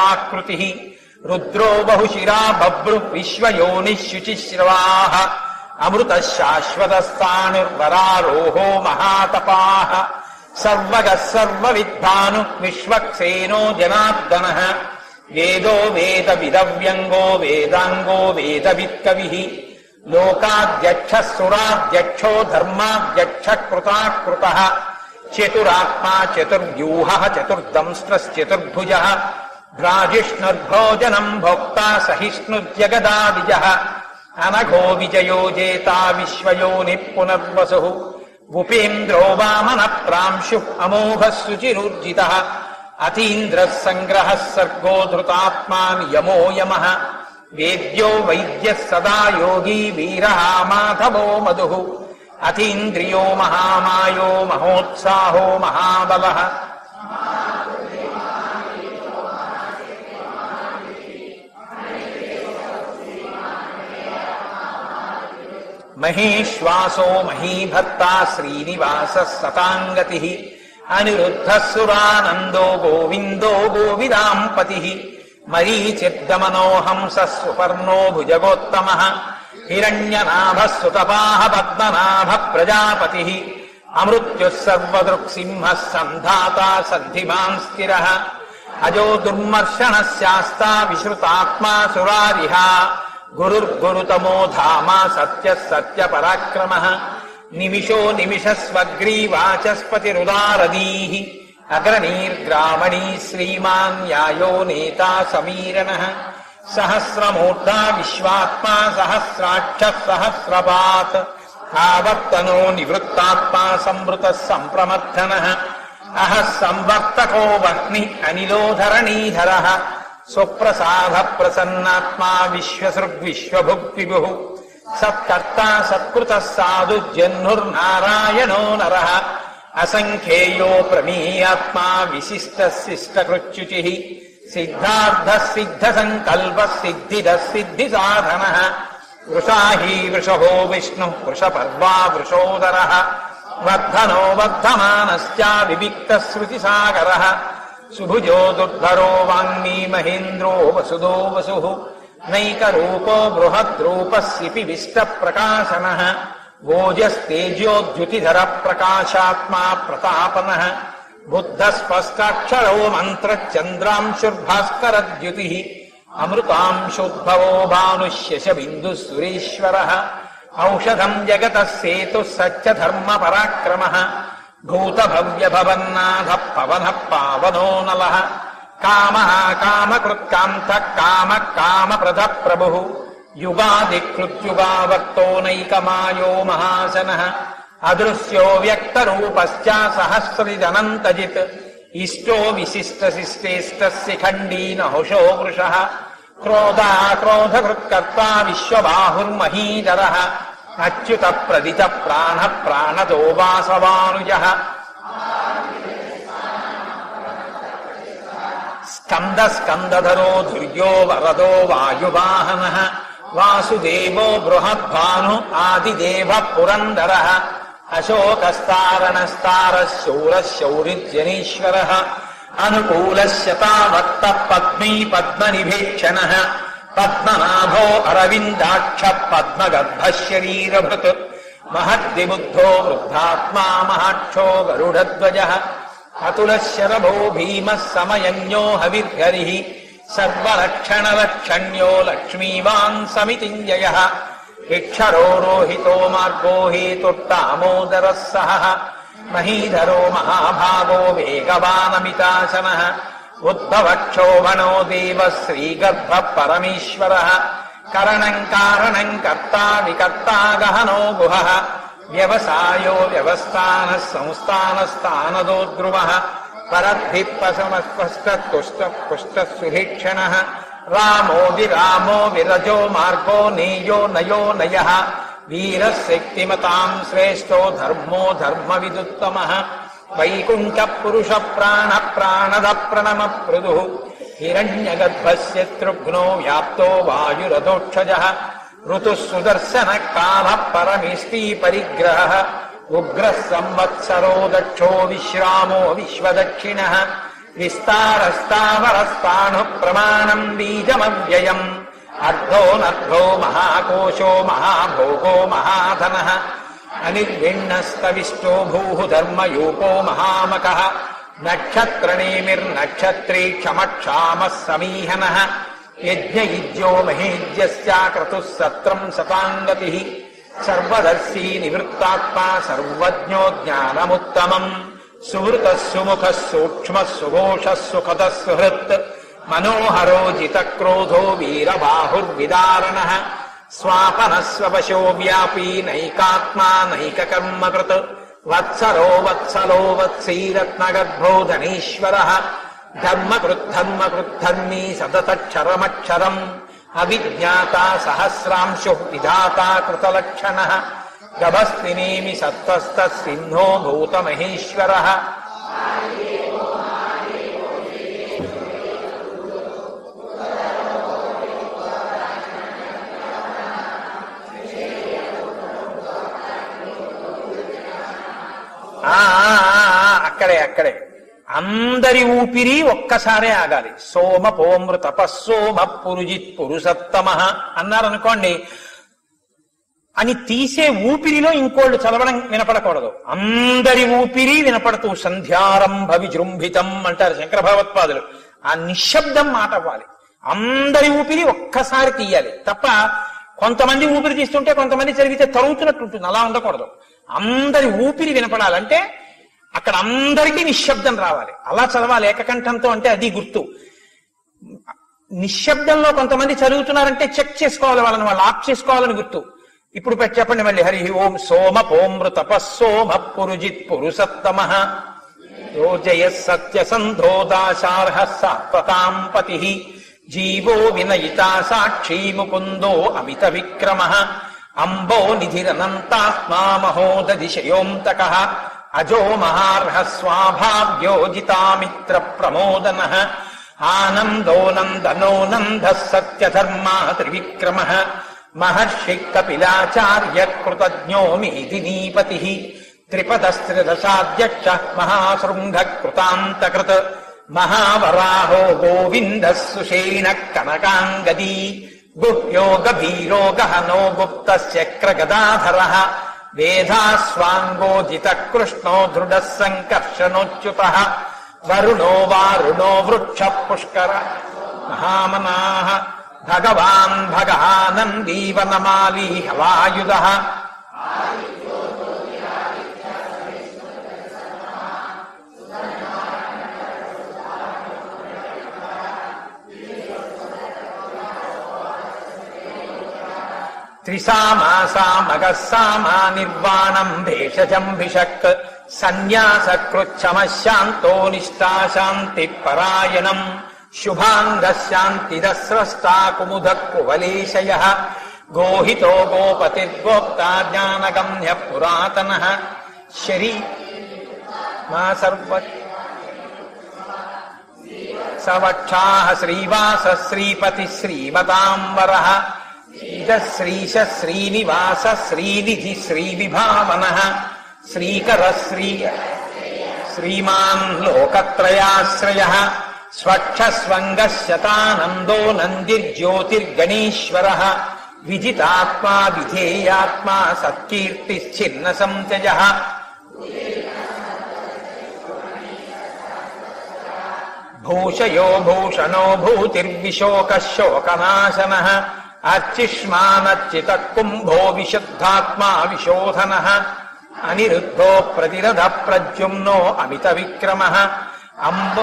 వృషాకృతి రుద్రో బహుశిరా బభ్రు విశ్వయోని శుచిశ్రవా అమృత శాశ్వతస్థాణుర్వరారోహో మహాతపాః సర్వగ సర్వవిద్వాను విశ్వక్సేనో జనార్దన వేదో వేద విదవ్యంగో వేదాంగో వేదవిత్కవి లోకాధ్యక్ష సురాధ్యక్షో ధర్మాధ్యక్ష కృతాకృత చతురాత్మా చతుర్వ్యూహ చతుర్దంస్ట్రశ్చతుర్భుజ భ్రాజిష్ణుర్భోజనం భోక్తా సహిష్ణుర్జగదాదిజ అనఘో విజయో జేతా విశ్వయోని పునర్వసు ఉపేంద్రో వామన ప్రాంశు అమోఘ శుచిరుర్జిత అతీంద్ర సంగ్రహ సర్గో ధృతాత్మా యమో యమ వేద్యో వైద్య సదా యోగీ వీర మాధవో మధు అతీంద్రియో మహామాయో మహోత్సాహో మహాబల మహేశ్వాసో మహీభర్త శ్రీనివాస సతాంగతి అనిరుద్ధ సురానందో గోవిందో గోవిదాంపతి మరీచిర్దమనో హంస సుపర్ణో భుజగోత్తమ హిరణ్యనాభ సుతపాహ పద్మనాభ ప్రజాపతి అమృత్యు సర్వదృక్సింహ సంధాత సంధిమాన్ స్థిర అజో దుర్మర్షణ శాస్తా విశ్రుతాత్మా సురారిహ గురుర్గురుతమో ధామ సత్య సత్య పరాక్రమ నిమిషో నిమిష స్వగ్రీవాచస్పతిరుదారదీ అగ్రణీర్గ్రామణీ శ్రీమాన్ న్యాయో నేత సమీరణ సహస్రమూర్ధా విశ్వాత్మా సహస్రాక్ష సహస్రపాత్ ఆవర్తనో నివృత్తాత్మా సంవృత సంప్రమర్థన అహ సంవర్తకో వహ్ని అనిలోధరణీధర సుప్రసాద ప్రసన్నాత్మా విశ్వసృగ్విశ్వభుక్విభు సత్కర్త సత్కృత సాధు జహ్నుర్నారాయణో నర అసంఖ్యేయో ప్రమేయాత్మా విశిష్ట శిష్టకృత్యుచి సిద్ధార్థ సిద్ధ సంకల్ప సిద్ధిద సిద్ధి సాధన వృషాహీ వృషభో విష్ణు వృషపర్వా వృషోదర వర్ధనో వర్ధమానశ్చ వివిక్త శృతి సాగర సుభుజో దుర్ధరో వాంగ్మీ మహేంద్రో వసుదో వసు నైకరూపో బృహద్రూపస్యపి విష్ట ప్రకాశన ఓజస్తేజోద్యుతిధర ప్రకాశాత్మా ప్రతాపన బుద్ధ స్పష్టాక్షరో మంత్రచంద్రాంశుర్భాస్కరద్యుతి అమృతాంశోద్భవో భానుష్యశ బిందు సురేశ్వర ఔషధం జగత సేతు సత్యధర్మ పరాక్రమ భూత భవ్య భవన్నాథ పవన పావనో నల కామ కామకృత్కాంత కామ కామప్రద ప్రభు యుగాదికృత్యుగావర్తో నైకమాయో మహాసన అదృశ్యో వ్యక్తరూపశ్చ సహస్రజనంతజిత్ ఇష్టో విశిష్ట శిష్టేష్ట శిఖండీ నహుషో వృష క్రోధా క్రోధకృత్కర్త విశ్వబాహుర్మహీధర అచ్యుత ప్రదిత ప్రాణ ప్రాణదో వాసవానుజ స్కంద స్కందధరో ధుర్యో వరదో వాయువాహన వాసుదేవో బృహద్భాను ఆదిదేవ పురందర అశోకస్తారణస్తార శౌర శౌరిజనీశ్వర అనుకూల శతావక్త పద్మీ పద్మనిభేక్షణ పద్మనాభో అరవిందాక్ష పద్మగర్భ శరీరభృత్ మహద్దిబుద్ధో వృద్ధాత్మా మహాక్షో గరుడధ్వజ అతుల శరభో భీమ సమయజ్ఞో హవిర్హరి సర్వలక్షణ లక్షణ్యో లక్ష్మీవాన్ సమితింజయ ఇక్షరో రోహితో మార్గో హేతుర్తామోదర సహ మహీధరో మహాభాగో వేగవానమితాశన ఉద్భవక్షోభణో దేవ శ్రీగర్భ పరమేశ్వర కరణం కారణం కర్తా వికర్తా గహనో గుహ వ్యవసాయో వ్యవస్థాన సంస్థానస్థానదో ధ్రువ పరద్భిప్పసమస్పష్టతుష్ట పుష్టసుభీక్షణ రామో విరామో విరజో మార్గో నేయో నయో నయ వీరశక్తిమతాం శ్రేష్టో ధర్మో ధర్మ విదుత్తమ వైకుంఠ పురుష ప్రాణ ప్రాణద ప్రణమ పృదు హిరణ్యగర్భస్యతృఘ్నో వ్యాప్తో వాయురథోక్షజ ఋతు సుదర్శన కాల పరమిష్టి పరిగ్రహ ఉగ్ర సంవత్సరో దక్షో విశ్రామో విశ్వదక్షిణ విస్తారస్తావరస్తాను ప్రమాణం బీజమవ్యయం అర్ధోనర్ధో మహాకోశో మహాభోగో మహాధన అనిర్విణ్ణస్తవిష్టో భూ ధర్మయూపో మహామక నక్షత్రనేమిర్నక్షత్రీ క్షమక్షామ సమీహన యజ్ఞయుజ్యో మహేజ్యస్యాక్రతు సత్రం శతాంగతి సర్వదర్శీ నివృత్తాత్మా సర్వజ్ఞో జ్ఞానముత్తమం సుహృత సుముఖ సూక్ష్మ సుఘోష సుఖద సుహృత్ మనోహరో జితక్రోధో వీరబాహుర్విదారణ స్వాపన స్వశో వ్యాపీ నైకాత్మా నైకకర్మకృత్ వత్సరో వత్సలో వత్సీరత్నగర్భో ధనీశ్వర ధర్మకృద్ధర్మకృద్ధర్మీ సతతక్షరమక్షరం అవిజ్ఞాత సహస్రాంశు విధాత కృతలక్షణ గభస్తినేమి సత్వస్త సింహో భూతమహేశ్వర ఆ, ఆ, ఆ, ఆ, అక్కడే అక్కడే అందరి ఊపిరి ఒక్కసారే ఆగాలి సోమ పోమృ తపస్సోమ పురుజిత్ పురుషత్తమ అన్నారనుకోండి అని తీసే ఊపిరిలో ఇంకోళ్ళు చదవడం వినపడకూడదు అందరి ఊపిరి వినపడుతూ సంధ్యారంభ విజృంభితం అంటారు శంకర భగవత్పాదులు ఆ నిశ్శబ్దం మాట అవ్వాలి అందరి ఊపిరి ఒక్కసారి తీయాలి తప్ప కొంతమంది ఊపిరి తీస్తుంటే కొంతమంది చదివితే తరుగుతున్నట్టు ఉంటుంది అలా ఉండకూడదు అందరి ఊపిరి వినపడాలంటే అక్కడ అందరికీ నిశ్శబ్దం రావాలి అలా చదవాలి ఏకకంఠంతో అంటే అది గుర్తు నిశ్శబ్దంలో కొంతమంది చదువుతున్నారంటే చెక్ చేసుకోవాలి వాళ్ళని వాళ్ళు ఆఫ్ చేసుకోవాలని గుర్తు ఇప్పుడు పె- చెప్పండి మళ్ళీ హరి ఓం సోమ పోమృ తపస్సోమ పురుజిత్ పురుషత్తమ యోజయ సత్య సంధోదాశార్హ సాత్వతాం పతి జీవో వినయితా సాక్షీ ముకుందో అమిత విక్రమ అంబో నిధిరనంతాత్మా మహోదదిశయోంతక అజో మహార్హ స్వాభావ్యోజితామిత్ర ప్రమోదన ఆనందో నందనో నంద సత్యధర్మా త్రివిక్రమ మహర్షి కపిలాచార్య కృతజ్ఞో మేదినీపతి త్రిపదస్త్రిదశాధ్యక్ష మహాశృంగ కృతాంతకృత్ మహావరాహో గోవింద సుషేణ కనకాంగదీ గుహ్యో గభీరో గహనో గుప్తశక్ర గదాధర వేదాస్వాంగోజిత కృష్ణో దృఢ సంకర్షణోచ్యుత వరుణో వారుణో వృక్ష పుష్కర మహామనాః భగవాన్ భగహానందీవనమాలీ హవాయుధ త్రిసామాసామగస్సామా నిర్వాణం భేషజంభిషక్ సన్యాసకృచ్ఛమశాంతో నిష్ఠాశాంతి పరాయణం శుభాంగశాంతిదస్రష్టా కుముద కువలేశయ గోహితో గోపతిర్గోప్తా జ్ఞానగమ్య పురాతన శరీ మా సర్వ సవక్షాః శ్రీవాస శ్రీపతి శ్రీమతాంబర శ్రీశ శ్రీనివాస శ్రీనిధి శ్రీవిభావన శ్రీకర శ్రీ శ్రీమాన్ లోకత్రయాశ్రయ స్వక్షస్వంగశతానందో నందిర్జ్యోతిర్గణేశ్వర విజితాత్మా విధేయాత్మా సత్కీర్తిశ్చిన్న సంచయ భూషయో భూషణో భూతిర్విశోక శోకనాశన అర్చిష్మానర్చిత కుంభో విశుద్ధాత్మా విశోధన అనిరుద్ధో ప్రతిరథ ప్రద్యుమ్నో అమిత విక్రమ అంబో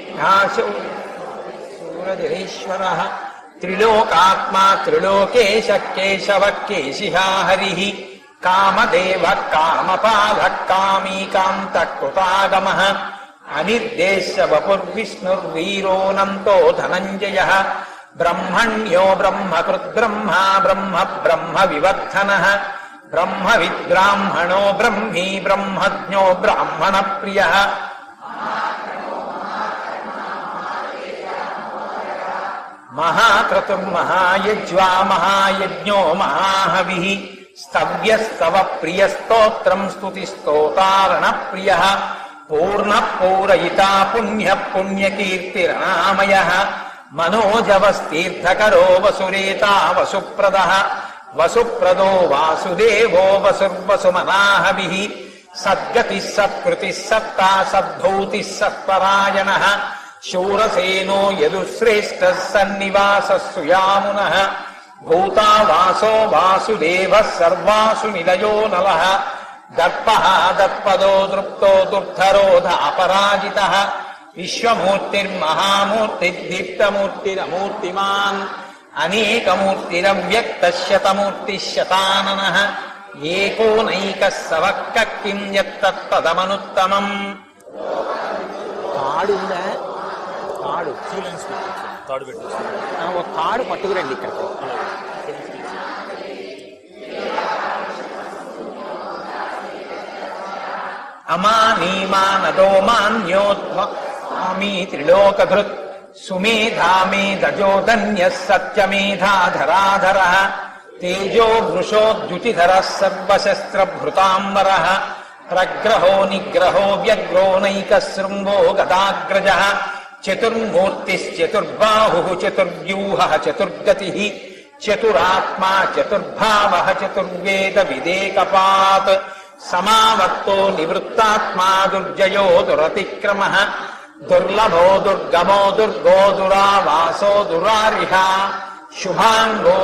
సూరజరేశ్వర త్రిలోకాత్మా త్రిలోకేశ కేశవ కేశిహా హరి కామదేవ కామపాల కామీకాంత కృతాగమ అనిర్దేశ వపుర్విష్ణుర్వీరోనంతో ధనంజయ బ్రహ్మణ్యో బ్రహ్మకృద్బ్రహ్మ బ్రహ్మ బ్రహ్మ వివర్ధన బ్రహ్మ విద్బ్రాహ్మణో బ్రహ్మీ బ్రహ్మజ్ఞో బ్రాహ్మణ ప్రియ మహాక్రతుర్మహాయజ్వా మహాయజ్ఞో మహాహవి స్తవ్యస్తవ ప్రియ స్తోత్రం స్తుతి స్తోతారణ ప్రియ పూర్ణ పూరయితా పుణ్య పుణ్యకీర్తిరనామయ మనోజవస్తీర్థకరో వసురేతా వసుప్రద వసుప్రదో వాసుదేవో వసుర్వసుమనాహభి సద్గతి సత్కృతి సత్తా సద్భౌతి సత్పరాయణ శూరసేనో యదుశ్రేష్ఠ సన్నివాస సుయామున భూతా వాసో వాసుదేవ సర్వాసు నిలయో నల దర్ప దర్పదో దృప్తో దుర్ధరోధాపరాజిత విశ్వమూర్తిర్మహామూర్తిర్దీప్తమూర్తిరమూర్తిమాన్ అనేకమూర్తిరవ్యక్త శతమూర్తి శతానన ఏకోనైక సవక్క కిం యత్తత్పదమనుత్తమం తాడు ఉందా తాడు తాడు పెట్టు ఆ, ఒక తాడు పట్టుకురండి ఇక్కడికి అమానీమానదో మాన్యోద్వామీ త్రిలోకధృత్ సుమేధా మేధజోధన్య సత్యమేధాధరాధర తేజో వృషోద్యుతిధర సర్వశస్త్రభృతాంబర ప్రగ్రహో నిగ్రహో వ్యగ్రో నైక శృంగో గదాగ్రజ చతుర్మూర్తిశ్చతుర్బాహు చతుర్వ్యూహ చతుర్గతి చతురాత్మా చతుర్భావ చతుర్వేద విదేకపాత్ సమావర్తో నివృత్తాత్మా దుర్జయో దురతిక్రమ దుర్లభో దుర్గమో దుర్గో దురావాసో దురారిహ శుభాంగో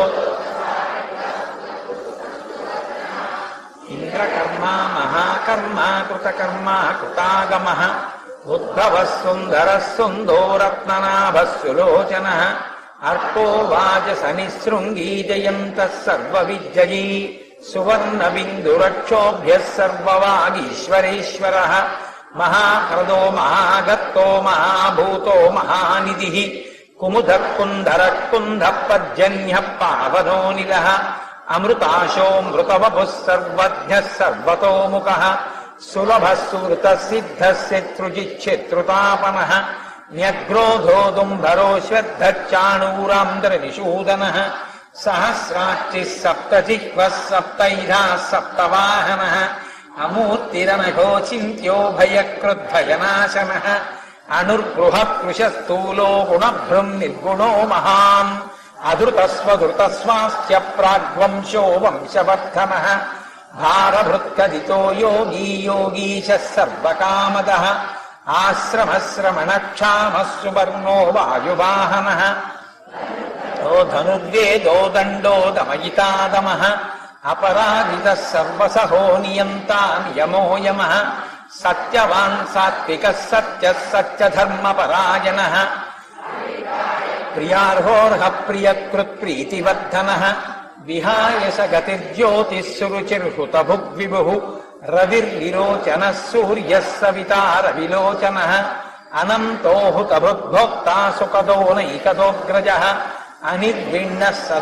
ఇంద్రకర్మ మహాకర్మ కృతకర్మ కృతాగమ ఉద్భవ సుందర సుందో రత్ననాభ సులోచన అర్పో వాచస నిశృంగీ జయంత సర్వ విద్యయీ సువర్ణ బిందురక్షోభ్య సర్వవాగీశ్వరేశ్వర మహాహృదో మహాగత్తో మహాభూతో మహానిధి కుముద కుంధర కుంధ పర్జన్య పావనో నిల అమృతాశో మృతవభు సర్వజ్ఞ సర్వతోముఖ సులభ సువృత సిద్ధ శత్రుజిచ్ఛత్రుతాపన న్యగ్రోధో దుంభరో శ్రద్ధచాణూరాంధ్ర నిషూదన సహస్రాక్షి సప్తజిహ్వ సప్తైధా సప్తవాహన అమూర్తిరనఘో చింత్యో భయకృద్భయనాశన అనుర్గృహ కృశ స్థూలో గుణభృం నిర్గుణో మహాన్ అధృతస్వధృతస్వాస్థ్య ప్రాగ్వంశో వంశవర్ధన భారభృత్కదితో యోగీ యోగీశ సర్వకామద ఆశ్రమశ్రమణక్షామ సువర్ణో వాయువాహన ఓ ధనుర్వేదో దండో దమయితాదమ అపరాజిత సర్వసహో నియంతా నియమో యమ సత్యవాన్ సాత్విక సత్య సత్యధర్మపరాయణ ప్రియార్హోర్హ ప్రియకృత్ ప్రీతివర్ధన విహాయ స గతిర్జ్యోతిస్సురుచిర్హుత భుగ్విభు రవిర్విరోచన సూర్య సవితా రవిలోచన అనంతో హుతభుద్భోక్తా సుఖదోనైకదోగ్రజ అనిర్విణ్ణ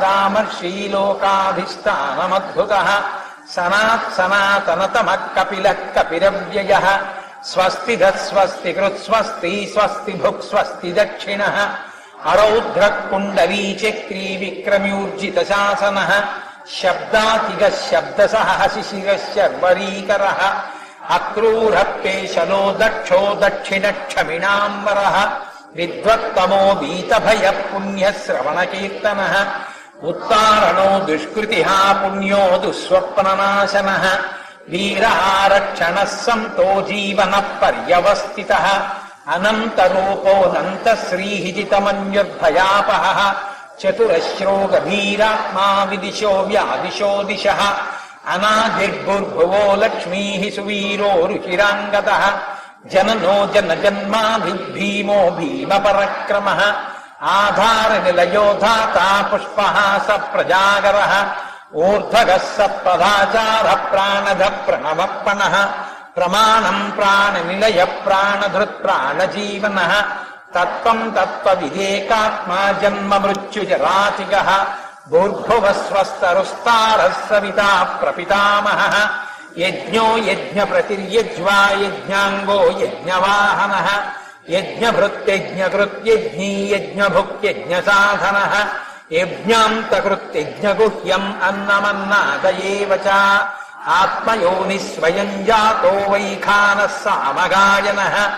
సదామర్షీలోకాధిష్టానమద్భుత సనాత్ సనాతనతమ కపిల కపిరవ్యయ స్వస్తి స్వస్తి కృత్స్వస్తి స్వస్తి భుక్ స్వస్తి దక్షిణ అరౌద్ర కుండలీ చక్రీ విక్రమ్యూర్జిత శాసన శబ్దాతిగ శబ్దసహ శిశిర శర్వరీకర అక్రూర పేశలో దక్షో దక్షిణ క్షమిణాంబర విద్వత్తమో వీతభయ పుణ్య శ్రవణ కీర్తన ఉత్తారణో దుష్కృతి పుణ్యో దుస్వప్ననాశన వీరారక్షణ సంతో జీవన పర్యవస్థిత అనంతరూపోనంత శ్రీహిజితమన్యుర్భయాపహ చతురశ్రో గభీరాత్మా విదిశో వ్యాదిశో దిశ అనాదిర్భుర్భువో లక్ష్మీ సువీరో రుచిరాంగత జననో జన జన్మాభిర్భీమో భీమ పరక్రమ ఆధార నిలయో ధాతా పుష్పహాస ప్రజాగర ఊర్ధగ సత్పదాచార ప్రాణధ ప్రణవప్పణ ప్రమాణం ప్రాణ నిలయ ప్రాణధృత్ ప్రాణజీవన తత్వం తత్వ వివేకాత్మా జన్మ మృత్యుజరాతిగ భూర్భువ స్వస్తరుస్తార సవితా ప్రపితామహ యజ్ఞో యజ్ఞ ప్రతిర్యజ్వా యజ్ఞాంగో యజ్ఞవాహన యజ్ఞభృత్యజ్ఞకృత్యజ్ఞీ యజ్ఞభుక్యజ్ఞ సాధన యజ్ఞాంతకృత్యజ్ఞగుహ్యం అన్నమన్నాదయేవ చ ఆత్మయోని స్వయం జాతో వైఖాన సామగాయన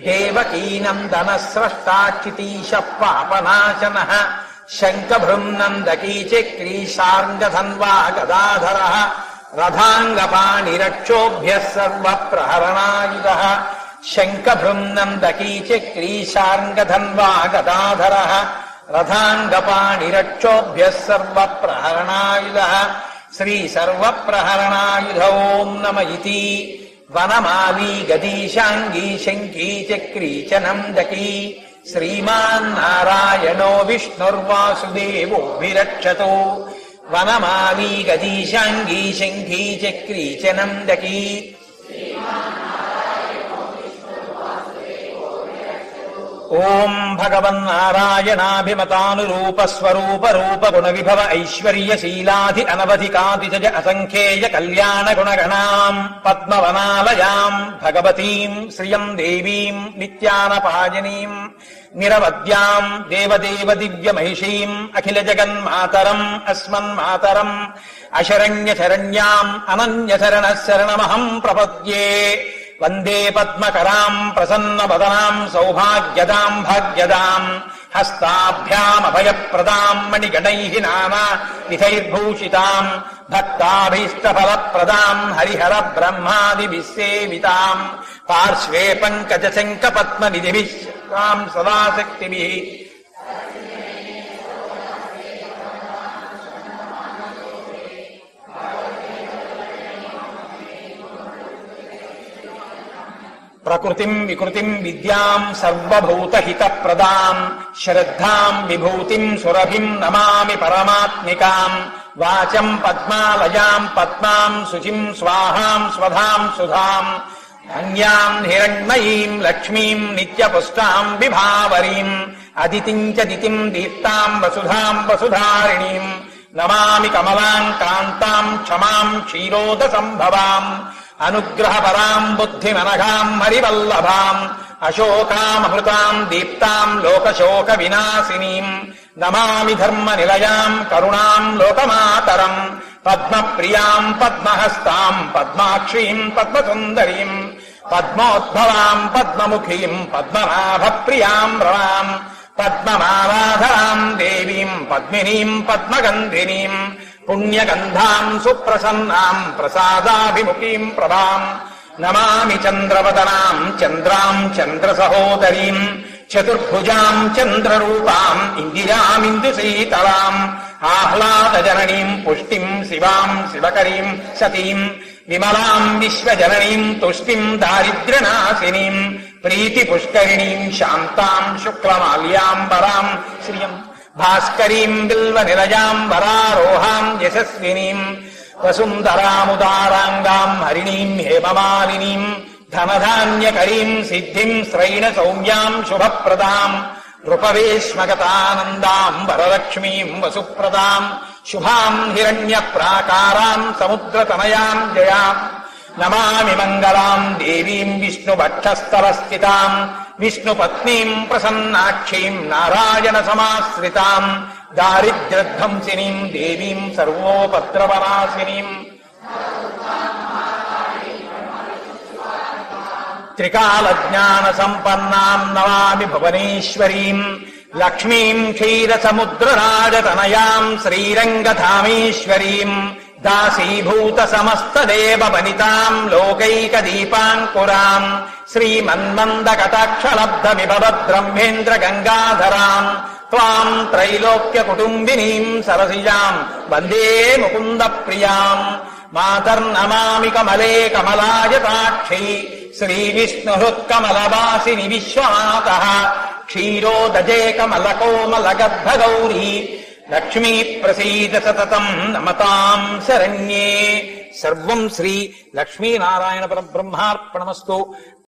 దేవకీనందన స్రష్టాచితీశ పాపనాశన శంఖభృన్నందకీ చక్రీ శార్ంగధన్వా గదాధర రథాంగపాణిరక్షోభ్య సర్వ ప్రహరణాయుధ శంఖభృన్నందకీ చక్రీ శార్ంగధన్వా గదాధర రథాంగపాణిరక్షోభ్య సర్వ ప్రహరణాయుధ శ్రీ సర్వ ప్రహరణాయుధ ఓం నమ ఇతి వనమాలి గదీశాంగీ శంఖీ చక్రీ చ నందకీ శ్రీమాన్ నారాయణో విష్ణుర్వాసుదేవో విరక్షతో వనమాలి గదీశాంగీ శంఖీ చక్రీ చ నందకీ ఓం భగవన్నారాయణాభిమతానురూప స్వరూప రూప గుణ విభవ ఐశ్వర్య శీలాధి అనవధికాదిజ అసంఖ్యేయ కళ్యాణ గుణగణాం పద్మవనాలయాం భగవతీం శ్రియం దేవీం నిత్యానపాయనీం నిరవద్యాం దేవదేవ దివ్యమైషీం అఖిల జగన్మాతరం అస్మన్మాతరం అశరణ్య శరణ్యాం అనన్య శరణ శరణమహం ప్రపద్యే వందే పద్మకరాం ప్రసన్నవదనాం సౌభాగ్యదాం భాగ్యదాం హస్తాభ్యామభయప్రదాం మణిగణైః నానా విధైర్భూషితాం భక్తాభీష్టఫలప్రదాం హరిహర బ్రహ్మాదిభిः సేవితాం పార్శ్వే పంకజ శంఖ పద్మనిధిభిः తాం సదా శక్తిభిः ప్రకృతిం వికృతిం విద్యాం సర్వభూతహిత ప్రదాం శ్రద్ధాం విభూతిం సురభిం నమామి పరమాత్మికాం వాచం పద్మాలయాం పద్మాం శుచిం స్వాహాం స్వధాం సుధాం ధన్యాం హిరణ్మయీం లక్ష్మీం నిత్యపుష్టాం విభావరీం అదితిం చ దితిం దీప్తాం వసుధాం వసుధారిణీం నమామి కమలాం కాంతాం క్షమాం క్షీరోద సంభవాం అనుగ్రహపరాం బుద్ధిమనఘాం హరివల్లభాం అశోకామృతాం దీప్తాం లోకశోక వినాశినీం నమామి ధర్మ నిలయాం కరుణాం లోకమాతరం పద్మప్రియాం పద్మహస్తాం పద్మాక్షీం పద్మసుందరీం పద్మోద్భవాం పద్మముఖీం పద్మనాభ ప్రియాం రమాం పద్మమాలాధరాం దేవీం పద్మినీం పద్మగంధినీం పుణ్యగంధాం సుప్రసన్నాం ప్రసాదాభిముఖీం ప్రభాం నమామి చంద్రవదనాం చంద్రాం చంద్రసహోదరీం చతుర్భుజాం చంద్రరూపాం ఇందిరామిందుశీతలాం ఆహ్లాదజననీం పుష్టిం శివాం శివకరీం సతీం విమలాం విశ్వజననీం తుష్టిం దారిద్ర్యనాశినీం ప్రీతిపుష్కరిణీం శాంతాం శుక్లమాల్యాంబరాం శ్రియం భాస్కరీం బిల్వ నిలయాం వరారోహాం యశస్వినీం వసుంధరాముదారాంగాం హరిణీం హేమమాలినీం ధనధాన్యకరీం సిద్ధిం శ్రైణ సౌమ్యాం శుభప్రదాం నృపవేశ్మగతానందాం వరలక్ష్మీం వసుప్రదాం శుభాం హిరణ్య ప్రాకారాం సముద్రతనయాం జయాం నమామి మంగళాం దేవీం విష్ణుభక్షస్థలస్థితాం విష్ణుపత్నీం ప్రసన్నాక్షీం నారాయణ సమాశ్రితాం దారిద్ర్యధ్వంసినీం దేవీం సర్వోపద్రవనాశినీం త్రికాల జ్ఞాన సంపన్నాం నమామి భువనేశ్వరీం లక్ష్మీం క్షీర సముద్ర రాజతనయాం శ్రీరంగధామేశ్వరీం దాసీభూత సమస్త దేవ వనితాం లోకైక దీపాంకురాం శ్రీమన్మంద కటాక్షలబ్ధ విభవద్బ్రహ్మేంద్ర గంగాధరాం త్వాం త్రైలోక్య కుటుంబినీం సరసిజాం వందే ముకుంద ప్రియాం మాతర్నమామి కమలే కమలాయతాక్షి శ్రీ విష్ణుహృత్కమలవాసిని విశ్వమాత క్షీరోదజే కమల కోమల గర్భ గౌరీ లక్ష్మీ ప్రసీద సతతం నమతాం శరణ్యే సర్వం శ్రీ లక్ష్మీనారాయణ పరబ్రహ్మార్పణమస్తు